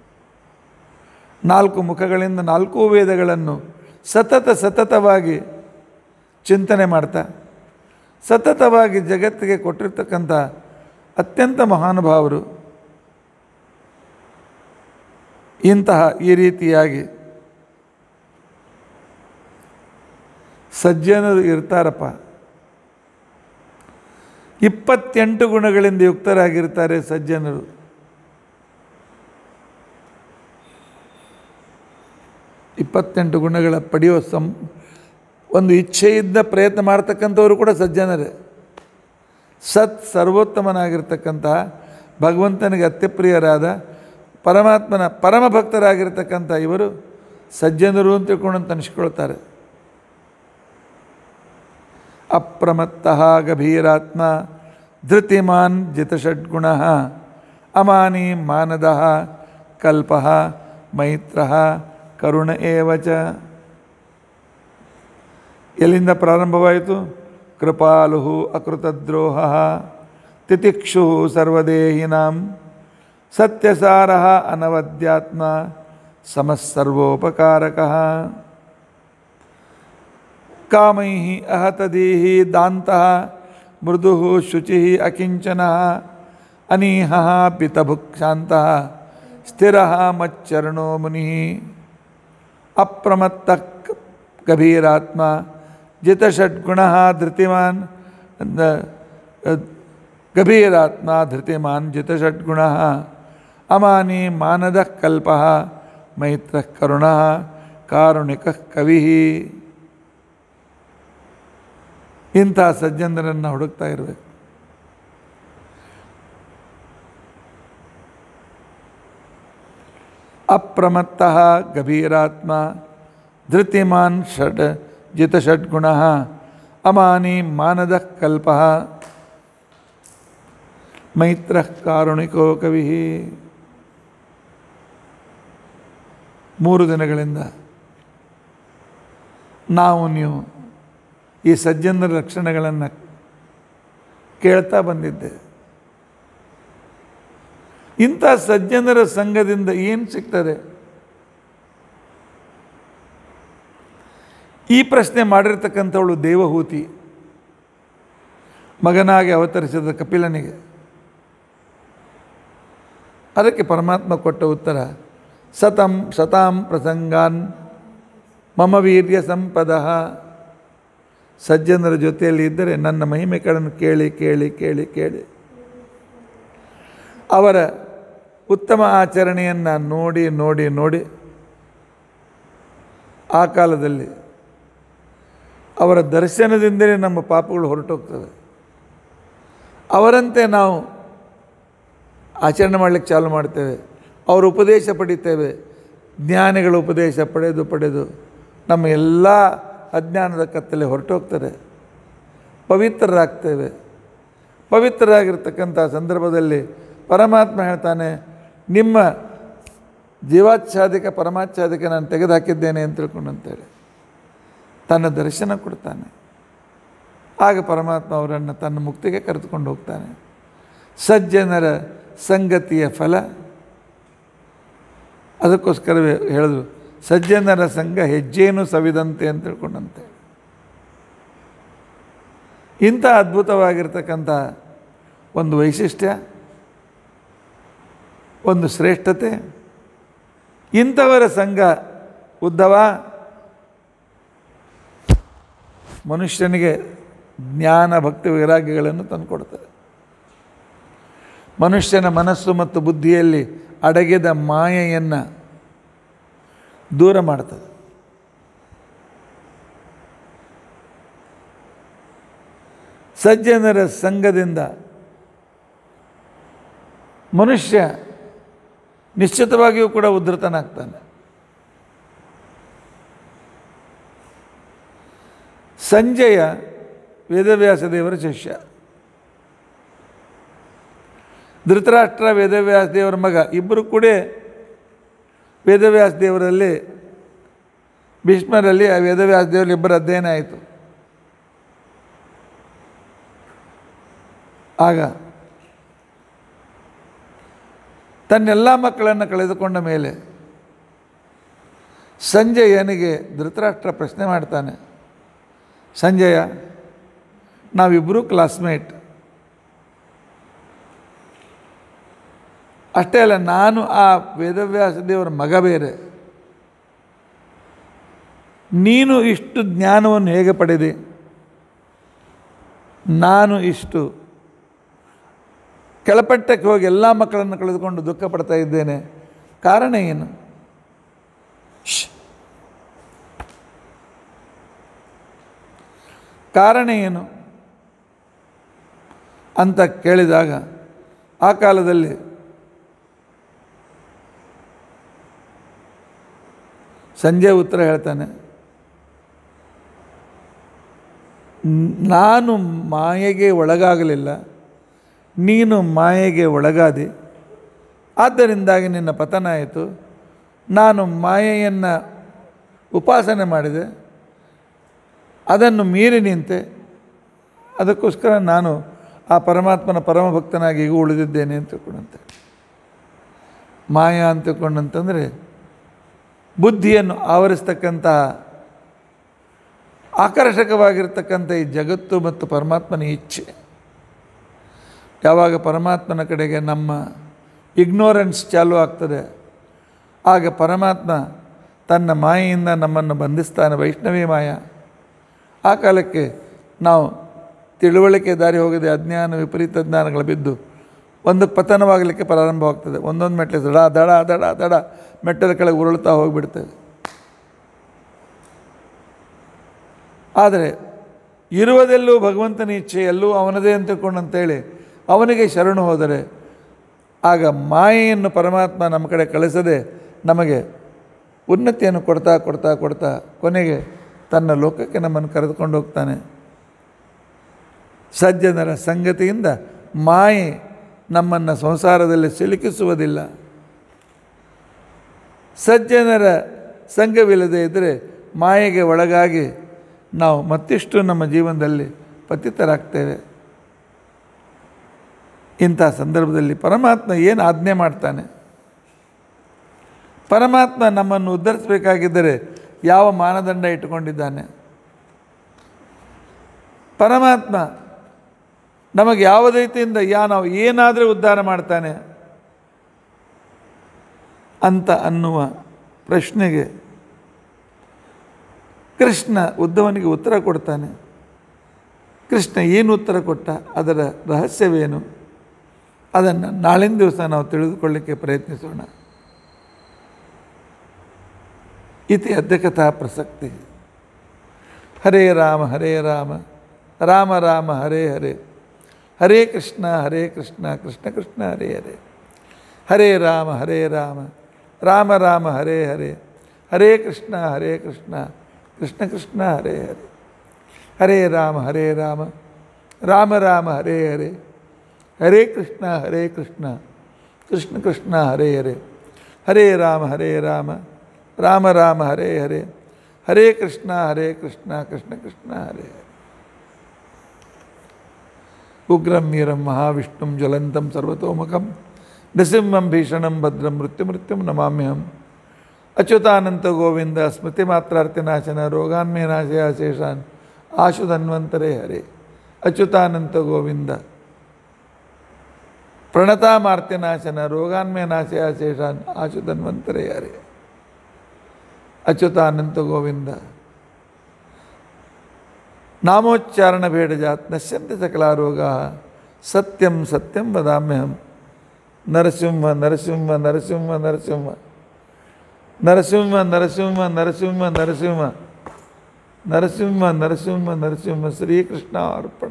ನಾಲ್ಕು ಮುಖಗಳಿಂದ ನಾಲ್ಕು ವೇದಗಳನ್ನು ಸತತ ಸತತವಾಗಿ ಚಿಂತನೆ ಮಾಡ್ತಾ ಸತತವಾಗಿ ಜಗತ್ತಿಗೆ ಕೊಟ್ಟಿರ್ತಕ್ಕಂಥ ಅತ್ಯಂತ ಮಹಾನುಭಾವರು ಇಂತಹ ಈ ರೀತಿಯಾಗಿ ಸಜ್ಜನರು ಇರ್ತಾರಪ್ಪ ಇಪ್ಪತ್ತೆಂಟು ಗುಣಗಳಿಂದ ಯುಕ್ತರಾಗಿರ್ತಾರೆ ಸಜ್ಜನರು ಇಪ್ಪತ್ತೆಂಟು ಗುಣಗಳ ಪಡೆಯುವ ಸಂ ಒಂದು ಇಚ್ಛೆಯಿಂದ ಪ್ರಯತ್ನ ಮಾಡ್ತಕ್ಕಂಥವರು ಕೂಡ ಸಜ್ಜನರೇ ಸತ್ ಸರ್ವೋತ್ತಮನಾಗಿರ್ತಕ್ಕಂತಹ ಭಗವಂತನಿಗೆ ಅತ್ಯಪ್ರಿಯರಾದ ಪರಮಾತ್ಮನ ಪರಮ ಭಕ್ತರಾಗಿರ್ತಕ್ಕಂಥ ಇವರು ಸಜ್ಜನರು ಅಂತ ತಿಳ್ಕೊಂಡು ಅನಿಸ್ಕೊಳ್ತಾರೆ ಅಪ್ರಮತ್ತಃ ಗಭೀರಾತ್ಮ ಧೃತಿಮಾನ್ ಜಿತಷಡ್ಗುಣ ಅಮಾನಿ ಮಾನದ ಕಲ್ಪ ಮೈತ್ರ ಕರುಣ ಏವಚ ಎಲ್ಲಿಂದ ಪ್ರಾರಂಭವಾಯಿತು ಕೃಪಾಲು ಅಕೃತದ್ರೋಹ ತಿತಿಕ್ಷು ಸರ್ವದೇಹಿನಾಂ ಸತ್ಯಸಾರ ಅನವದ್ಯಾತ್ಮ ಸಮಸ್ಸರ್ವೋಪಕಾರಕಃ ಕಾಮೈ ಅಹತದೀಹಿ ದಾಂತಃ ಮೃದು ಶುಚಿ ಅಕಿಂಚನ ಅನೀಹ ಪಿತಭುಕ್ಷಾಂತ ಸ್ಥಿರ ಮಚ್ಚರಣೋ ಮುನಿ ಅಪ್ರಮತ್ತ ಗಭೀರಾತ್ಮ ಜಿತಷಡ್ಗುಣ ಧೃತಿಮಾನ್ ಗಭೀರಾತ್ಮ ಧೃತಿಮಾನ್ ಜಿತಷಡ್ಗುಣ ಅಮಾನಿ ಮಾನದ ಕಲ್ಪ ಮೈತ್ರ ಕರುಣ ಕಾರುಣಿಕ ಕವಿ ಇಂಥ ಸಜ್ಜನರನ್ನು ಹುಡುಕ್ತಾ ಇರಬೇಕು ಅಪ್ರಮತ್ತ ಗಭೀರಾತ್ಮ ಧೃತಿಮಾನ್ ಷಡ್ ಜಿತಷಡ್ಗುಣ ಅಮಾನಿ ಮಾನದ ಕಲ್ಪ ಮೈತ್ರ ಕಾರುಣಿಕೋ ಕವಿ ಮೂರು ದಿನಗಳಿಂದ ನಾವು ನೀವು ಈ ಸಜ್ಜನರ ಲಕ್ಷಣಗಳನ್ನು ಕೇಳ್ತಾ ಬಂದಿದ್ದೆ ಇಂಥ ಸಜ್ಜನರ ಸಂಘದಿಂದ ಏನು ಸಿಗ್ತದೆ ಈ ಪ್ರಶ್ನೆ ಮಾಡಿರ್ತಕ್ಕಂಥವಳು ದೇವಹೂತಿ ಮಗನಾಗಿ ಅವತರಿಸಿದ ಕಪಿಲನಿಗೆ ಅದಕ್ಕೆ ಪರಮಾತ್ಮ ಕೊಟ್ಟ ಉತ್ತರ ಸತಂ ಸತಾಂ ಪ್ರಸಂಗಾನ್ ಮಮ ವೀರ್ಯ ಸಂಪದ ಸಜ್ಜನರ ಜೊತೆಯಲ್ಲಿ ಇದ್ದರೆ ನನ್ನ ಮಹಿಮೆಗಳನ್ನು ಕೇಳಿ ಕೇಳಿ ಕೇಳಿ ಕೇಳಿ ಅವರ ಉತ್ತಮ ಆಚರಣೆಯನ್ನು ನೋಡಿ ನೋಡಿ ನೋಡಿ ಆ ಕಾಲದಲ್ಲಿ ಅವರ ದರ್ಶನದಿಂದಲೇ ನಮ್ಮ ಪಾಪಗಳು ಹೊರಟೋಗ್ತವೆ ಅವರಂತೆ ನಾವು ಆಚರಣೆ ಮಾಡಲಿಕ್ಕೆ ಚಾಲು ಮಾಡ್ತೇವೆ ಅವರ ಉಪದೇಶ ಪಡಿತೇವೆ ಜ್ಞಾನಿಗಳ ಉಪದೇಶ ಪಡೆದು ಪಡೆದು ನಮ್ಮ ಎಲ್ಲ ಅಜ್ಞಾನದ ಕತ್ತಲೆ ಹೊರಟೋಗ್ತಾರೆ ಪವಿತ್ರರಾಗ್ತೇವೆ ಪವಿತ್ರರಾಗಿರ್ತಕ್ಕಂಥ ಸಂದರ್ಭದಲ್ಲಿ ಪರಮಾತ್ಮ ಹೇಳ್ತಾನೆ ನಿಮ್ಮ ಜೀವಾಚ್ಛಾದಿಕ ಪರಮಾಚ್ಛಾದಿಕ ನಾನು ತೆಗೆದುಹಾಕಿದ್ದೇನೆ ಅಂತ ತಿಳ್ಕೊಂಡು ಅಂತೇಳಿ ತನ್ನ ದರ್ಶನ ಕೊಡ್ತಾನೆ ಆಗ ಪರಮಾತ್ಮ ಅವರನ್ನು ತನ್ನ ಮುಕ್ತಿಗೆ ಕರೆದುಕೊಂಡು ಹೋಗ್ತಾನೆ ಸಜ್ಜನರ ಸಂಗತಿಯ ಫಲ ಅದಕ್ಕೋಸ್ಕರವೇ ಹೇಳಿದ್ರು ಸಜ್ಜನರ ಸಂಘ ಹೆಜ್ಜೇನು ಸವಿದಂತೆ ಅಂತ ತಿಳ್ಕೊಂಡಂತೆ ಇಂಥ ಅದ್ಭುತವಾಗಿರ್ತಕ್ಕಂಥ ಒಂದು ವೈಶಿಷ್ಟ್ಯ ಒಂದು ಶ್ರೇಷ್ಠತೆ ಇಂಥವರ ಸಂಘ ಉದ್ದವ ಮನುಷ್ಯನಿಗೆ ಜ್ಞಾನ ಭಕ್ತಿ ವೈರಾಗ್ಯಗಳನ್ನು ತಂದುಕೊಡ್ತದೆ ಮನುಷ್ಯನ ಮನಸ್ಸು ಮತ್ತು ಬುದ್ಧಿಯಲ್ಲಿ ಅಡಗಿದ ಮಾಯೆಯನ್ನು ದೂರ ಮಾಡ್ತದೆ ಸಜ್ಜನರ ಸಂಘದಿಂದ ಮನುಷ್ಯ ನಿಶ್ಚಿತವಾಗಿಯೂ ಕೂಡ ಉದ್ಧತನಾಗ್ತಾನೆ ಸಂಜಯ ವೇದವ್ಯಾಸ ದೇವರ ಶಿಷ್ಯ ಧೃತರಾಷ್ಟ್ರ ವೇದವ್ಯಾಸ ದೇವರ ಮಗ ಇಬ್ಬರು ಕೂಡ ವೇದವ್ಯಾಸ ದೇವರಲ್ಲಿ ಭೀಷ್ಮರಲ್ಲಿ ಆ ವೇದವ್ಯಾಸ ದೇವರಲ್ಲಿ ಇಬ್ಬರ ಅಧ್ಯಯನ ಆಯಿತು ಆಗ ತನ್ನೆಲ್ಲ ಮಕ್ಕಳನ್ನು ಕಳೆದುಕೊಂಡ ಮೇಲೆ ಸಂಜಯನಿಗೆ ಧೃತರಾಷ್ಟ್ರ ಪ್ರಶ್ನೆ ಮಾಡ್ತಾನೆ ಸಂಜಯ ನಾವಿಬ್ಬರೂ ಕ್ಲಾಸ್ಮೇಟ್ ಅಷ್ಟೇ ಅಲ್ಲ ನಾನು ಆ ವೇದವ್ಯಾಸ ದೇವರ ಮಗ ಬೇರೆ ನೀನು ಇಷ್ಟು ಜ್ಞಾನವನ್ನು ಹೇಗೆ ಪಡೆದೆ ನಾನು ಇಷ್ಟು ಕೆಳಪಟ್ಟಕ್ಕೆ ಹೋಗಿ ಎಲ್ಲ ಮಕ್ಕಳನ್ನು ಕಳೆದುಕೊಂಡು ದುಃಖ ಪಡ್ತಾ ಇದ್ದೇನೆ ಕಾರಣ ಏನು ಶ್ಶ್. ಕಾರಣ ಏನು ಅಂತ ಕೇಳಿದಾಗ ಆ ಕಾಲದಲ್ಲಿ ಸಂಜೆ ಉತ್ತರ ಹೇಳ್ತಾನೆ "ನ್- ನಾನು ಮಾಯೆಗೆ ಒಳಗಾಗಲಿಲ್ಲ ನೀನು ಮಾಯೆಗೆ ಒಳಗಾದಿ ಆದ್ದರಿಂದಾಗಿ ನಿನ್ನ ಪತನ ಆಯಿತು ನಾನು ಮಾಯೆಯನ್ನು ಉಪಾಸನೆ ಮಾಡಿದೆ ಅದನ್ನು ಮೀರಿ ನಿಂತೆ ಅದಕ್ಕೋಸ್ಕರ ನಾನು ಆ ಪರಮಾತ್ಮನ ಪರಮ ಭಕ್ತನಾಗಿ ಈಗ ಉಳಿದಿದ್ದೇನೆ ಅಂತ ತಿಳ್ಕೊಂಡಂತೆ ಮಾಯಾ ಅಂತ ತಿಳ್ಕೊಂಡಂತಂದರೆ ಬುದ್ಧಿಯನ್ನು ಆವರಿಸ್ತಕ್ಕಂತಹ ಆಕರ್ಷಕವಾಗಿರ್ತಕ್ಕಂಥ ಈ ಜಗತ್ತು ಮತ್ತು ಪರಮಾತ್ಮನ ಇಚ್ಛೆ ಯಾವಾಗ ಪರಮಾತ್ಮನ ಕಡೆಗೆ ನಮ್ಮ ಇಗ್ನೋರೆನ್ಸ್ ಚಾಲು ಆಗ್ತದೆ ಆಗ ಪರಮಾತ್ಮ ತನ್ನ ಮಾಯೆಯಿಂದ ನಮ್ಮನ್ನು ಬಂಧಿಸ್ತಾನೆ ವೈಷ್ಣವಿ ಮಾಯ ಆ ಕಾಲಕ್ಕೆ ನಾವು ತಿಳುವಳಿಕೆ ದಾರಿ ಹೋಗದೆ ಅಜ್ಞಾನ ವಿಪರೀತ ಜ್ಞಾನಗಳು ಬಿದ್ದು ಒಂದು ಪತನವಾಗಲಿಕ್ಕೆ ಪ್ರಾರಂಭವಾಗ್ತದೆ ಒಂದೊಂದು ಮೆಟ್ಲೆ ದಡ ದಡ ದಡ ದಡ ಮೆಟ್ಟದ ಕೆಳಗೆ ಉರುಳ್ತಾ ಹೋಗಿಬಿಡ್ತೇವೆ ಆದರೆ ಇರುವುದೆಲ್ಲೂ ಭಗವಂತನ ಇಚ್ಛೆ ಎಲ್ಲೂ ಅವನದೇ ಅಂತ ತಿಳ್ಕೊಂಡಂತೇಳಿ ಅವನಿಗೆ ಶರಣು ಹೋದರೆ ಆಗ ಮಾಯೆಯನ್ನು ಪರಮಾತ್ಮ ನಮ್ಮ ಕಡೆ ಕಳಿಸದೆ ನಮಗೆ ಉನ್ನತಿಯನ್ನು ಕೊಡ್ತಾ ಕೊಡ್ತಾ ಕೊಡ್ತಾ ಕೊನೆಗೆ ತನ್ನ ಲೋಕಕ್ಕೆ ನಮ್ಮನ್ನು ಕರೆದುಕೊಂಡು ಹೋಗ್ತಾನೆ ಸಜ್ಜನರ ಸಂಗತಿಯಿಂದ ಮಾಯೆ ನಮ್ಮನ್ನು ಸಂಸಾರದಲ್ಲಿ ಸಿಲುಕಿಸುವುದಿಲ್ಲ ಸಜ್ಜನರ ಸಂಘವಿಲ್ಲದೆ ಇದ್ದರೆ ಮಾಯೆಗೆ ಒಳಗಾಗಿ ನಾವು ಮತ್ತಿಷ್ಟು ನಮ್ಮ ಜೀವನದಲ್ಲಿ ಪತಿತರಾಗ್ತೇವೆ ಇಂಥ ಸಂದರ್ಭದಲ್ಲಿ ಪರಮಾತ್ಮ ಏನು ಆಜ್ಞೆ ಮಾಡ್ತಾನೆ ಪರಮಾತ್ಮ ನಮ್ಮನ್ನು ಉದ್ಧರಿಸಬೇಕಾಗಿದ್ದರೆ ಯಾವ ಮಾನದಂಡ ಇಟ್ಟುಕೊಂಡಿದ್ದಾನೆ ಪರಮಾತ್ಮ ನಮಗೆ ಯಾವ ರೀತಿಯಿಂದ ಯಾ ನಾವು ಏನಾದರೂ ಉದ್ಧಾರ ಮಾಡ್ತಾನೆ ಅಂತ ಅನ್ನುವ ಪ್ರಶ್ನೆಗೆ ಕೃಷ್ಣ ಉದ್ಧವನಿಗೆ ಉತ್ತರ ಕೊಡ್ತಾನೆ ಕೃಷ್ಣ ಏನು ಉತ್ತರ ಕೊಟ್ಟ ಅದರ ರಹಸ್ಯವೇನು ಅದನ್ನು ನಾಳಿನ ದಿವಸ ನಾವು ತಿಳಿದುಕೊಳ್ಳಿಕ್ಕೆ ಪ್ರಯತ್ನಿಸೋಣ ಇತಿ ಅಧ್ಯಕಥಾ ಪ್ರಸಕ್ತಿ ಹರೇ ರಾಮ ಹರೇ ರಾಮ ರಾಮ ರಾಮ ಹರೇ ಹರೇ ಹರೇ ಕೃಷ್ಣ ಹರೇ ಕೃಷ್ಣ ಕೃಷ್ಣ ಕೃಷ್ಣ ಹರೇ ಹರೇ ಹರೇ ರಾಮ ಹರೇ ರಾಮ ರಾಮ ರಾಮ ಹರೇ ಹರೇ ಹರೇ ಕೃಷ್ಣ ಹರೇ ಕೃಷ್ಣ ಕೃಷ್ಣ ಕೃಷ್ಣ ಹರೇ ಹರೇ ಹರೇ ರಾಮ ಹರೇ ರಾಮ ರಾಮ ರಾಮ ಹರೇ ಹರೇ ಹರೇ ಕೃಷ್ಣ ಹರೇ ಕೃಷ್ಣ ಕೃಷ್ಣ ಕೃಷ್ಣ ಹರೇ ಹರೇ ಹರೇ ರಾಮ ಹರೇ ರಾಮ ರಾಮ ರಾಮ ಹರೇ ಹರೇ ಹರೇ ಕೃಷ್ಣ ಹರೇ ಕೃಷ್ಣ ಕೃಷ್ಣ ಕೃಷ್ಣ ಹರೇ ಹರೇ ಉಗ್ರಂ ವೀರಂ ಮಹಾವಿಷ್ಣುಂ ಜ್ವಲಂತಂ ಸರ್ವತೋಮುಖಂ ನೃಸಿಂಹಂ ಭೀಷಣಂ ಭದ್ರಂ ಮೃತ್ಯುಮೃತ್ಯುಂ ನಮಾಮ್ಯಹಂ ಅಚ್ಯುತಾನಂತ ಗೋವಿಂದ ಸ್ಮೃತಿ ಮಾತ್ರಾರ್ಥಿನಾಶನ ರೋಗಾನ್ಮೇ ನಾಶಯ ಶೇಷಾನ್ ಆಶು ಧನ್ವಂತರೇ ಹರೇ ಅಚ್ಯುತಾನಂತ ಗೋವಿಂದ ಪ್ರಣತಾಮಾರ್ತ್ಯನಾಶನ ರೋಗಾನ್ಮೇ ನಾಶಯ ಶೇಷಾನ್ ಆಶು ಧನ್ವಂತರೇ ಹರೇ ಅಚ್ಯುತಾನಂತ ಗೋವಿಂದ ನಾಮೋಚ್ಚಾರಣ ಭೇಡಜಾತ್ ನಶ್ಯಂತೆ ಸಕಲಾ ರೋಗ ಸತ್ಯಂ ಸತ್ಯಂ ವದಾಮ್ಯಹಂ ನರಸಿಂಹ ನರಸಿಂಹ ನರಸಿಂಹ ನರಸಿಂಹ ನರಸಿಂಹ ನರಸಿಂಹ ನರಸಿಂಹ ನರಸಿಂಹ ನರಸಿಂಹ ನರಸಿಂಹ ನರಸಿಂಹ ಶ್ರೀಕೃಷ್ಣ ಅರ್ಪಣ